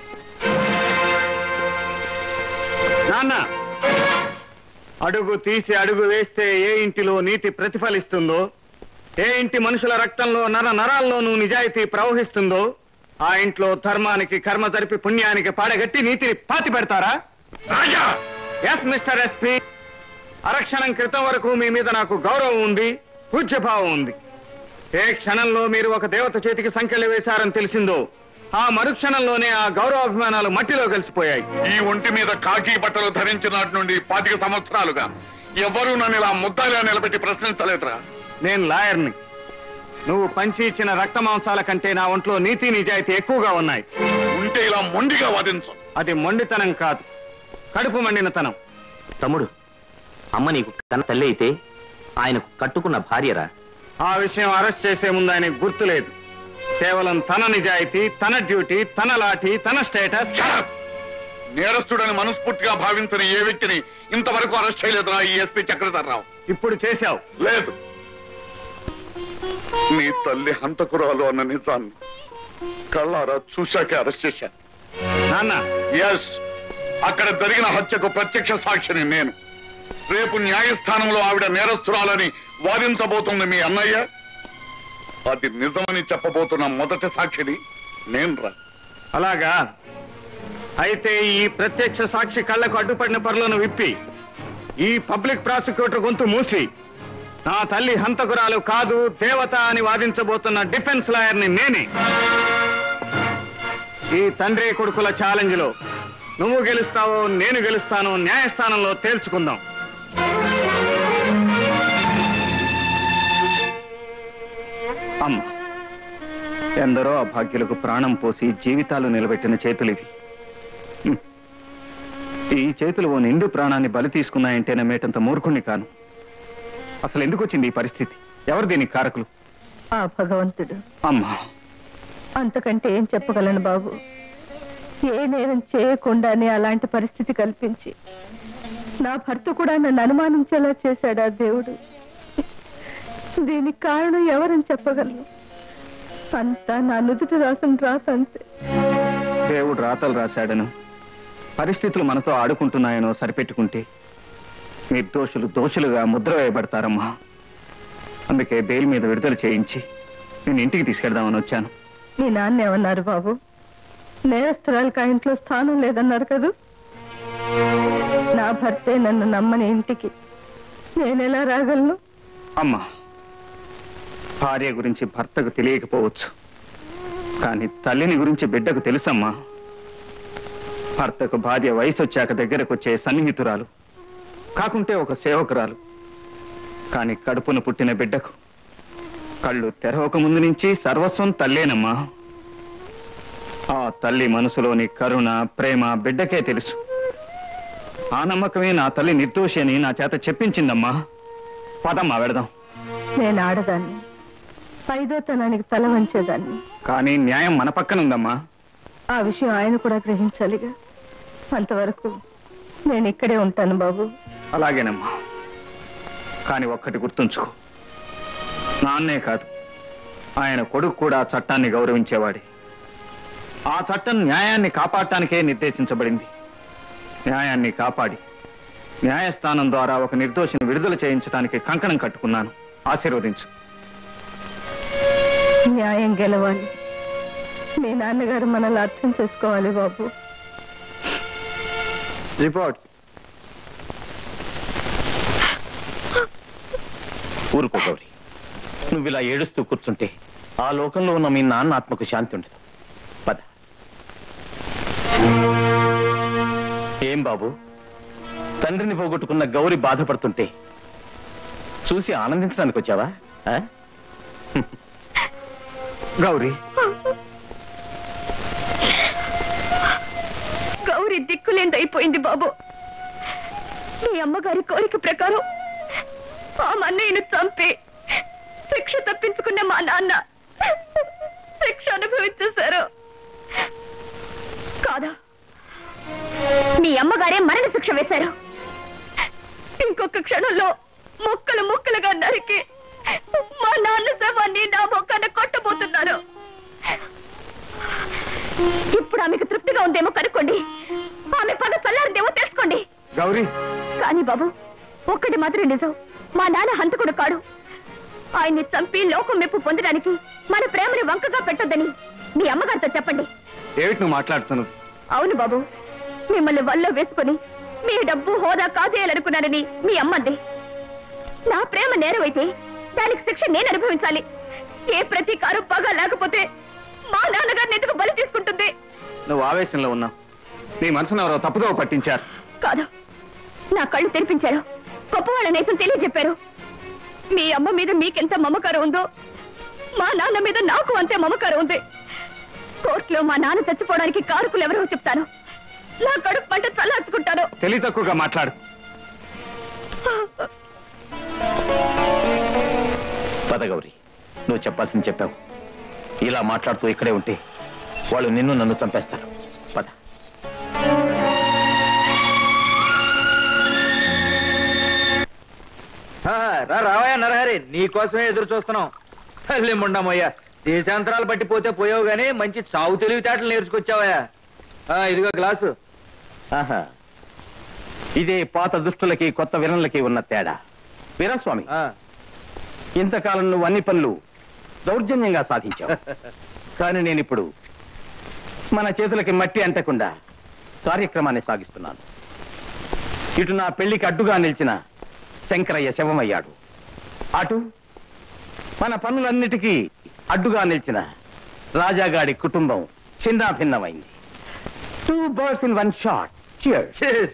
నాన్న అడుగు తీసి అడుగు వేస్తే ఏ ఇంటిలో నీతి ప్రతిఫలిస్తుందో ఏ ఇంటి మనుషుల రక్తంలో నర నరాల్లోనూ నిజాయితీ ప్రవహిస్తుందో ఆ ఇంట్లో ధర్మానికి కర్మ జరిపి పుణ్యానికి పాడగట్టి నీతిని పాతి పెడతారా రాజా ఎస్ మిస్టర్ ఎస్పీ అరక్షణం క్రితం వరకు మీ మీద నాకు గౌరవం ఉంది పూజ్యభావం ఉంది ఏ క్షణంలో మీరు ఒక దేవత చేతికి సంఖ్యలు వేశారని తెలిసిందో ఆ మరుక్షణంలోనే ఆ గౌరవాభిమానాలు మట్టిలో కలిసిపోయాయి ఈ ఒంటి మీద కాకి బట్టలు ధరించిన నాటి నుండి పాతిక సంవత్సరాలుగా ఎవరూ నన్ను ఇలా ముద్దాయిలా నిలబెట్టి ప్రశ్నించలేదురా నేను లాయర్ని నువ్వు పంచి ఇచ్చిన రక్త మాంసాల కంటే నా ఒంట్లో నీతి నిజాయితీ ఎక్కువగా ఉన్నాయి ఉంటే ఇలా మొండిగా వాదించు అది మొండితనం కాదు కడుపు మండినతనం తమ్ముడు అమ్మ నీకు కన్న తల్లి అయితే ఆయనకు కట్టుకున్న భార్యరా ఆ విషయం అరెస్ట్ చేసే ముందు ఆయనకు గుర్తులేదు కేవలం తన నిజాయితీ తన డ్యూటీ తన లాఠీ తన స్టేటస్ నేరస్తుడని మనస్ఫూర్తిగా భావించిన ఏ వ్యక్తిని ఇంతవరకు అరెస్ట్ చేయలేదురా ఈ ఎస్పీ చక్రధర్రావు ఇప్పుడు చేశావు లేదు నీ తల్లి హంతకురాలు అన్న నిజాన్ని కళ్ళారా చూశాకే అరెస్ట్ చేశాను నాన్న ఎస్ అక్కడ జరిగిన హత్యకు ప్రత్యక్ష సాక్షిని నేను రేపు న్యాయస్థానంలో ఆవిడ నేరస్తురాలని వాదించబోతుంది మీ అన్నయ్య అది నిజమని చెప్పబోతున్న మొదటి సాక్షిని నేను రా అలాగా అయితే ఈ ప్రత్యక్ష సాక్షి కళ్ళకు అడ్డుపడిన పరులను విప్పి ఈ పబ్లిక్ ప్రాసిక్యూటర్ గొంతు మూసి నా తల్లి హంతకురాలు కాదు దేవత అని వాదించబోతున్న డిఫెన్స్ లాయర్ని నేనే ఈ తండ్రి కొడుకుల ఛాలెంజ్ లో నువ్వు గెలుస్తావో నేను గెలుస్తానో న్యాయస్థానంలో తేల్చుకుందాం అమ్మ ఎందరో అభాగ్యులకు ప్రాణం పోసి జీవితాలు నిలబెట్టిన చేతులివి హ్మ్. ఈ చేతులు ఓ నిండు ప్రాణాన్ని బలి తీసుకున్నాయంటే నమ్మేటంత మూర్ఖుణ్ణి కాను అసలు ఎందుకు వచ్చింది ఈ పరిస్థితి ఎవరు దీనికి కారకులు ఆ భగవంతుడు అమ్మా అంతకంటే ఏం చెప్పగలను బాబు ఏ నేరం చేయకుండానే అలాంటి పరిస్థితి కల్పించి నా భర్త కూడా నన్ను అనుమానించేలా చేశాడు ఆ దేవుడు దీనికి కారణం ఎవరని చెప్పగలను అంతా నా నుదుటి రాసిన రాత అంతే దేవుడు రాతలు రాశాడను పరిస్థితులు మనతో ఆడుకుంటున్నాయనో సరిపెట్టుకుంటే నిర్దోషులు దోషులుగా ముద్ర వేయబడతారమ్మా అందుకే బెయిల్ మీద విడుదల చేయించి నేను ఇంటికి తీసుకెళ్దామని వచ్చాను మీ నాన్న ఏమన్నారు బాబు నేరస్తురాలకు ఆ ఇంట్లో స్థానం లేదన్నారు కదూ నా భర్తే నన్ను నమ్మని ఇంటికి నేనెలా రాగలను అమ్మా భార్య గురించి భర్తకు తెలియకపోవచ్చు కానీ తల్లిని గురించి బిడ్డకు తెలుసమ్మా భర్తకు భార్య వయసు వచ్చాక దగ్గరకు వచ్చే సన్నిహితురాలు కాకుంటే ఒక సేవకురాలు కానీ కడుపును పుట్టిన బిడ్డకు కళ్ళు తెరవక ముందు నుంచి సర్వస్వం తల్లేనమ్మా ఆ తల్లి మనసులోని కరుణ ప్రేమ బిడ్డకే తెలుసు ఆ నమ్మకమే నా తల్లి నిర్దోషి అని నా చేత చెప్పించిందమ్మా పదమ్మా వెళదాం నేను ఆడదాన్ని ఐదోతనానికి తల వంచేదాన్ని కానీ న్యాయం మన పక్కన ఉందమ్మా ఆ విషయం ఆయన కూడా గ్రహించాలిగా అంతవరకు నేను ఇక్కడే ఉంటాను బాబు అలాగేనమ్మా కానీ ఒక్కటి గుర్తుంచుకో నాన్నే కాదు ఆయన కొడుకు కూడా చట్టాన్ని గౌరవించేవాడే ఆ చట్టం న్యాయాన్ని కాపాడటానికే నిర్దేశించబడింది న్యాయాన్ని కాపాడి న్యాయస్థానం ద్వారా ఒక నిర్దోషిని విడుదల చేయించడానికి కంకణం కట్టుకున్నాను ఆశీర్వదించు న్యాయం గెలవాలి మీ నాన్నగారు మనల్ని అర్థం చేసుకోవాలి బాబు రిపోర్ట్స్ ఊరుకో గౌరి నువ్వు ఇలా ఏడుస్తూ కూర్చుంటే ఆ లోకంలో ఉన్న మీ నాన్న ఆత్మకు శాంతి ఉండదు పద ఏం బాబు తండ్రిని పోగొట్టుకున్న గౌరి బాధపడుతుంటే చూసి ఆనందించడానికి వచ్చావా ఆ? గౌరీ గౌరీ దిక్కులేందైపోయింది బాబు మీ అమ్మగారి కోరిక ప్రకారం ఆ మన్నయ్యను చంపి శిక్ష తప్పించుకున్న మా నాన్న శిక్ష అనుభవించేశారు కాదా మీ అమ్మగారే మరణ శిక్ష వేశారు ఇంకొక క్షణంలో ముక్కలు ముక్కలుగా నరికి మా నాన్న శవాన్ని నా మొక్కన కొట్టబోతున్నారు ఇప్పుడు ఆమెకు తృప్తిగా ఉందేమో కనుక్కోండి ఆమె పగ చల్లారిందేమో తెలుసుకోండి గౌరీ కానీ బాబు ఒక్కటి మాత్రం నిజం మా నాన్న హంతకుడు కాడు ఆయన్ని చంపి లోకం మెప్పు పొందడానికి మన ప్రేమని వంకగా పెట్టొద్దని మీ అమ్మగారితో చెప్పండి ఏమిటి నువ్వు మాట్లాడుతున్నది అవును బాబు మిమ్మల్ని వల్ల వేసుకుని మీ డబ్బు హోదా కాజేయాలనుకున్నానని మీ అమ్మంది నా ప్రేమ నేరమైతే దానికి శిక్ష నేను అనుభవించాలి ఏ ప్రతీకారం పగ లేకపోతే మా నాన్నగారిని ఎందుకు బలి తీసుకుంటుంది నువ్వు ఆవేశంలో ఉన్నావు నీ మనసును ఎవరో తప్పుదో పట్టించారు కాదు నా కళ్ళు తెరిపించారు గొప్ప వాళ్ళ నేసం తెలియజెప్పారు మీ అమ్మ మీద మీకెంత మమకారం ఉందో మా నాన్న మీద నాకు అంతే మమకారం ఉంది కోర్టులో మా నాన్న చచ్చిపోవడానికి కారుకులు ఎవరో చెప్తాను నా కడుపు పంట చల్లార్చుకుంటాను తెలివి తక్కువగా మాట్లాడు పద గౌరీ నువ్వు చెప్పాల్సింది చెప్పావు ఇలా మాట్లాడుతూ ఇక్కడే ఉంటే వాళ్ళు నిన్ను నన్ను చంపేస్తారు పద ఆ, రా రావయ్యా నరహరి నీ కోసమే ఎదురు చూస్తున్నాం తల్లి ముండమయ్యా దేశాంతరాలు బట్టి పోతే పోయావు గానీ మంచి చావు తెలివితేటలు నేర్చుకొచ్చావయ్యా ఆ, ఇదిగో గ్లాసు ఆహా ఇదే పాత దుష్టులకి కొత్త విలన్లకి ఉన్న తేడా వీరస్వామి ఇంతకాలం నువ్వు అన్ని పనులు దౌర్జన్యంగా సాధించావు కానీ నేను ఇప్పుడు మన చేతులకి మట్టి అంటకుండా కార్యక్రమాన్ని సాగిస్తున్నాను ఇటు నా పెళ్లికి అడ్డుగా నిలిచిన శంకరయ్య శవమయ్యాడు అటు మన పనులన్నిటికీ అడ్డుగా నిలిచిన రాజాగాడి కుటుంబం చిన్నాభిన్నమైంది two birds in one shot Cheers.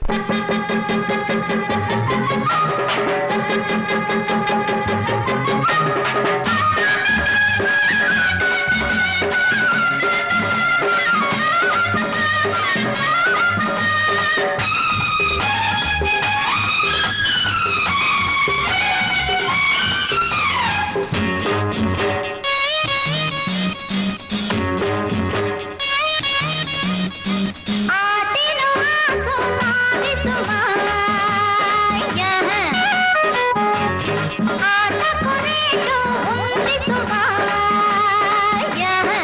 ఆటిను ఆసుమాది సుమాయ ఆటకు రేటు ఉంది సుమాయ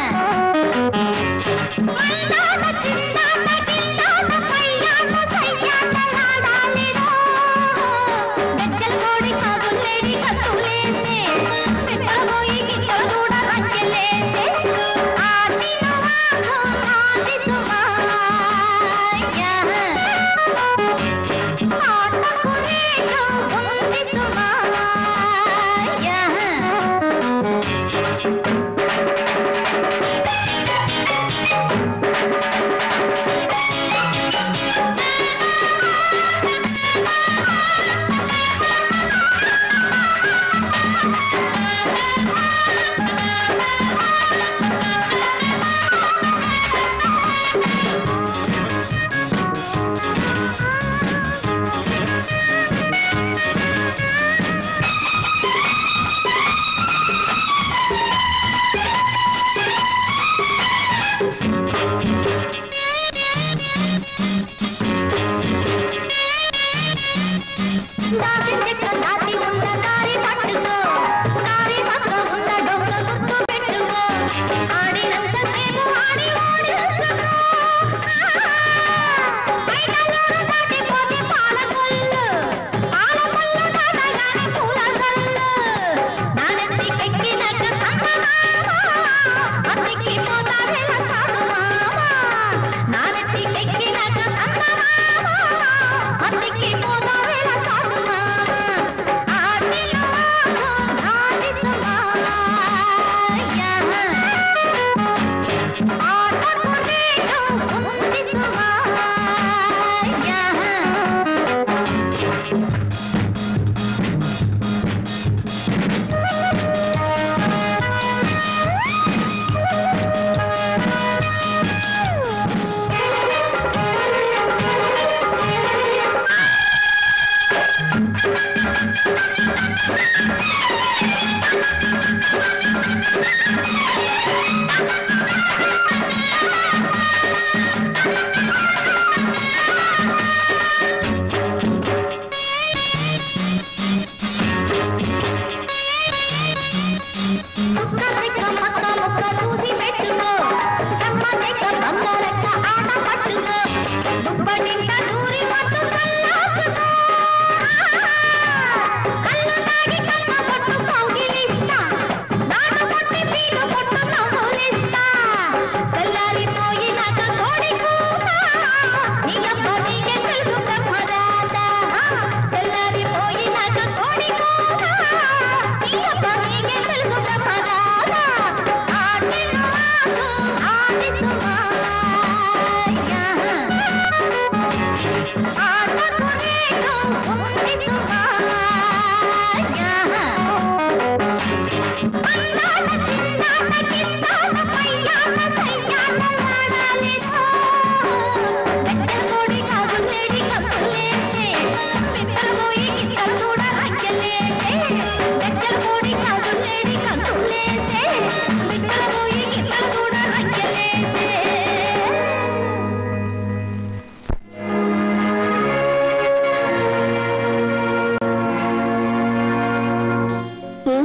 మైదాన చిందాట చిందాట పయ్యాట సయ్యాట లాడాలిరో గజ్జల కోడి కాదులేడి కత్తులేసే పిట్టలబోయి గిట్టలు కూడా రంకెలేసే ఆటిను ఆసుమాది సుమాయ ఆటకు రేటు ఉంది సుమాయ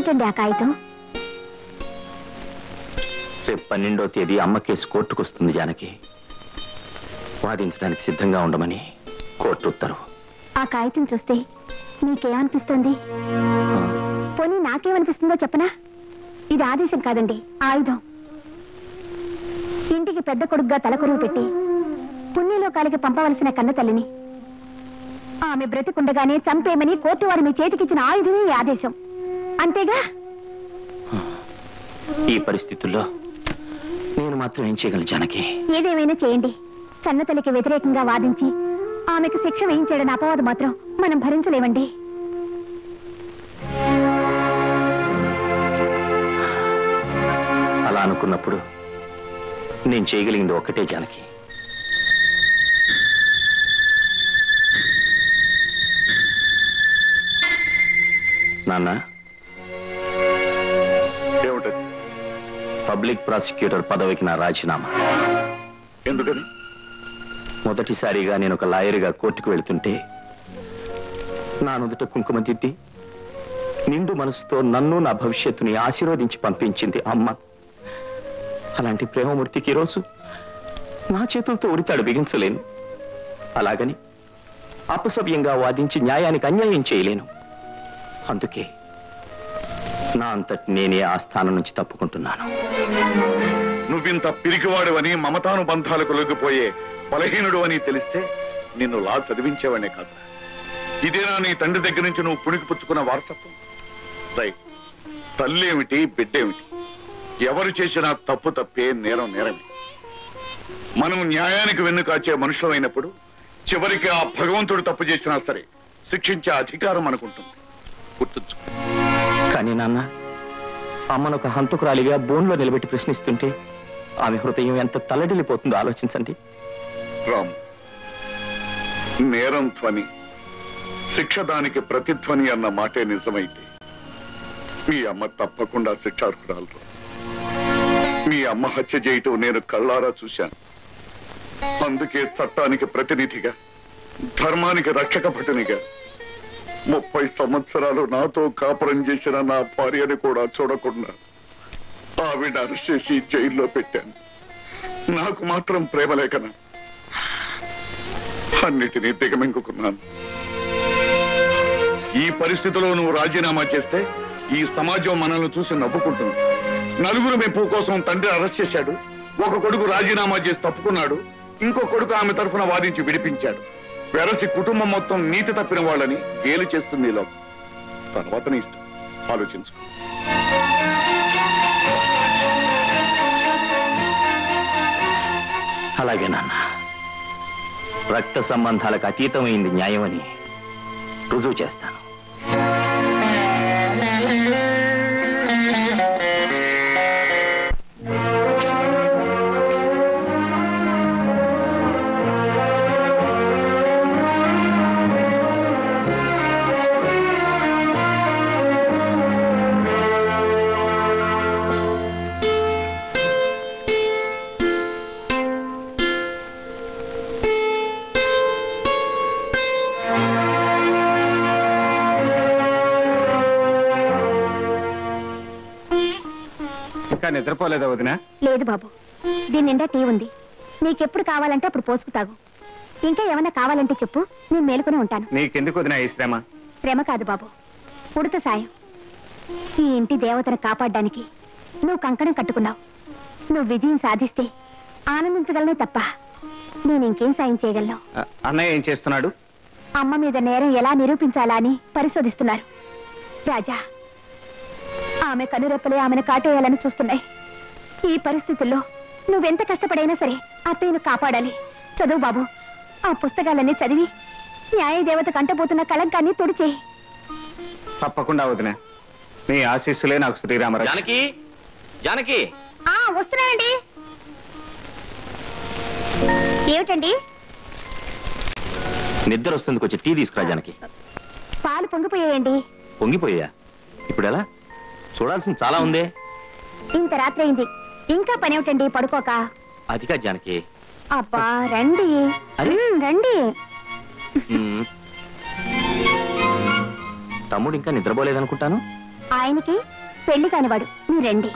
ఏమిటండి ఆ కాగితం రేపు పన్నెండో తేదీ అమ్మ కేసు కోర్టుకు వస్తుంది జానకి వాదించడానికి సిద్ధంగా ఉండమని కోర్టు ఉత్తర్వు ఆ కాగితం చూస్తే మీకేమనిపిస్తుంది పోనీ నాకేమనిపిస్తుందో చెప్పనా ఇది ఆదేశం కాదండి ఆయుధం ఇంటికి పెద్ద కొడుగ్గా తలకొరువు పెట్టి పుణ్యలోకాలకి పంపవలసిన కన్న తల్లిని ఆమె బ్రతికుండగానే చంపేమని కోర్టు వారు మీ చేతికిచ్చిన ఆయుధమే ఈ ఆదేశం అంతేగా ఈ పరిస్థితుల్లో నేను మాత్రం ఏం చేయగలను జానకి ఏదేమైనా చేయండి కన్నతల్లికి వ్యతిరేకంగా వాదించి ఆమెకు శిక్ష వేయించాడని అపవాదు మాత్రం మనం భరించలేమండి అలా అనుకున్నప్పుడు నేను చేయగలిగింది ఒక్కటే జానకి నాన్న ఏమిటది పబ్లిక్ ప్రాసిక్యూటర్ పదవికి నా రాజీనామా ఎందుకని మొదటిసారిగా నేను ఒక లాయర్గా కోర్టుకు వెళ్తుంటే నా నుదుట కుంకుమ దిద్ది నిండు మనసుతో నన్ను నా భవిష్యత్తుని ఆశీర్వదించి పంపించింది అమ్మ అలాంటి ప్రేమమూర్తికి ఈరోజు నా చేతులతో ఉరితాడు బిగించలేను అలాగని అపసవ్యంగా వాదించి న్యాయానికి అన్యాయం చేయలేను అందుకే నా అంతటి నేనే ఆ స్థానం నుంచి తప్పుకుంటున్నాను నువ్వింత పిరికివాడువని మమతానుబంధాలకు లొంగిపోయే బలహీనుడు అని తెలిస్తే నిన్ను లా చదివించేవాడే కాదు ఇదేనా నీ తండ్రి దగ్గర నుంచి నువ్వు పుణికి పుచ్చుకున్న వారసత్వం రైట్ తల్లేమిటి బిడ్డేమిటి ఎవరు చేసినా తప్పు తప్పే నేరం నేరమే మనం న్యాయానికి వెన్ను కాచే మనుషులమైనప్పుడు చివరికి ఆ భగవంతుడు తప్పు చేసినా సరే శిక్షించే అధికారం అనుకుంటుంది గుర్తుంచుకో కానీ నాన్న అమ్మను ఒక హంతకురాలిగా బోన్లో నిలబెట్టి ప్రశ్నిస్తుంటే ఆమె హృదయం ఎంత తల్లడిల్లిపోతుందో ఆలోచించండి రామ్ నేరం ధ్వని శిక్ష దానికి ప్రతిధ్వని అన్న మాటే నిజమైతే మీ అమ్మ తప్పకుండా శిక్షార్హురాలు మీ అమ్మ హత్య చేయటం నేను కళ్ళారా చూశాను అందుకే చట్టానికి ప్రతినిధిగా ధర్మానికి రక్షక భటునిగా ముప్పై సంవత్సరాలు నాతో కాపురం చేసిన నా భార్యని కూడా చూడకుండా ఆవిడ అరెస్ట్ చేసి జైల్లో పెట్టాను నాకు మాత్రం ప్రేమ లేకనా అన్నిటినీ దిగమింగుకున్నాను ఈ పరిస్థితిలో నువ్వు రాజీనామా చేస్తే ఈ సమాజం మనల్ని చూసి నవ్వుకుంటుంది నలుగురు మెప్పు కోసం తండ్రి అరెస్ట్ చేశాడు ఒక కొడుకు రాజీనామా చేసి తప్పుకున్నాడు ఇంకో కొడుకు ఆమె తరఫున వాదించి విడిపించాడు వెరసి కుటుంబం మొత్తం నీతి తప్పిన వాళ్ళని గేలు చేస్తుంది ఇలా తర్వాత నీ ఇష్టం ఆలోచించుకో అలాగే నాన్న రక్త సంబంధాలకు అతీతమైంది న్యాయమని రుజువు చేస్తాను ఇంకా నిద్రపోలేదా వదినా లేదు బాబు దీని నిండా టీ ఉంది నీకెప్పుడు కావాలంటే అప్పుడు పోసుకు తాగు ఇంకా ఏమన్నా కావాలంటే చెప్పు నేను మేలుకుని ఉంటాను నీకెందుకు వదినా ఈ శ్రమ శ్రమ కాదు బాబు ఉడత సాయం ఈ ఇంటి దేవతను కాపాడడానికి నువ్వు కంకణం కట్టుకున్నావు నువ్వు విజయం సాధిస్తే ఆనందించగలనే తప్ప నేను ఇంకేం సాయం చేయగలను అ- అన్నయ్య ఏం చేస్తున్నాడు అమ్మ మీద నేరం ఎలా నిరూపించాలా అని పరిశోధిస్తున్నారు రాజా ఆమె కనురెప్పలే ఆమెను కాటేయాలని చూస్తున్నాయి ఈ పరిస్థితుల్లో నువ్వెంత కష్టపడైనా సరే అత్తయ్యను కాపాడాలి చదువు బాబు ఆ పుస్తకాలన్నీ చదివి న్యాయ దేవత కంటపోతున్న కళంకాన్ని తుడిచేయి తప్పకుండా వదినా నీ ఆశీస్సులే నాకు శ్రీరామరాజు జానకి జానకి ఆ వస్తున్నానండి ఏమిటండి నిద్ర వస్తుంది కొంచెం టీ తీసుకురా జానకి పాలు పొంగిపోయాయండి పొంగిపోయా ఇప్పుడు ఎలా చూడాల్సింది చాలా ఉందే ఇంత రాత్రి అయింది ఇంకా పని ఏమిటండి పడుకోక అదిగా జానకి అబ్బా రండి ఉమ్, రండి మ్మ్. తమ్ముడు ఇంకా నిద్రపోలేదనుకుంటాను ఆయనకి పెళ్లి కానివాడు మీరు రండి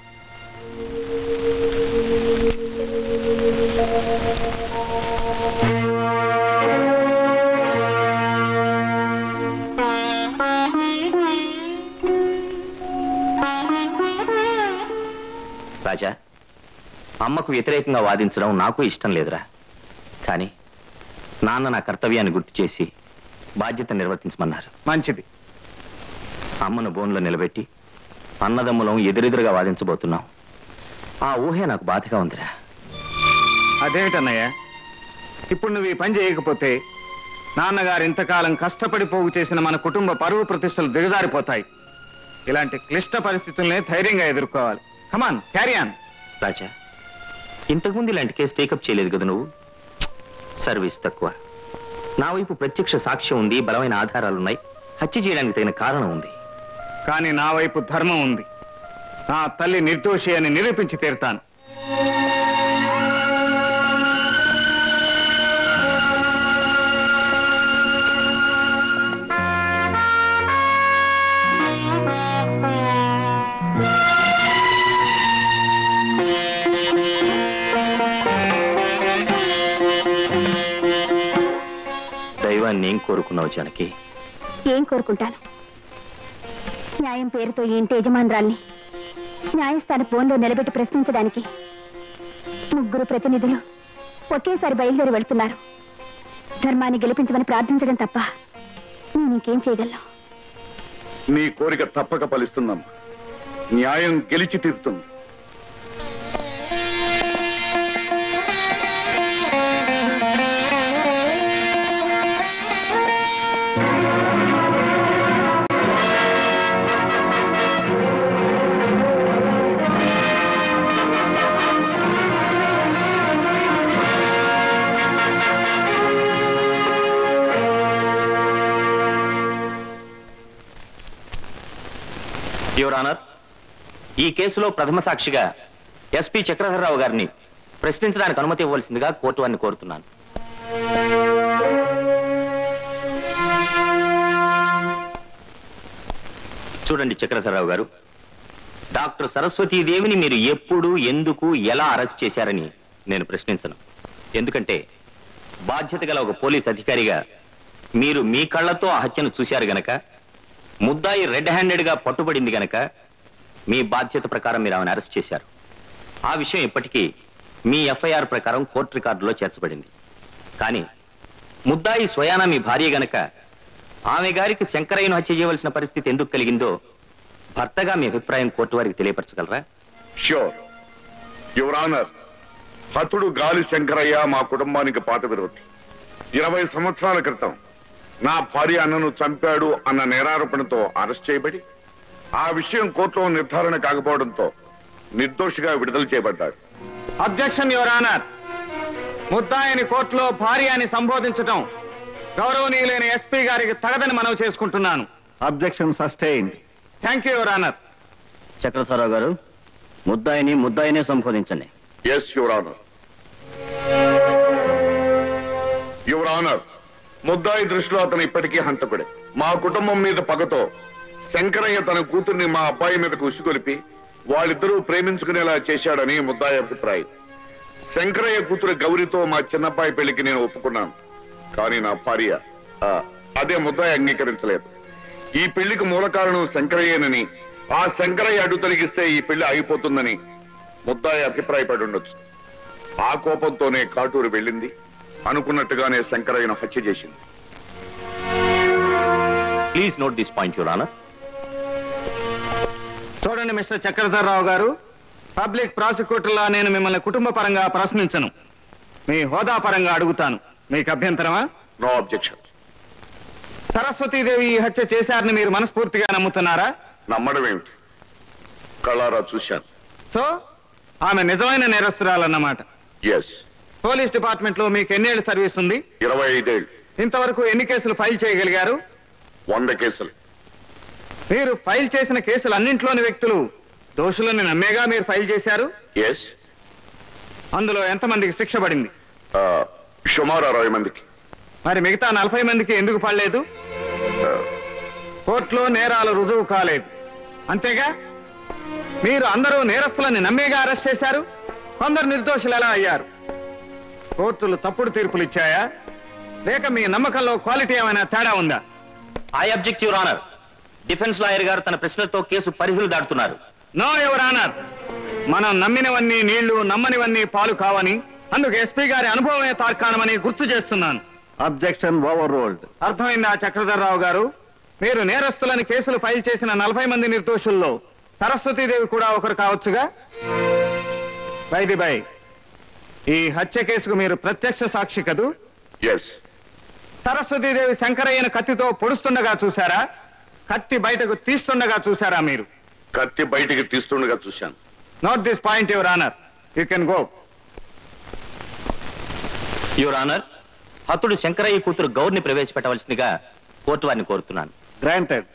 రాజా అమ్మకు వ్యతిరేకంగా వాదించడం నాకు ఇష్టం లేదురా కానీ నాన్న నా కర్తవ్యాన్ని గుర్తు చేసి బాధ్యత నిర్వర్తించమన్నారు మంచిది అమ్మను బోన్లో నిలబెట్టి అన్నదమ్ములం ఎదురెదురుగా వాదించబోతున్నాం ఆ ఊహే నాకు బాధగా ఉందిరా అదేమిటన్నయ్య ఇప్పుడు నువ్వు ఈ పని చేయకపోతే నాన్నగారు ఇంతకాలం కష్టపడి పోగు చేసిన మన కుటుంబ పరువు ప్రతిష్టలు దిగజారిపోతాయి ఇలాంటి క్లిష్ట పరిస్థితుల్ని ధైర్యంగా ఎదుర్కోవాలి కమాన్ క్యారియాన్ రాజా ఇంతకుముందు ఇలాంటి కేసు టేకప్ చేయలేదు కదా నువ్వు సర్వీస్ తక్కువ నా వైపు ప్రత్యక్ష సాక్ష్యం ఉంది బలమైన ఆధారాలున్నాయి హత్య చేయడానికి తగిన కారణం ఉంది కానీ నా వైపు ధర్మం ఉంది నా తల్లి నిర్దోషి అని నిరూపించి తీరుతాను దైవాన్ని ఏం కోరుకున్నావు జానకి ఏం కోరుకుంటాను న్యాయం పేరుతో ఈ ఇంటి యజమానురాల్ని న్యాయస్థాన ఫోన్లో నిలబెట్టి ప్రశ్నించడానికి ముగ్గురు ప్రతినిధులు ఒకేసారి బయలుదేరి వెళ్తున్నారు ధర్మాన్ని గెలిపించమని ప్రార్థించడం తప్ప నేను ఇంకేం చేయగలను నీ కోరిక తప్పక ఫలిస్తుందమ్మా న్యాయం గెలిచి తీరుతుంది యువర్ ఆనర్ ఈ కేసులో ప్రథమ సాక్షిగా ఎస్పీ చక్రధరరావు గారిని ప్రశ్నించడానికి అనుమతి ఇవ్వవలసిందిగా కోర్టు వారిని కోరుతున్నాను చూడండి చక్రధరరావు గారు డాక్టర్ సరస్వతీదేవిని మీరు ఎప్పుడు ఎందుకు ఎలా అరెస్ట్ చేశారని నేను ప్రశ్నించను ఎందుకంటే బాధ్యత గల ఒక పోలీస్ అధికారిగా మీరు మీ కళ్ళతో ఆ హత్యను చూశారు గనక ముద్దాయి రెడ్ హ్యాండెడ్ గా పట్టుబడింది గనక మీ బాధ్యత ప్రకారం మీరు ఆమెను అరెస్ట్ చేశారు ఆ విషయం ఇప్పటికీ మీ ఎఫ్ఐఆర్ ప్రకారం కోర్టు రికార్డులో చేర్చబడింది కానీ ముద్దాయి స్వయాన మీ భార్య గనక ఆమె గారికి శంకరయ్యను హత్య చేయవలసిన పరిస్థితి ఎందుకు కలిగిందో భర్తగా మీ అభిప్రాయం కోర్టు వారికి తెలియపరచగలరా ష్యూర్ యువర్ ఆనర్ హతుడు గాలి శంకరయ్య మా కుటుంబానికి పాత విరోధి ఇరవై సంవత్సరాల క్రితం నా భార్య అన్నను చంపాడు అన్న నేరారోపణతో అరెస్ట్ చేయబడి ఆ విషయం కోర్టులో నిర్ధారణ కాకపోవడంతో నిర్దోషిగా విడుదల చేయబడ్డాడు అబ్జెక్షన్ యువర్ ఆనర్ ముద్దాయిని కోర్టులో భార్య అని సంబోధించటం గౌరవనీయులైన ఎస్పీ గారికి తగదని మనవి చేసుకుంటున్నాను objection sustained thank you your honour Chakradhararao గారు ముద్దాయిని ముద్దాయినే సంబోధించండి yes your honour your honour ముద్దాయి దృష్టిలో అతను ఇప్పటికీ హంతకుడే మా కుటుంబం మీద పగతో శంకరయ్య తన కూతుర్ని మా అబ్బాయి మీదకు ఉసిగొలిపి వాళ్ళిద్దరూ ప్రేమించుకునేలా చేశాడని ముద్దాయి అభిప్రాయం శంకరయ్య కూతురు గౌరితో మా చిన్నబ్బాయి పెళ్లికి నేను ఒప్పుకున్నాను కానీ నా భార్య ఆ, అదే ముద్దాయి అంగీకరించలేదు ఈ పెళ్లికి మూల కారణం శంకరయ్యనని ఆ శంకరయ్య అడ్డు తొలగిస్తే ఈ పెళ్లి ఆగిపోతుందని ముద్దాయి అభిప్రాయపడి ఉండొచ్చు ఆ కోపంతోనే కాటూరు వెళ్ళింది అనుకున్నట్టుగానే శంకరయ్యను హత్య చేసింది please note this point your honour చూడండి మిస్టర్ చక్రధరరావు గారు పబ్లిక్ ప్రాసిక్యూటర్లా నేను మిమ్మల్ని కుటుంబ పరంగా ప్రశ్నించను మీ హోదా పరంగా అడుగుతాను మీకు అభ్యంతరమా నో అబ్జెక్షన్ సరస్వతీదేవి ఈ హత్య చేశారని మీరు మనస్ఫూర్తిగా నమ్ముతున్నారా నమ్మడం ఏమిటి కళారా చూశాను సో ఆమె నిజమైన నేరస్తురాలన్నమాట ఎస్ పోలీస్ డిపార్ట్మెంట్ లో మీకు ఎన్నేళ్ల సర్వీస్ ఉంది ఇరవై ఐదేళ్ళు ఇంతవరకు ఎన్ని కేసులు ఫైల్ చేయగలిగారు వంద కేసులు మీరు ఫైల్ చేసిన కేసులు అన్నింటిలోని వ్యక్తులు దోషులని నమ్మేగా మీరు ఫైల్ చేశారు ఎస్ అందులో ఎంతమందికి శిక్ష పడింది సుమారు అరవై మందికి మరి మిగతా నలభై మందికి ఎందుకు పడలేదు కోర్టులో నేరాలు రుజువు కాలేదు అంతేగా మీరు అందరూ నేరస్తులని నమ్మేగా అరెస్ట్ చేశారు కొందరు నిర్దోషులు ఎలా అయ్యారు కోర్టులు తప్పుడు తీర్పులు ఇచ్చాయా లేక మీ నమ్మకంలో క్వాలిటీ ఏమైనా తేడా ఉందా I object your honour defence lawyer గారు తన ప్రశ్నలతో కేసు పరిధులు దాటుతున్నారు నో ఎవర్ ఆనర్ మనం నమ్మినవన్నీ నీళ్లు నమ్మనివన్నీ పాలు కావని అందుకు ఎస్పీ గారి అనుభవమే తార్కాణమని గుర్తు చేస్తున్నాను అబ్జెక్షన్ ఓవర్ రోల్డ్ అర్థమైందా చక్రధర్రావు గారు మీరు నేరస్తులని కేసులు ఫైల్ చేసిన నలభై మంది నిర్దోషుల్లో సరస్వతీదేవి కూడా ఒకరు కావచ్చుగా వైది బై ఈ హత్య కేసుకు మీరు ప్రత్యక్ష సాక్షి కదూ ఎస్ సరస్వతీదేవి శంకరయ్యను కత్తితో పొడుస్తుండగా చూశారా కత్తి బయటకు తీస్తుండగా చూశారా మీరు కత్తి బయటికి తీస్తుండగా చూశాను note this point your honour you can go your honour హతుడు శంకరయ్య కూతురు గౌర్ని ప్రవేశపెట్టవలసిందిగా కోర్టు వారిని కోరుతున్నాను గ్రాంటెడ్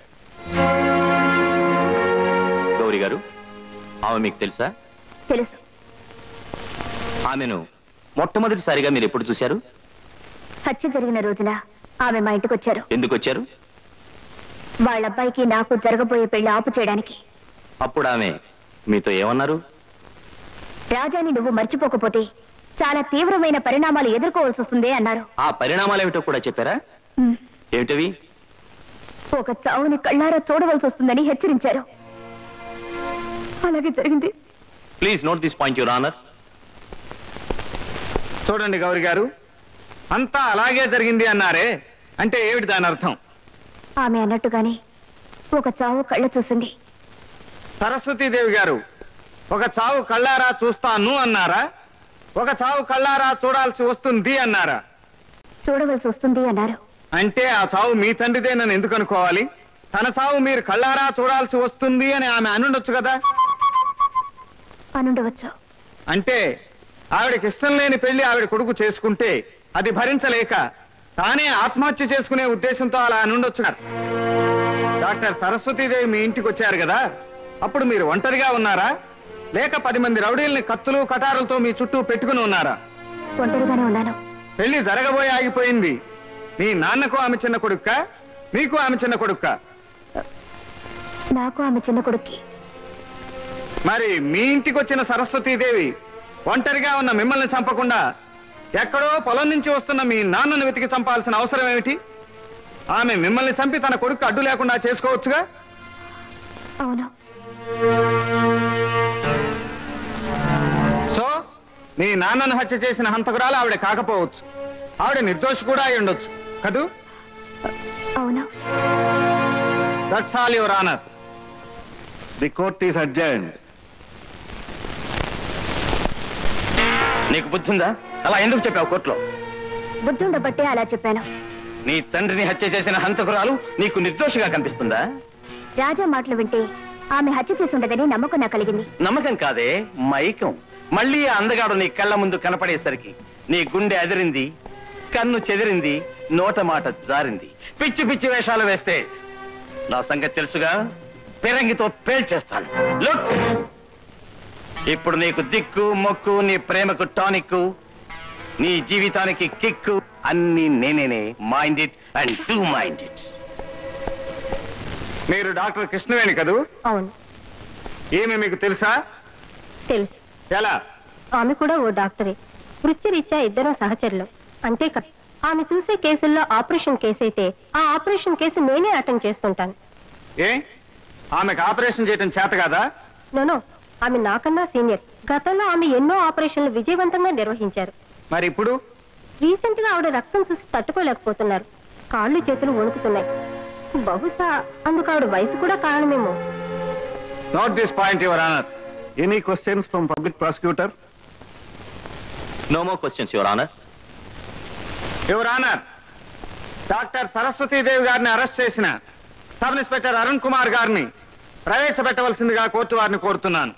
గౌరి గారు ఆమె మీకు తెలుసా తెలుసు ఆమెను మొట్టమొదటిసారిగా మీరు ఎప్పుడు చూశారు హత్య జరిగిన రోజున ఆమె మా ఇంటికి వచ్చారు ఎందుకు వచ్చారు వాళ్ళ అబ్బాయికి నాకు జరగబోయే పెళ్లి ఆపు చేయడానికి అప్పుడు ఆమె మీతో ఏమన్నారు రాజాని నువ్వు మర్చిపోకపోతే చాలా తీవ్రమైన పరిణామాలు ఎదుర్కోవాల్సి వస్తుంది అన్నారు ఆ పరిణామాలేమిటో కూడా చెప్పారా ఉమ్. ఏమిటవి ఒక చావుని కళ్ళారా చూడవలసి వస్తుందని హెచ్చరించారు అలాగే జరిగింది please note this point your honour చూడండి గౌరి గారు అంతా అలాగే జరిగింది అన్నారే అంటే ఏమిటి దాని అర్థం ఆమె అన్నట్టుగానే ఒక చావు కళ్ళ చూసింది సరస్వతీదేవి గారు ఒక చావు కళ్ళారా చూస్తాను అన్నారా ఒక చావు కళ్ళారా చూడాల్సి వస్తుంది అన్నారా చూడవలసి వస్తుంది అన్నారు అంటే ఆ చావు మీ తండ్రిదే నన్ను ఎందుకు అనుకోవాలి తన చావు మీరు కళ్ళారా చూడాల్సి వస్తుంది అని ఆమె అనుండొచ్చు కదా అనుండవచ్చు అంటే ఆవిడకి ఇష్టం లేని పెళ్లి ఆవిడ కొడుకు చేసుకుంటే అది భరించలేక తానే ఆత్మహత్య చేసుకునే ఉద్దేశంతో అలా అనుండొచ్చు డాక్టర్ సరస్వతీదేవి మీ ఇంటికి వచ్చారు కదా అప్పుడు మీరు ఒంటరిగా ఉన్నారా లేక పది మంది రౌడీల్ని కత్తులు కటారులతో మీ చుట్టూ పెట్టుకుని ఉన్నారా ఒంటరిగానే ఉన్నాను పెళ్లి జరగబోయి ఆగిపోయింది మీ నాన్నకు ఆమె చిన్న కొడుక్క మీకు ఆమె చిన్న కొడుక్క నాకు ఆమె చిన్న కొడుక్కి మరి మీ ఇంటికి వచ్చిన సరస్వతీదేవి ఒంటరిగా ఉన్న మిమ్మల్ని చంపకుండా ఎక్కడో పొలం నుంచి వస్తున్న మీ నాన్నను వెతికి చంపాల్సిన అవసరం ఏమిటి ఆమె మిమ్మల్ని చంపి తన కొడుకు అడ్డు లేకుండా చేసుకోవచ్చుగా అవును సో మీ నాన్నను హత్య చేసిన హంతకురాలు ఆవిడ కాకపోవచ్చు ఆవిడ నిర్దోషి కూడా అయి ఉండొచ్చు కదూ అవును that's all your honour the court is adjourned నీకు బుద్ధి ఉందా అలా ఎందుకు చెప్పావు కోర్టులో బుద్ధి ఉండబట్టే అలా చెప్పాను నీ తండ్రిని హత్య చేసిన హంతకురాలు నీకు నిర్దోషిగా కనిపిస్తుందా రాజా మాటలు వింటే ఆమె హత్య చేసి ఉండదని నమ్మకం నాకు కలిగింది నమ్మకం కాదే మైకం మళ్ళీ ఆ అందగాడు నీ కళ్ళ ముందు కనపడేసరికి నీ గుండె అదిరింది కన్ను చెదిరింది నోట మాట జారింది పిచ్చి పిచ్చి వేషాలు వేస్తే నా సంగతి తెలుసుగా పిరంగితో పేల్చేస్తాను లుక్ ఇప్పుడు నీకు దిక్కు మొక్కు నీ ప్రేమకు టానిక్ నీ జీవితానికి కిక్కు అన్ని నేనేనే mind it and do mind it మీరు డాక్టర్ కృష్ణవేణి కదూ అవును ఈమె మీకు తెలుసా తెలుసు ఎలా ఆమె కూడా ఓ డాక్టరే వృత్తిరీత్యా ఇద్దరు సహచరులు అంతేకాదు ఆమె చూసే కేసుల్లో ఆపరేషన్ కేసు అయితే ఆ ఆపరేషన్ కేసు నేనే అటెండ్ చేస్తుంటాను ఏ ఆమెకు ఆపరేషన్ చేయటం చేత కాదా నోనో ఆమె నాకన్నా సీనియర్ గతంలో ఆమె ఎన్నో ఆపరేషన్లు విజయవంతంగా నిర్వహించారు మరి ఇప్పుడు రీసెంట్ గా ఆవిడ రక్తం చూసి తట్టుకోలేకపోతున్నారు కాళ్ళు చేతులు వణుకుతున్నాయి బహుశా అందుకు ఆవిడ వయసు కూడా కారణమేమో note this point your honour any questions from public prosecutor no more questions your honour your honour doctor Saraswathidevi గారిని అరెస్ట్ చేసిన సబ్ ఇన్స్పెక్టర్ అరుణ్ కుమార్ గారిని ప్రవేశపెట్టవలసిందిగా కోర్టు వారిని కోరుతున్నాను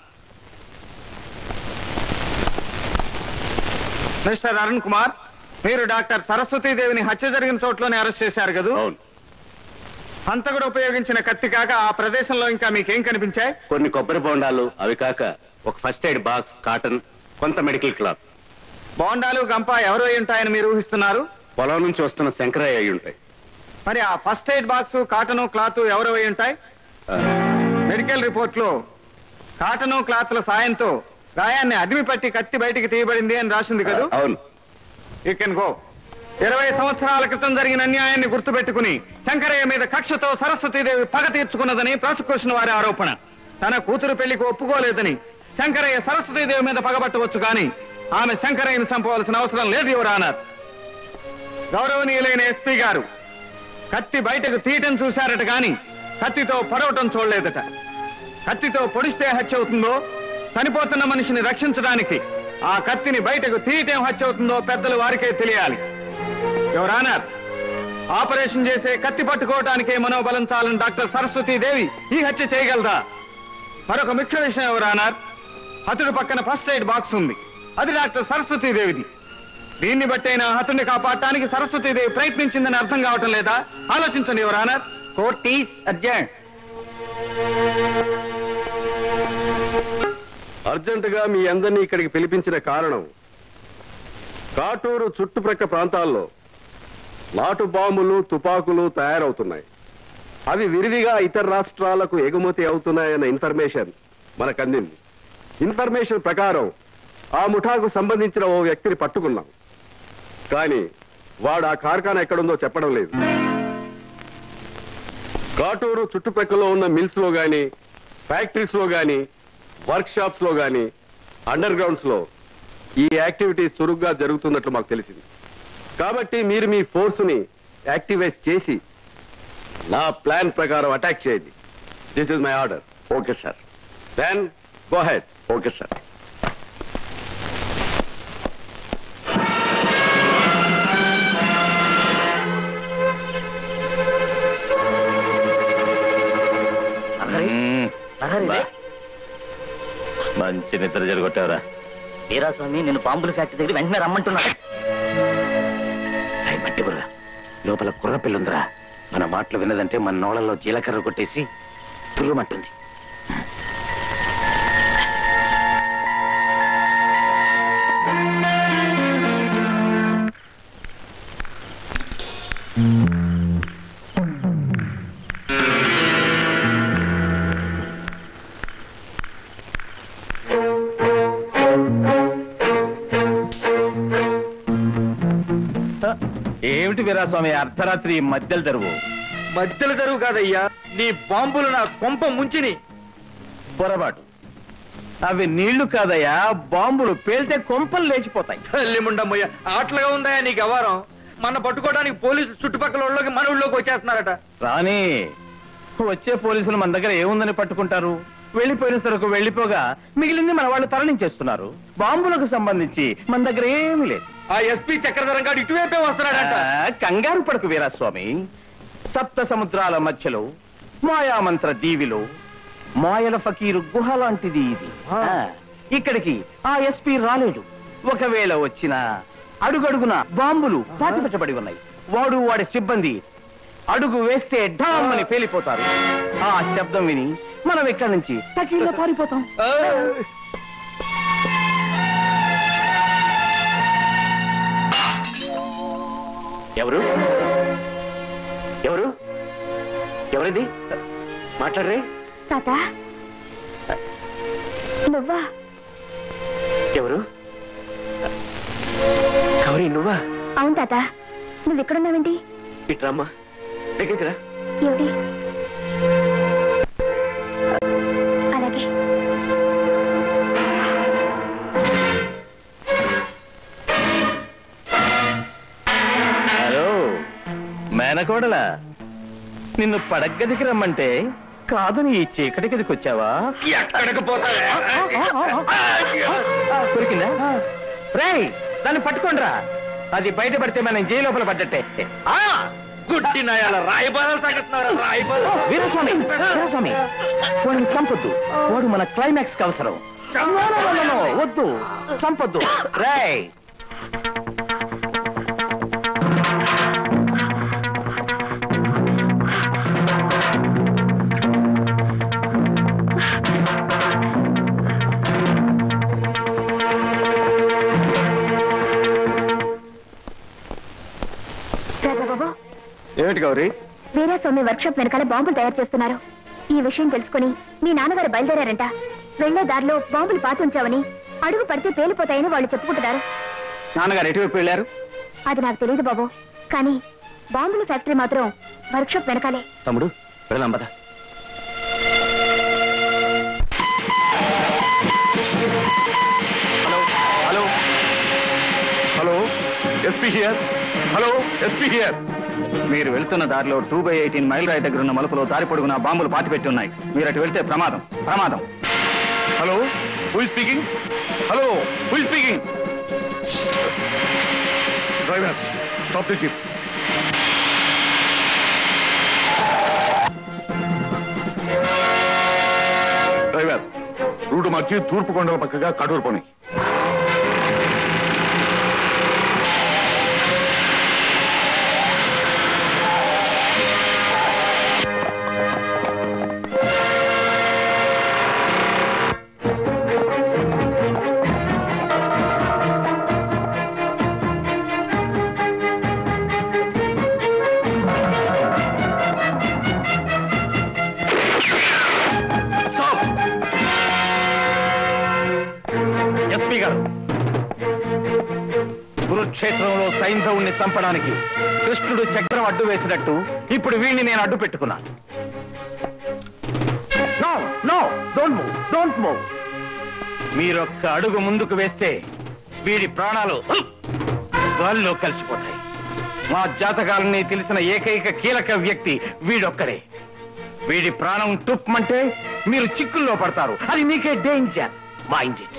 మిస్టర్ అరుణ్ కుమార్ మీరు డాక్టర్ సరస్వతీదేవిని హత్య జరిగిన చోట్లోనే అరెస్ట్ చేశారు కదూ హంతకుడు ఉపయోగించిన కత్తి కాక ఆ ప్రదేశంలో ఇంకా మీకేం కనిపించాయి కొన్ని కొబ్బరి బొండాలు అవి కాక ఒక ఫస్ట్ ఎయిడ్ బాక్స్ కాటన్ కొంత మెడికల్ క్లాత్ బోండాలు గంప ఎవరు అయి ఉంటాయని మీరు ఊహిస్తున్నారు పొలం నుంచి వస్తున్న శంకరయ్య అయి ఉంటాయి మరి ఆ first aid box cotton cloth ఎవరు అయి ఉంటాయి ఆ, మెడికల్ రిపోర్ట్లో కాటను క్లాత్ల సాయంతో గాయాన్ని అదిమి పట్టి కత్తి బయటికి తీయబడింది అని రాసింది కదా అవును యూ కెన్ గో ఇరవై సంవత్సరాల క్రితం జరిగిన అన్యాయాన్ని గుర్తుపెట్టుకుని శంకరయ్య మీద కక్షతో సరస్వతీదేవి పగ తీర్చుకున్నదని ప్రాసిక్యూషన్ వారి ఆరోపణ తన కూతురు పెళ్లికి ఒప్పుకోలేదని శంకరయ్య సరస్వతీదేవి మీద పగబట్టవచ్చు కానీ ఆమె శంకరయ్యను చంపవలసిన అవసరం లేదు ఎవరానర్ గౌరవనీయులైన ఎస్పీ గారు కత్తి బయటకు తీయటం చూశారట గాని కత్తితో పొడవటం చూడలేదట కత్తితో పొడిస్తే హత్య అవుతుందో చనిపోతున్న మనిషిని రక్షించడానికి ఆ కత్తిని బయటకు తీయటం హత్య అవుతుందో పెద్దలు వారికే తెలియాలి ఎవరానర్ ఆపరేషన్ చేసే కత్తి పట్టుకోవటానికే మనోబలం చాలని డాక్టర్ సరస్వతీదేవి ఈ హత్య చేయగలదా మరొక ముఖ్య విషయం ఎవరానర్ హతుడు పక్కన ఫస్ట్ ఎయిడ్ బాక్స్ ఉంది అది డాక్టర్ సరస్వతీదేవిది దీన్ని బట్టైనా హతుడిని కాపాడటానికి సరస్వతీదేవి ప్రయత్నించిందని అర్థం కావటం లేదా ఆలోచించండి ఎవరానర్ కోర్ట్ ఈస్ అర్జెంట్ అర్జెంటుగా మీ అందరినీ ఇక్కడికి పిలిపించిన కారణం కాటూరు చుట్టుప్రక్క ప్రాంతాల్లో నాటు బాంబులు తుపాకులు తయారవుతున్నాయి అవి విరివిగా ఇతర రాష్ట్రాలకు ఎగుమతి అవుతున్నాయన్న ఇన్ఫర్మేషన్ మనకు అందింది ఇన్ఫర్మేషన్ ప్రకారం ఆ ముఠాకు సంబంధించిన ఓ వ్యక్తిని పట్టుకున్నాం కానీ వాడు ఆ కార్ఖానా ఎక్కడుందో చెప్పడం లేదు కాటూరు చుట్టుప్రక్కల ఉన్న మిల్స్ లో గాని ఫ్యాక్టరీస్ లో గాని వర్క్ షాప్స్ లో గాని అండర్ గ్రౌండ్స్ లో ఈ యాక్టివిటీస్ చురుగ్గా జరుగుతున్నట్లు మాకు తెలిసింది కాబట్టి మీరు మీ ఫోర్స్ ని యాక్టివేట్ చేసి నా ప్లాన్ ప్రకారం అటాక్ చేయండి this is my order okay sir then go ahead okay sir మంచి నిద్ర జరగొట్టావురా వీరాస్వామి నేను బాంబుల ఫ్యాక్టరీ దగ్గర వెంటనే రమ్మంటున్నా అయ్ మట్టి బుర్ర లోపల కుర్ర పిల్లుందిరా మన మాటలు విన్నదంటే మన నోళ్ళలో జీలకర్ర కొట్టేసి తుర్రుమంటుంది ఏమిటి వీరాస్వామి అర్ధరాత్రి మధ్యలు తెరువు మధ్యలో తెరువు కాదయ్యా నీ బాంబులు నా కొంప ముంచిని పొరపాటు అవి నీళ్లు కాదయ్యా బాంబులు పేల్తే కొంపలు లేచిపోతాయి తల్లి ముండమ్మయ్య ఆటలుగా ఉందయ్యా నీకు వ్యవహారం మన పట్టుకోవడానికి పోలీసులు చుట్టుపక్కల ఊళ్ళోకి మన ఊళ్ళోకి వచ్చేస్తున్నారట రాని వచ్చే పోలీసులు మన దగ్గర ఏముందని పట్టుకుంటారు వెళ్ళిపోయిన సరకు వెళ్ళిపోగా మిగిలింది మన వాళ్ళు తరలించేస్తున్నారు బాంబులకు సంబంధించి మన దగ్గర ఏమీ లేదు ఆ ఎస్పీ చక్రధరం గారు ఇటువైపే వస్తున్నాడంట ఆ, కంగారు పడకు వీరాస్వామి సప్త సముద్రాల మధ్యలో మాయామంత్ర దీవిలో మాయల ఫకీరు గుహ లాంటిది ఇది ఆ, ఇక్కడికి ఆ ఎస్పీ రాలేడు ఒకవేళ వచ్చినా అడుగడుగున బాంబులు పాతిపెట్టబడి ఉన్నాయి వాడు వాడి సిబ్బంది అడుగు వేస్తే ఢామ్ అని పేలిపోతారు ఆ శబ్దం విని మనం ఇక్కడి నుంచి తకీలో పారిపోతాం ఎవరు ఎవరు ఎవరిది మాట్లాడరే తాత నువ్వా ఎవరు గౌరీ నువ్వా అవును తాత నువ్వు ఎక్కడున్నావేంటి ఇట్రామ్మా దగ్గరికి రా ఏమిటి అలాగే హలో మేనకోడలా నిన్ను పడగ్గదికి రమ్మంటే కాదని ఈ చీకటి గదికి వచ్చావా ఎక్కడికి పోతావా కొరికిందా రేయ్ దాన్ని పట్టుకోండిరా అది బయటపడితే మనం జైలు లోపల పడ్డట్టే ఆ, గుడ్డి నయాల రాయబారాలు సాగిస్తున్నారా రాయబారాలు వీరస్వామి వీరస్వామి వాడిని చంపొద్దు వాడు మన క్లైమాక్స్ కి అవసరం No, no, no, no, no, వద్దు చంపొద్దు రేయ్ రాజాబాబు ఏమిటి గౌరీ వీరాస్వామి వర్క్షాప్ వెనకాల బాంబులు తయారు చేస్తున్నారు ఈ విషయం తెలుసుకుని మీ నాన్నగారు బయలుదేరారంట వెళ్లే దారిలో బాంబులు పాతి ఉంచావని అడుగు పడితే పేలిపోతాయని వాళ్ళు చెప్పుకుంటున్నారు నాన్నగారు ఎటువైపు వెళ్ళారు అది నాకు తెలియదు బాబు కానీ బాంబుల ఫ్యాక్టరీ మాత్రం వర్క్షాప్ వెనకాలే తమ్ముడు వెళదాం పద hello hello SP here hello SP here మీరు వెళ్తున్న దారిలో టూ బై ఎయిటీన్ మైల్ రాయి దగ్గర ఉన్న మలుపులో దారి పొడుగున బాంబులు పాతి పెట్టి ఉన్నాయి మీరు అటు వెళ్తే ప్రమాదం ప్రమాదం hello who speaking hello who speaking driver stop the jeep driver route మార్చి తూర్పు కొండల పక్కగా కడూరు పోనీ ఎస్పీ గారు కురుక్షేత్రంలో సైంధవుణ్ణి చంపడానికి కృష్ణుడు చక్రం అడ్డు వేసినట్టు ఇప్పుడు వీణ్ణి నేను అడ్డు పెట్టుకున్నాను no no don't move don't move మీరొక్క అడుగు ముందుకు వేస్తే వీడి ప్రాణాలు గాలిలో కలిసిపోతాయి మా జాతకాలని తెలిసిన ఏకైక కీలక వ్యక్తి వీడొక్కడే వీడి ప్రాణం తుప్పమంటే మీరు చిక్కుల్లో పడతారు అది మీకే danger mind it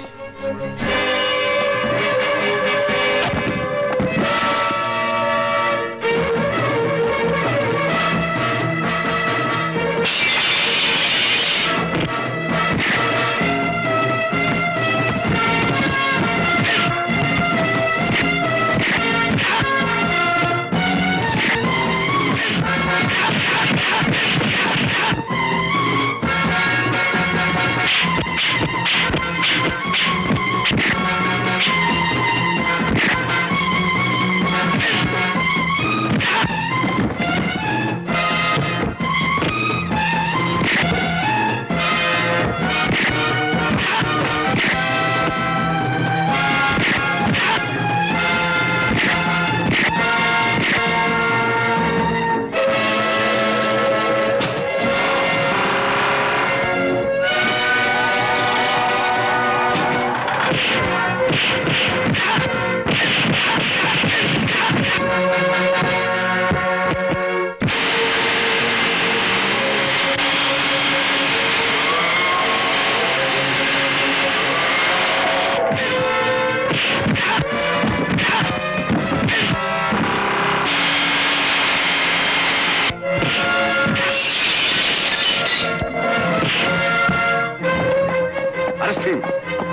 arrest him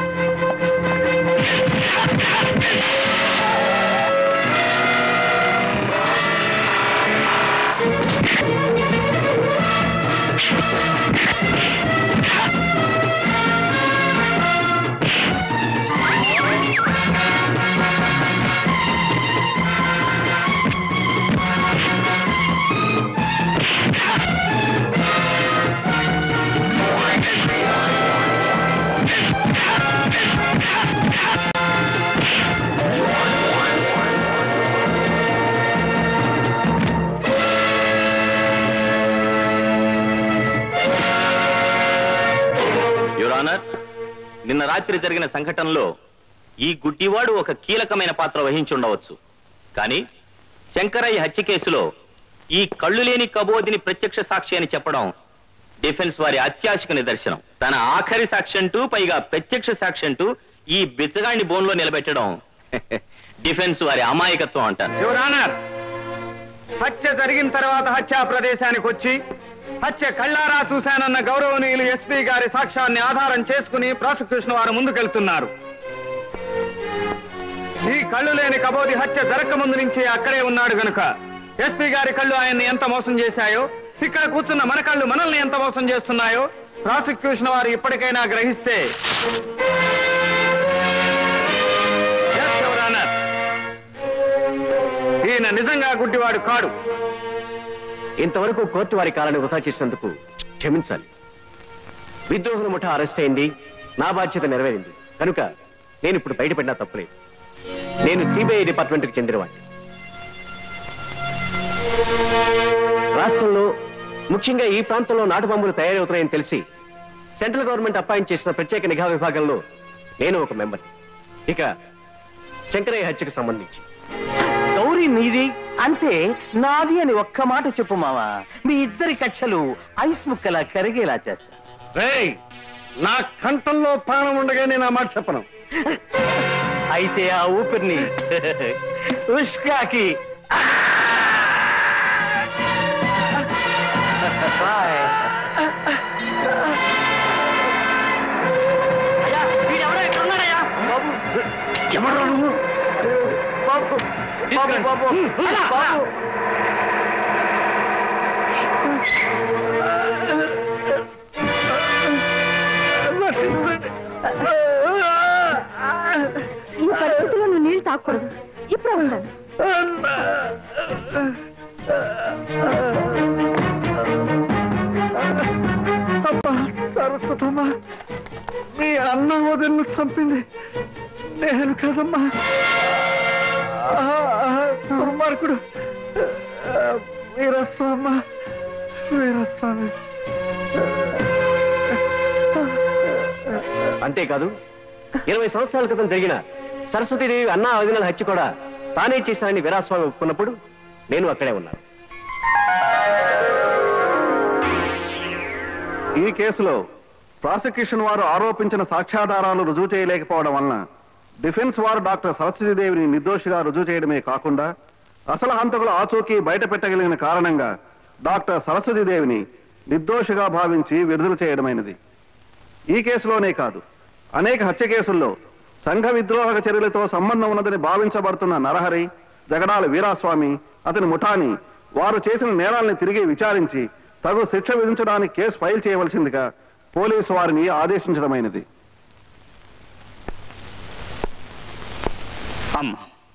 your honour నిన్న రాత్రి జరిగిన సంఘటనలో ఈ గుడ్డివాడు ఒక కీలకమైన పాత్ర వహించి ఉండవచ్చు కానీ శంకరయ్య హత్య కేసులో ఈ కళ్ళు లేని కబోదిని ప్రత్యక్ష సాక్షి అని చెప్పడం డిఫెన్స్ వారి అత్యాశకు నిదర్శనం తన ఆఖరి సాక్షి అంటూ పైగా ప్రత్యక్ష సాక్షి అంటూ ఈ బిచ్చగాడిని బోన్లో నిలబెట్టడం డిఫెన్స్ వారి అమాయకత్వం అంటారు యువర్ ఆనర్ హత్య జరిగిన తర్వాత హత్యా ప్రదేశానికి వచ్చి హత్య కళ్ళారా చూశానన్న గౌరవనీయులు ఎస్పీ గారి సాక్ష్యాన్ని ఆధారం చేసుకుని ప్రాసిక్యూషన్ వారు ముందుకెళ్తున్నారు ఈ కళ్ళు లేని కబోది హత్య జరగక ముందు నుంచే అక్కడే ఉన్నాడు గనుక ఎస్పీ గారి కళ్ళు ఆయన్ని ఎంత మోసం చేశాయో ఇక్కడ కూర్చున్న మన కళ్ళు మనల్ని ఎంత మోసం చేస్తున్నాయో ప్రాసిక్యూషన్ వారు ఇప్పటికైనా గ్రహిస్తే Yes, Your Honor. ఈయన నిజంగా గుడ్డివాడు కాడు ఇంతవరకు కోర్టు వారి కాలాన్ని వృధా చేసినందుకు క్షమించాలి విద్రోహుల ముఠ అరెస్ట్ అయింది నా బాధ్యత నెరవేరింది కనుక నేను ఇప్పుడు బయటపడినా తప్పులేదు నేను సిబిఐ డిపార్ట్మెంట్కి చెందినవాడిని రాష్ట్రంలో ముఖ్యంగా ఈ ప్రాంతంలో నాటు బాంబులు తయారవుతున్నాయని తెలిసి సెంట్రల్ గవర్నమెంట్ అపాయింట్ చేసిన ప్రత్యేక నిఘా విభాగంలో నేను ఒక మెంబర్ ఇక శంకరయ్య హత్యకు సంబంధించి గౌరీ నీది అంతే నాది అని ఒక్క మాట చెప్పు మావా మీ ఇద్దరి కక్షలు ఐస్ ముక్కలా కరిగేలా చేస్తా రేయ్ నా కంఠంలో ప్రాణం ఉండగా నేను ఆ మాట చెప్పను అయితే ఆ ఊపిరిని ఉష్కాకి బాయ్ అయ్యా వీడెవడో ఇక్కడ ఉన్నాడయ్యా బాబు ఎవరు నువ్వు బాబు బాబు బాబు అలా, బాబు ఈ పరిస్థితిలో నువ్వు నీళ్లు తాకూడదు ఇప్పుడు ఉంటాను అబ్బా సరస్వతమ్మా మీ అన్న వదిలిని చంపింది నేను కదమ్మా ఆ, ఆ, దుర్మార్గుడు ఆ, వీరస్వామి వీరస్వామి అంతేకాదు ఇరవై సంవత్సరాల క్రితం జరిగిన సరస్వతీదేవి అన్నా వదిన హత్య కూడా తానే చేశానని వీరాస్వామి ఒప్పుకున్నప్పుడు నేను అక్కడే ఉన్నాను ఈ కేసులో ప్రాసిక్యూషన్ వారు ఆరోపించిన సాక్ష్యాధారాలు రుజువు చేయలేకపోవడం వలన డిఫెన్స్ వారు డాక్టర్ సరస్వతీదేవిని నిర్దోషిగా రుజువు చేయడమే కాకుండా అసలు హంతకుల ఆచూకీ బయట పెట్టగలిగిన కారణంగా డాక్టర్ సరస్వతీదేవిని నిర్దోషిగా భావించి విడుదల చేయడమైనది ఈ కేసులోనే కాదు అనేక హత్య కేసుల్లో సంఘ విద్రోహక చర్యలతో సంబంధం ఉన్నదని భావించబడుతున్న నరహరి జగడాల వీరాస్వామి అతని ముఠాని వారు చేసిన నేరాల్ని తిరిగి విచారించి తగు శిక్ష విధించడానికి కేసు ఫైల్ చేయవలసిందిగా పోలీసు వారిని ఆదేశించడమైనది అమ్మ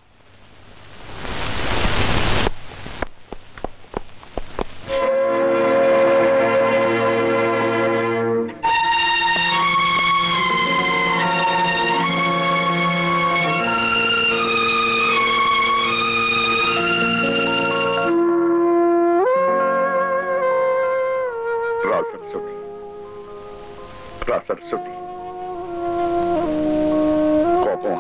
రా సరస్వతి రా సరస్వతి కోపం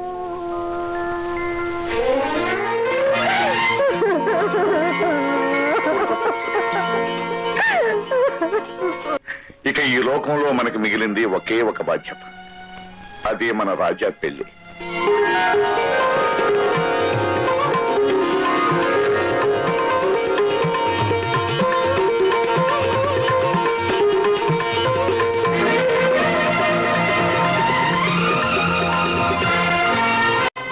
ఇక ఈ లోకంలో మనకి మిగిలింది ఒకే ఒక బాధ్యత అదే మన రాజా పెళ్లి